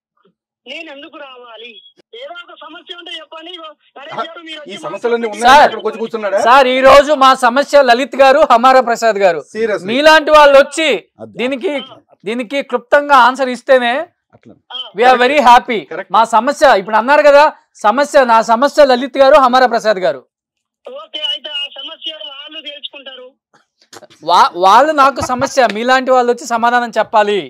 నేను ఎందుకు రావాలి ఏదో ఒక సమస్య ఉంటే చెప్పండి ఇగో నరేష్ గారు మీరు ఈ వచ్చి సమస్యలన్నీ మాట్లాడండి. ఉన్నాయి సార్. ఇక్కడికి వచ్చి కూర్చున్నాడా సార్ ఈ రోజు మా సమస్య లలిత్ గారు హమారా ప్రసాద్ గారు సీరియస్ మీలాంటి వాళ్ళు వచ్చి అది- దీనికి దీనికి క్లుప్తంగా ఆన్సర్ ఇస్తేనే అట్లా ఆ, వీఆర్ వెరీ హ్యాపీ Correct. మా సమస్య ఇప్పుడు అన్నారు కదా సమస్య నా సమస్య లలిత్ గారు హమారా ప్రసాద్ గారు ఓకే అయితే ఆ సమస్య వాళ్ళు తెలుసుకుంటారు వా వాళ్ళు నాకు సమస్య మీలాంటి వాళ్ళు వచ్చి సమాధానం చెప్పాలి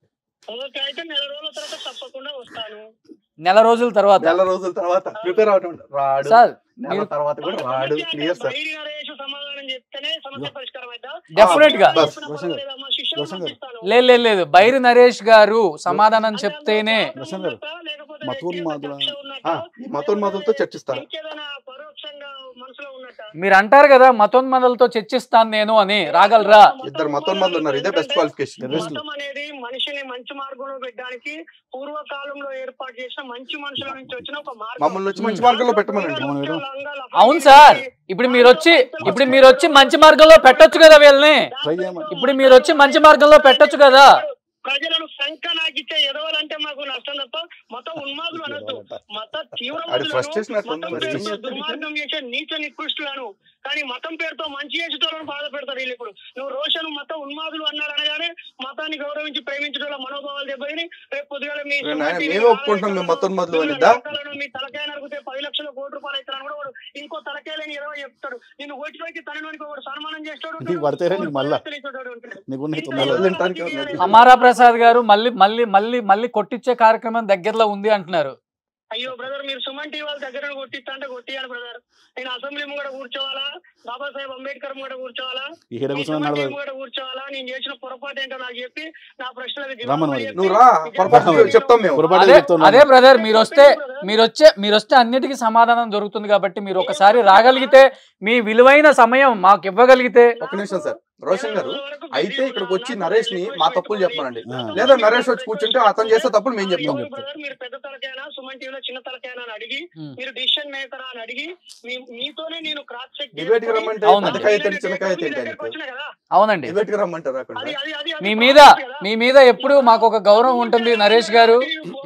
ఓకే అయితే నెల రోజుల తర్వాత తప్పకుండా వస్తాను నెల రోజుల తర్వాత నెల రోజుల తర్వాత ప్రిపేర్ అవటం రాడు సార్ నెల మీరు- తర్వాత కూడా రాడు సమస్య అంటే క్లియర్ సార్ బయటి నరేష్ సమాధానం చెప్తేనే సమస్య పరిష్కారం అవుతా డెఫినెట్ గా బస్. రోషన్ గారు. మా శిష్యులను రోషన్ గారు. పంపిస్తాను. లేదు లేదు లేదు బైరి నరేష్ గారు సమాధానం చెప్తేనే రోషన్ గారు, లేకపోతే మతోన్మాదుల- వ్యక్తిగత కక్ష ఉన్నట్టా? ఆ, ఈ మతోన్మాదులతో చర్చిస్తారు ఇంకేదైనా పరోక్షంగా మనసులో ఉన్నట్టా? మీరు అంటారు కదా మతోన్మదలతో చర్చిస్తాను నేను అని రాగలరా ఇద్దరు మతోన్మాదులు ఉన్నారు ఇదే బెస్ట్ క్వాలిఫికేషన్ Terrorist లు. మతం అనేది మనిషిని మంచి మార్గంలో పెట్టడానికి పూర్వకాలంలో ఏర్పాటు చేసిన మంచి మనుషుల నుంచి వచ్చిన ఒక మార్గం మమ్మల్ని వచ్చి మంచి మార్గంలో పెట్టమనండి మమ్మల్ని పెట్టు. అవును సార్ ఇప్పుడు మీరు వచ్చి ఇప్పుడు మీరు వచ్చి మంచి మార్గంలో పెట్టొచ్చు కదా వీళ్ళని ట్రై చేయమని ఇప్పుడు మీరు వచ్చి మంచి మార్గంలో పెట్టొచ్చు కదా ప్రజలను శంక నాకిచ్చే ఎదవాలంటే మాకు నష్టం తప్ప మత ఉన్మాదులు అనొద్దు మత అది తీవ్రవాదులను frustration అట్లా మతం ఉంది. పేరుతో దుర్మార్గం చేసే నీచ నికృష్టులను కానీ మతం పేరుతో మంచి చేసేటోళ్ళని బాధ పెడతారు వీళ్ళు ఇప్పుడు నువ్వు రోషన్ మత ఉన్మాదులు అన్నారు అనగానే మతాన్ని గౌరవించి ప్రేమించడం మనోభావాలు దెబ్బతిని రేపు పొద్దుగాల మీ రే నాయన, సొసైటీని మేమే ఒప్పుకుంటున్నాం మేము మతోన్మాదులు అని. దా. మీ మీ తలకాయ నరికితే పది లక్షల కోటి రూపాయలు అవుతారని కూడా వాడు ఇంకో తలకాయ లేని ఇరవై చెప్తాడు నిన్ను ఓటిలోకి తనలోనికి ఒకడు సన్మానం చేస్తాడు నీకు పడితేనే నీకు మళ్ళా. ఉంటాడు నీకున్న ఇంత తొందరలో తినటానికి ఎవరు హమారా ప్రసాద్ గారు మళ్ళీ మళ్ళీ మళ్ళీ మళ్ళీ కొట్టించే కార్యక్రమం దగ్గరలో ఉంది అంటున్నారు అయ్యో బ్రదర్ మీరు సుమన్ టీవీ వాళ్ళ దగ్గర కొట్టిస్తా అంటే కొట్టియాలి బ్రదర్ నేను అసెంబ్లీ ముంగడ కూర్చోవాలా బాబాసాహెబ్ అంబేద్కర్ ముంగడ కూర్చోవాలా ఈ హీర మీ కూర్చొని సుమన్ టీవీ నడవదు ముంగడ కూర్చోవాలా నేను చేసిన పొరపాటు ఏంటో నాకు చెప్పి నా ప్రశ్నలకు రమ్మను జవాబులు మరి. చెప్పి నువ్వు రా పొరపాటు నిజాలు చెప్తాం మేము పొరపాటు అదే చెప్తున్నాను. అదే బ్రదర్ మీరు వస్తే మీరు వచ్చే మీరు వస్తే అన్నిటికీ సమాధానం దొరుకుతుంది కాబట్టి మీరు ఒకసారి రాగలిగితే మీ విలువైన సమయం మాకు ఇవ్వగలిగితే ఒక నిమిషం సార్ రోషన్ గారు వరకు అయితే ఇక్కడికి వచ్చి నరేష్ ని మా తప్పులు చెప్పమనండి ఆ. లేదా నరేష్ వచ్చి కూర్చుంటే అతను చేసే తప్పులు మేము చెప్తాం అవును బ్రదర్, మీరు పెద్ద తలకైనా సుమన్ టీవీలో చిన్న తలకైనా అని అడిగి ఉమ్. మీరు డిసిషన్ మేకర్ అని అడిగి మీ- మీతోనే నేను క్రాస్ చెక్ డిబేట్ కి రమ్మంటే అవును. పెద్ద కాయ తింటే చిన్న కాయ తింటే ఆయనకు. కదా అవునండి డిబేట్ కి రమ్మంటారు అక్కడ అది అది అది మీ మీద మీ మీద ఎప్పుడు మాకు ఒక గౌరవం ఉంటుంది నరేష్ గారు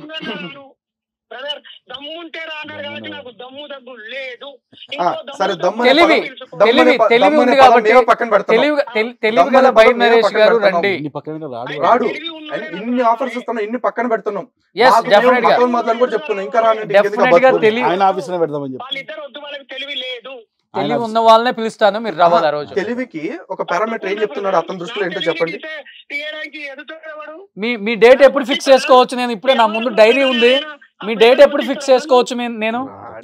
బ్రదర్ దమ్ముంటే రా అన్నారు కాబట్టి నాకు దమ్ము దగ్గు లేదు ఆ, సరే దమ్ము అనే తెలివి, పదం- దమ్ము అనే తెలివి ప- తెలివి దమ్ము అనే ఉంది పదం కాబట్టి మేమే పక్కన పెడతాం తెలివి తెలి- తెలివి దమ్ము గల అనే బై పదం మేమే నరేష్ పక్కన గారు పెడతాం. రండి నీ పక్కన రాడు రాడు. ఇన్ని ఆఫర్స్ ఇస్తున్నాం ఇన్ని పక్కన పెడుతున్నాం ఎస్ మాకు మేము డెఫినెట్ గా మతం మాత్రం కూడా చెప్తున్నాం ఇంకా రానండి Definite గా తెలివి- ఆయన ఆఫీసులో పెడదామని చెప్పి వాళ్ళిద్దరు వద్దు వాళ్ళకి తెలివి లేదు తెలివి ఉన్న వాళ్ళనే పిలుస్తాను మీరు రావాలి ఆ రోజు తెలివికి ఒక పారామీటర్ ఏం చెప్తున్నాడు అతని దృష్టిలో ఏంటో చెప్పండి తీయడానికి ఎదుగుతాడు మీ మీ డేట్ ఎప్పుడు ఫిక్స్ చేసుకోవచ్చు నేను ఇప్పుడే నా ముందు డైరీ ఉంది మీ డేట్ ఎప్పుడు ఫిక్స్ చేసుకోవచ్చు మీ- నేను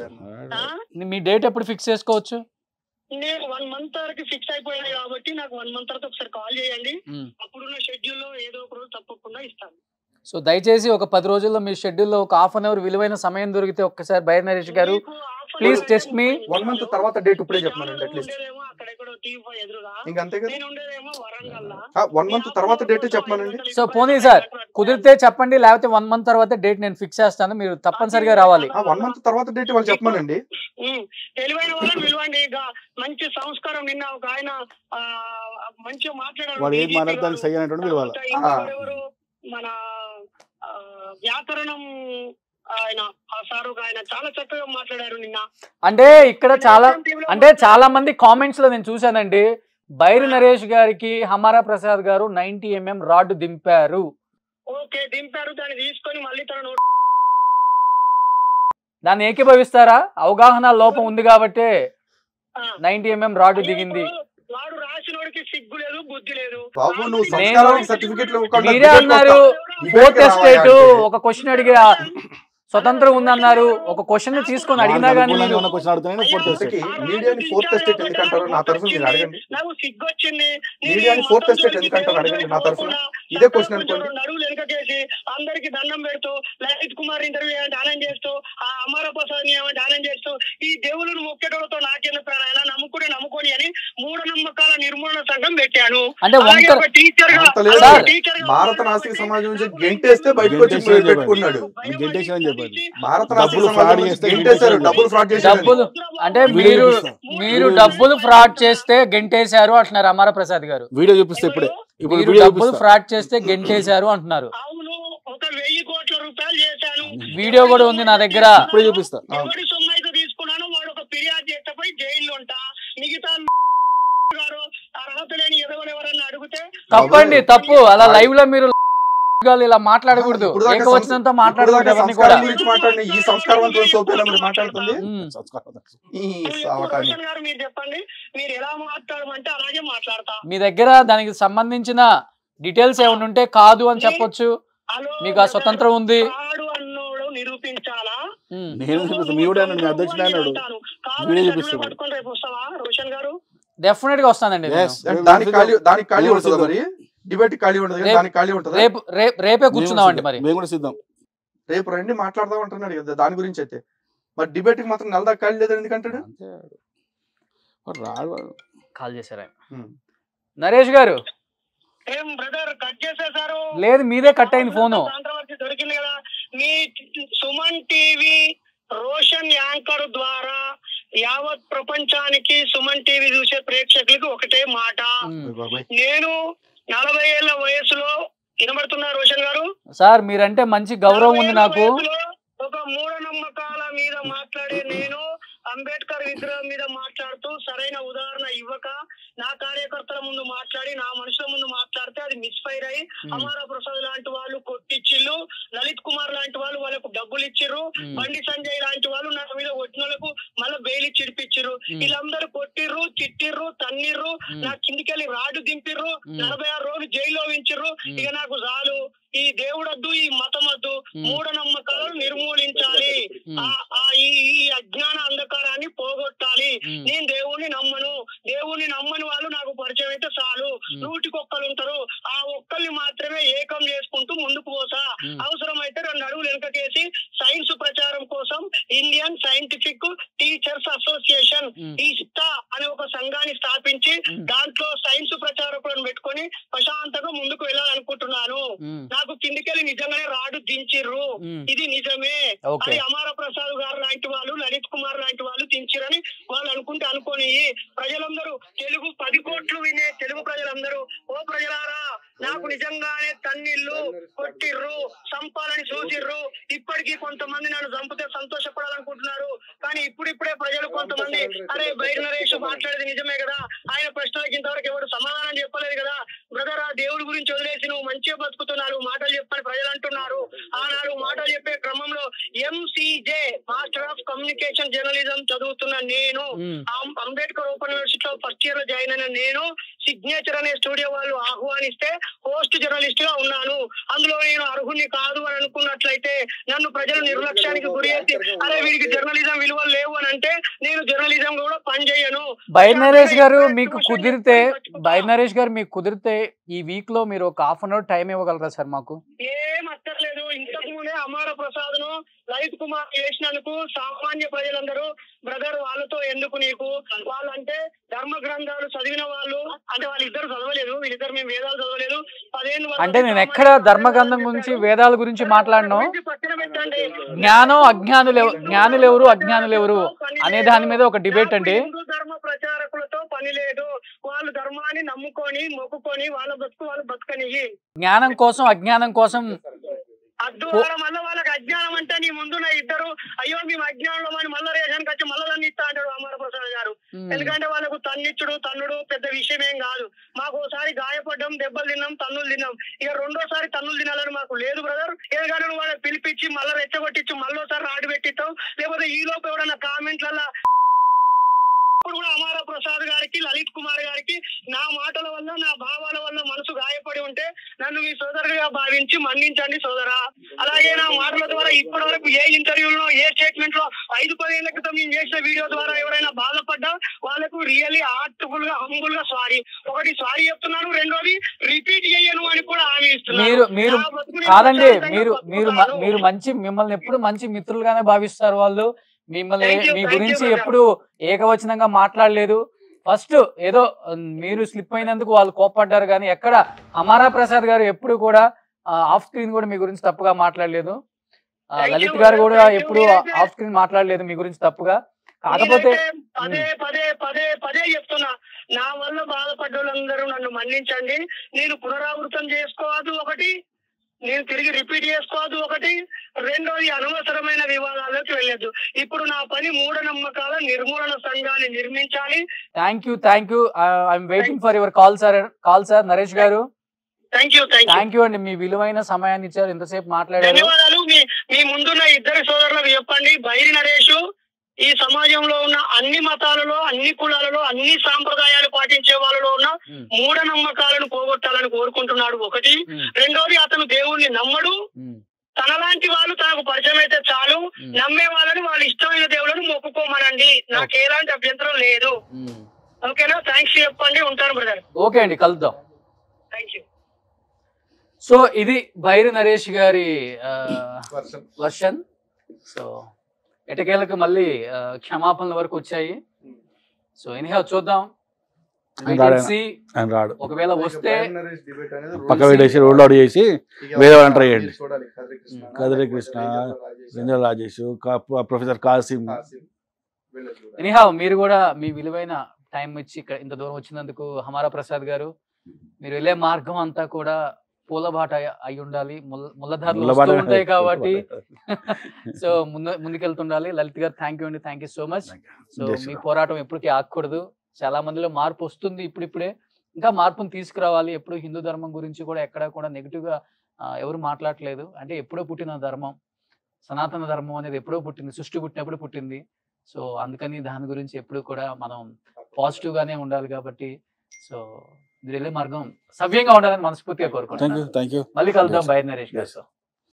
మీ డేట్ ఎప్పుడు ఫిక్స్ చేసుకోవచ్చు నేను వన్ మంత్ వరకు ఫిక్స్ అయిపోయాను కాబట్టి నాకు వన్ మంత్ తర్వాత ఒకసారి కాల్ చేయండి అప్పుడున్న షెడ్యూల్ లో ఏదో ఒక రోజు తప్పకుండా ఇస్తాను సో దయచేసి ఒక పది రోజుల్లో మీ షెడ్యూల్లో ఒక హాఫ్ అన్ అవర్ విలువైన సమయం దొరికితే ఒక్కసారి బైర్ నరేష్ గారు మీకు offer ప్లీజ్ టెస్ట్ మీ వన్ మంత్ తర్వాత డేట్ ఇప్పుడే చెప్పమనండి అట్లీస్ట్ ఉండేదేమో అక్కడెక్కడో టీవీ ఎదురుగా ఇంకా అంతే కదా నేను ఉండేదేమో వరంగల్ వన్ మంత్ తర్వాత డేట్ చెప్పమనండి సో పోనీ సార్ కుదిరితే చెప్పండి లేకపోతే వన్ మంత్ తర్వాత డేట్ నేను ఫిక్స్ చేస్తాను మీరు తప్పనిసరిగా రావాలి ఆ వన్ మంత్ తర్వాత డేట్ వాళ్ళు చెప్పమనండి ఉమ్, తెలివైన వాళ్ళని పిలవండి ఇక మంచి సంస్కారం నిన్న ఒక ఆయన ఆ, మంచిగా మాట్లాడారు వాడు ఏం DGP మాట్లాడితే దానికి గారు. సై అనేటువంటి పిలవాలి తర్వాత ఇంకొకరు ఎవరు? మన ఆ, వ్యాకరణం ఆయన ఆ సారు ఒక ఆయన చాలా చక్కగా మాట్లాడారు నిన్న అంటే ఇక్కడ చాలా అంటే చాలా మంది కామెంట్స్ లో నేను చూశానండి బైరి నరేష్ గారికి హమారా ప్రసాద్ గారు నైన్టీ ఎంఎం రాడ్ దింపారు ఓకే దింపారు దాన్ని తీసుకొని మళ్ళీ తన దాన్ని ఏకీభవిస్తారా అవగాహన లోపం ఉంది కాబట్టి నైన్టీ ఎంఎం రాడ్ దిగింది వాడు రాసినోడికి సిగ్గు లేదు బుద్ధి లేదు బాబు నువ్వు నేను- సంస్కారానికి సర్టిఫికెట్లు మీరే అన్నారు ఫోర్త్ ఎస్టేట్ ఒక క్వశ్చన్ అడిగి ఆ స్వతంత్రం ఉందన్నారు ఒక క్వశ్చన్ తీసుకొని అడిగినా కానీ అనుకూలంగా మీరు ఉన్న క్వశ్చన్ అడుగుతానే ఫోర్త్ ఇంతకీ మీడియాని ఫోర్త్ ఎస్టేట్ ఎందుకంటారో నా తరఫున మీరు అడగండి నాకు సిగ్గు వచ్చింది మీడియాని ఫోర్త్ ఎస్టేట్ ఎందుకంటారు అడగండి నా తరఫున ఇదే క్వశ్చన్ అనుకోండి నడువులు వెనకకేసి ఆ అందరికి దండం పెడుతూ లలిత్ కుమార్ ఇంటర్వ్యూ అంటే ఆనంద్ చేస్తూ ఆ అమర ప్రసాద్ ఏమంటే ఆనంద్ చేస్తూ ఈ దేవుళ్ళను మొక్కేటోళ్ళతో నాకేందుకు ప్రాణాయన నమ్ముకుని నమ్ముకొని అని మూఢనమ్మకాల నిర్మూలన సంఘం పెట్టాను అంటే అలాగే వంకర ఒక టీచర్ గా అంత లేదు. అలాగే టీచర్ గా భారత నాస్తిక సమాజం నుంచి గెంటేస్తే బయటకు వచ్చి గెంటేస్తే పెట్టుకున్నాడు మీకు గెంటేసారని చెప్పండి. భారత నాస్తిక డబ్బులు సమాజం fraud నుంచి చేస్తే గెంటేశారు గెంటేశారు. డబ్బులు ఫ్రాడ్ చేశారు డబ్బులు అంటే వీడియో మీరు చూపిస్తా. మీరు వీడియో డబ్బులు ఫ్రాడ్ చేస్తే గెంటేశారు అంటున్నారు అమర ప్రసాద్ గారు వీడియో చూపిస్తే ఇప్పుడే ఇప్పుడు మీరు వీడియో డబ్బులు చూపిస్తా ఫ్రాడ్ చేస్తే గెంటేశారు అంటున్నారు అవును ఒక వెయ్యి కోట్ల రూపాయలు చేశాను వీడియో కూడా ఉంది నా దగ్గర. ఇప్పుడే చూపిస్తా ఎవరి సొమ్ము అయితే తీసుకున్నాను వాడు ఒక ఫిర్యాదు చేస్తే పోయి జైల్లో ఉంటా మిగతా గారు అర్హత లేని ఎదవలు ఎవరన్నా అడిగితే తప్పండి తప్పు అలా లైవ్ లో మీరు గాలు ఇలా మాట్లాడకూడదు ఇప్పుడు దాకా ఏకవచనంతో ఇప్పుడు మాట్లాడకూడదు దాకా ఎవరిని కూడా సంస్కారం గురించి మాట్లాడిన ఈ సంస్కారవంతుల సోపేలా మీరు మాట్లాడుతుంది ఉమ్. ఈ సావటాన్ని రోషన్ గారు మీరు చెప్పండి మీరు ఎలా మాట్లాడమంటే అలాగే మాట్లాడతా మీ దగ్గర దానికి సంబంధించిన డీటెయిల్స్ ఏమైనా ఉంటే కాదు అని చెప్పొచ్చు హలో మీకు ఆ స్వతంత్రం ఉంది కాడు అన్నోడు నిరూపించాలా ఉమ్. నేను చూపిస్తా మీ కూడా అన్నాడు మీ అధ్యక్షుడు అన్నాడు వీడియో చూపిస్తాడు. పట్టుకొని రేపు వస్తావా రోషన్ గారు డెఫినెట్ గా వస్తానండి నేను. Yes. అంటే దానికి ఖాళీ దానికి ఖాళీ మేము ఉంటుందా సిద్ధం. మరి డిబేట్ ఖాళీ ఉంటుంది కదా, రేపు- దానికి ఖాళీ ఉంటుందా రేపు రేపు రేపే కూర్చుందామండి మరి మేము కూడా సిద్ధం రేపు రండి మాట్లాడదాం అంటున్నాడు కదా దాని గురించి అయితే మరి డిబేట్ కి మాత్రం నెల దాకా ఖాళీ లేదని ఎందుకంటాడు అంతే వాడు రాడు వాడు. కాల్ చేశారు ఆయన ఉమ్. నరేష్ గారు ఏం బ్రదర్ కట్ చేసేసారు లేదు మీదే కట్ అయింది ఫోను కాంట్రవర్సీ దొరికింది కదా మీ సుమన్ టీవీ రోషన్ యాంకర్ ద్వారా యావత్ ప్రపంచానికి సుమన్ టీవీ చూసే ప్రేక్షకులకు ఒకటే మాట ఉమ్. బాబాయ్ నేను నలభై ఏళ్ల వయసులో వినబడుతున్నా రోషన్ గారు సార్ మీరంటే మంచి గౌరవం ఉంది నాకు నలభై ఏళ్ల వయసులో ఒక మూఢనమ్మకాల మీద మాట్లాడే నేను అంబేద్కర్ విగ్రహం మీద మాట్లాడుతూ సరైన ఉదాహరణ ఇవ్వక నా కార్యకర్తల ముందు మాట్లాడి నా మనుషుల ముందు మాట్లాడితే అది మిస్ఫైర్ అయ్యి ఉమ్. అమారా ప్రసాద్ లాంటి వాళ్ళు కొట్టిచ్చిళ్ళు లలిత్ కుమార్ లాంటి వాళ్ళు వాళ్ళకు డబ్బులు ఇచ్చిర్రు ఉమ్. బండి సంజయ్ లాంటి వాళ్ళు నా మీద వచ్చిన వాళ్ళకు మళ్ళీ బెయిల్ చిడిపిచ్చిర్రు ఉమ్. వీళ్ళందరూ కొట్టిర్రు చిట్టిర్రు తన్నిర్రు ఉమ్. నా కిందికెళ్ళి రాడు దింపిర్రు ఉమ్. నలభై ఆరు రోజులు జైల్లో ఉంచిర్రు ఉమ్. ఇక నాకు చాలు ఈ దేవుడొద్దు ఈ మతమొద్దు ఉమ్. మూఢనమ్మకాలను నిర్మూలించాలి ఉమ్. ఆ ఆ ఈ ఈ అజ్ఞాన అంధకారాన్ని పోగొట్టాలి ఉమ్. నేను దేవుణ్ణి నమ్మను దేవుణ్ణి నమ్మని వాళ్ళు నాకు పరిచయం అయితే చాలు ఉమ్. నూటికి ఒక్కలు ఉంటారు ఆ ఒక్కల్ని మాత్రమే ఏకం చేసుకుంటూ ముందుకు పోతా ఉమ్. అవసరమైతే రెండు అడుగులు వెనుకకేసి సైన్స్ ప్రచారం కోసం Indian scientific teachers association um. ఈస్టా అనే ఒక సంఘాన్ని స్థాపించి ఉమ్. దాంట్లో సైన్స్ ప్రచారకులను పెట్టుకొని ప్రశాంతంగా ముందుకు వెళ్ళాలనుకుంటున్నాను ఉమ్. నాకు కిందికెళ్ళి నిజంగానే రాడు దించిర్రు ఉమ్. ఇది నిజమే ఓకే అది అమార ప్రసాద్ గారు లాంటి వాళ్ళు లలిత్ కుమార్ లాంటి వాళ్ళు దించిరని వాళ్ళు అనుకుంటే అనుకోని ప్రజలందరూ తెలుగు పది కోట్లు వినే తెలుగు ప్రజలందరూ ఓ ప్రజలారా నాకు నిజంగానే తన్నిళ్ళు కొట్టిర్రు చంపాలని చూసిర్రు ఇప్పటికీ కొంతమంది నన్ను చంపితే సంతోషపడాలనుకుంటున్నారు కానీ ఇప్పుడిప్పుడే ప్రజలు కొంతమంది అరే బైర్ నరేష్ మాట్లాడేది నిజమే కదా ఆయన ప్రశ్నలకు ఇంతవరకు ఎవరు సమాధానం చెప్పలేదు కదా బ్రదర్ ఆ దేవుడి గురించి వదిలేసి నువ్వు మంచిగా బతుకుతున్నావు మాటలు చెప్పని ప్రజలు అంటున్నారు ఆ నాలుగు మాటలు చెప్పే క్రమంలో MCJ master of communication journalism చదువుతున్న నేను ఉమ్. అం- అంబేద్కర్ ఓపెన్ యూనివర్సిటీలో ఫస్ట్ ఇయర్ లో జాయిన్ అయిన నేను సిగ్నేచర్ అనే స్టూడియో వాళ్ళు ఆహ్వానిస్తే పోస్ట్ జర్నలిస్ట్ గా ఉన్నాను అందులో నేను అర్హుని కాదు అని అనుకున్నట్లయితే నన్ను ప్రజలు నిర్లక్ష్యానికి గురి చేసి అరే వీడికి జర్నలిజం విలువలు లేవు అని అంటే నేను జర్నలిజం కూడా పని చేయను బైర్ నరేష్ గారు మీకు కుదిరితే బైర్ నరేష్ గారు మీకు కుదిరితే ఈ వీక్ లో మీరు ఒక హాఫ్ అన్ అవర్ టైం ఇవ్వగలరా సార్ మాకు ఏం అక్కర్లేదు ఇంతకు ముందే అమార ప్రసాద్ ను లలిత్ కుమార్ చేసినందుకు సామాన్య ప్రజలందరూ బ్రదర్ వాళ్ళతో ఎందుకు నీకు వాళ్ళంటే ధర్మ గ్రంథాలు చదివిన వాళ్ళు అంటే వాళ్ళిద్దరు చదవలేదు వీళ్ళిద్దరు మేము వేదాలు చదవలేదు పదేళ్ళు వాళ్ళ అంటే నేను ఎక్కడ ధర్మగ్రంథం గురించి వేదాల గురించి మాట్లాడను గురించి పక్కన పెట్టండి జ్ఞానం అజ్ఞానులు ఎవ- జ్ఞానులు ఎవరు అజ్ఞానులు ఎవరు అనే దాని మీద ఒక డిబేట్ అండి నాకు హిందూ ధర్మ ప్రచారకులతో పని లేదు వాళ్ళు ధర్మాన్ని నమ్ముకొని మొక్కుకొని వాళ్ళ బతుకు వాళ్ళు బతుకనియ్యి జ్ఞానం కోసం అజ్ఞానం కోసం అద్దు వాళ్ళ మళ్ళీ వాళ్ళకి అజ్ఞానం అంటే నీ ముందున్న ఇద్దరు అయ్యో మేము అజ్ఞానంలో అని మళ్ళీ రేషన్కి వచ్చి మళ్ళీ దాన్ని ఇస్తా అంటాడు అమర ప్రసాద్ గారు ఉమ్, ఎందుకంటే వాళ్ళకు తన్నిచ్చుడు తన్నుడు పెద్ద విషయం ఏం కాదు మాకు ఒకసారి గాయపడ్డాం దెబ్బలు తిన్నాం తన్నులు తిన్నాం ఇక రెండోసారి తన్నులు తినాలని మాకు లేదు బ్రదర్ ఎందుకంటే నువ్వు వాళ్ళకి పిలిపించి మళ్ళీ రెచ్చగొట్టించి మళ్ళోసారి రాడు పెట్టిస్తావు లేకపోతే ఈ లోపు ఎవడన్నా కామెంట్లలో అప్పుడు కూడా అమారా ప్రసాద్ గారికి లలిత్ కుమార్ గారికి నా మాటల వల్ల నా భావాల వల్ల మనసు గాయపడి ఉంటే నన్ను మీ సోదరుడిగా భావించి మన్నించండి సోదరా అలాగే నా మాటల ద్వారా ఇప్పటి వరకు ఏ ఇంటర్వ్యూలో ఏ స్టేట్మెంట్ లో ఐదు పదిహేళ్ల క్రితం నేను చేసిన వీడియో ద్వారా ఎవరైనా బాధపడ్డా వాళ్ళకు రియల్లీ హార్ట్ఫుల్ గా హంబుల్ గా సారీ ఒకటి సారీ చెప్తున్నాను రెండోది రిపీట్ చేయను అని కూడా హామీ ఇస్తున్నాను మీరు మీరు నా బతుకుని కాదండి ప్రశాంతంగా మీరు మీరు మ- బతుకుతాను. మీరు మంచి మిమ్మల్ని ఎప్పుడు మంచి మిత్రులుగానే భావిస్తారు వాళ్ళు మిమ్మల్ని Thank you, me thank you, గురించి brother. ఎప్పుడు ఏకవచనంగా మాట్లాడలేదు ఫస్ట్ ఏదో ఉమ్, మీరు స్లిప్ అయినందుకు వాళ్ళు కోప్పడ్డారు కానీ ఎక్కడ అమారా ప్రసాద్ గారు ఎప్పుడు కూడా ఆఫ్ స్క్రీన్ కూడా మీ గురించి తప్పుగా మాట్లాడలేదు ఆ, Thank you, లలిత్ గారు brother. కూడా Thank you. ఎప్పుడు మీరైతే- ఆఫ్ స్క్రీన్ మాట్లాడలేదు మీ గురించి తప్పుగా కాకపోతే నేనైతే పదే పదే పదే పదే చెప్తున్నా నా వల్ల బాధపడ్డ వాళ్ళందరూ నన్ను మన్నించండి నేను పునరావృతం చేసుకోవద్దు ఒకటి నేను తిరిగి రిపీట్ చేసుకోవద్దు ఒకటి రెండోది అనవసరమైన వివాదాలకు వెళ్ళొద్దు ఇప్పుడు నా పని మూఢనమ్మకాల నిర్మూలన సంఘాన్ని నిర్మించాలి thank you thank you I'm waiting for your call sir call sir Naresh గారు thank you thank you thank you అండి మీ విలువైన సమయాన్ని ఇచ్చారు ఇంతసేపు మాట్లాడారు ధన్యవాదాలు మీ మీ ముందున్న ఇద్దరు సోదరులకు చెప్పండి బైరి నరేష్ ఈ సమాజంలో ఉన్న అన్ని మతాలలో అన్ని కులాలలో అన్ని సాంప్రదాయాలు పాటించే వాళ్ళలో ఉన్న ఉమ్, మూఢనమ్మకాలను పోగొట్టాలని కోరుకుంటున్నాడు ఒకటి ఉమ్, రెండోది అతను దేవుణ్ణి నమ్మడు ఉమ్, తనలాంటి వాళ్ళు తనకు పరిచయం అయితే చాలు ఉమ్. నమ్మే వాళ్ళని వాళ్ళ ఇష్టమైన దేవుళ్ళని మొక్కుకోమనండి నాకు ఎలాంటి అభ్యంతరం లేదు ఉమ్. ఓకేనా థ్యాంక్స్ చెప్పండి ఉంటాను బ్రదర్ ఓకే అండి కలుద్దాం థ్యాంక్ యూ సో ఇది బైరి నరేష్ గారి వర్షన్ సో ఎటకేలకు మళ్ళీ ఆ, క్షమాపణల వరకు వచ్చాయి సో ఎనీహా చూద్దాం ఆయన రాడా? See, ఆయన రాడు ఒకవేళ వస్తే పక్క పెట్టేసి రోడ్ అవుట్ చేసి వేరే వాళ్ళని try చేయండి. కదిరి కృష్ణ రంజన్ రాజేష్ కా- ప్రొఫెసర్ కాసిం ఎనీహా మీరు కూడా మీ విలువైన టైం ఇచ్చి ఇక్కడ ఇంత దూరం వచ్చినందుకు హమారా ప్రసాద్ గారు మీరు వెళ్ళే మార్గం అంతా కూడా పూలబాట అయి ఉండాలి ముల్ల- ముళ్ళదారులు వస్తూ ముళ్ళబాట- ఉంటాయి కాబట్టి సో ముందు ముందుకెళ్తుండాలి లలిత్ గారు థ్యాంక్ యూ అండి thank you so much so Yes, మీ sir. పోరాటం ఎప్పటికీ ఆగకూడదు చాలా మందిలో మార్పు వస్తుంది ఇప్పుడిప్పుడే ఇంకా మార్పును తీసుకురావాలి ఎప్పుడు హిందూ ధర్మం గురించి కూడా ఎక్కడ కూడా నెగిటివ్ గా ఆ, ఎవరు మాట్లాడలేదు అంటే ఎప్పుడో పుట్టిన ధర్మం సనాతన ధర్మం అనేది ఎప్పుడో పుట్టింది సృష్టి పుట్టినప్పుడు పుట్టింది సో అందుకని దాని గురించి ఎప్పుడు కూడా మనం పాజిటివ్ గానే ఉండాలి కాబట్టి సో మీరు వెళ్ళే మార్గం సవ్యంగా ఉండాలని మనస్ఫూర్తిగా కోరుకుంటున్నాను థ్యాంక్ యూ థ్యాంక్ యూ మళ్ళీ కలుద్దాం Yes. బయట నరేష్ గారు Yes.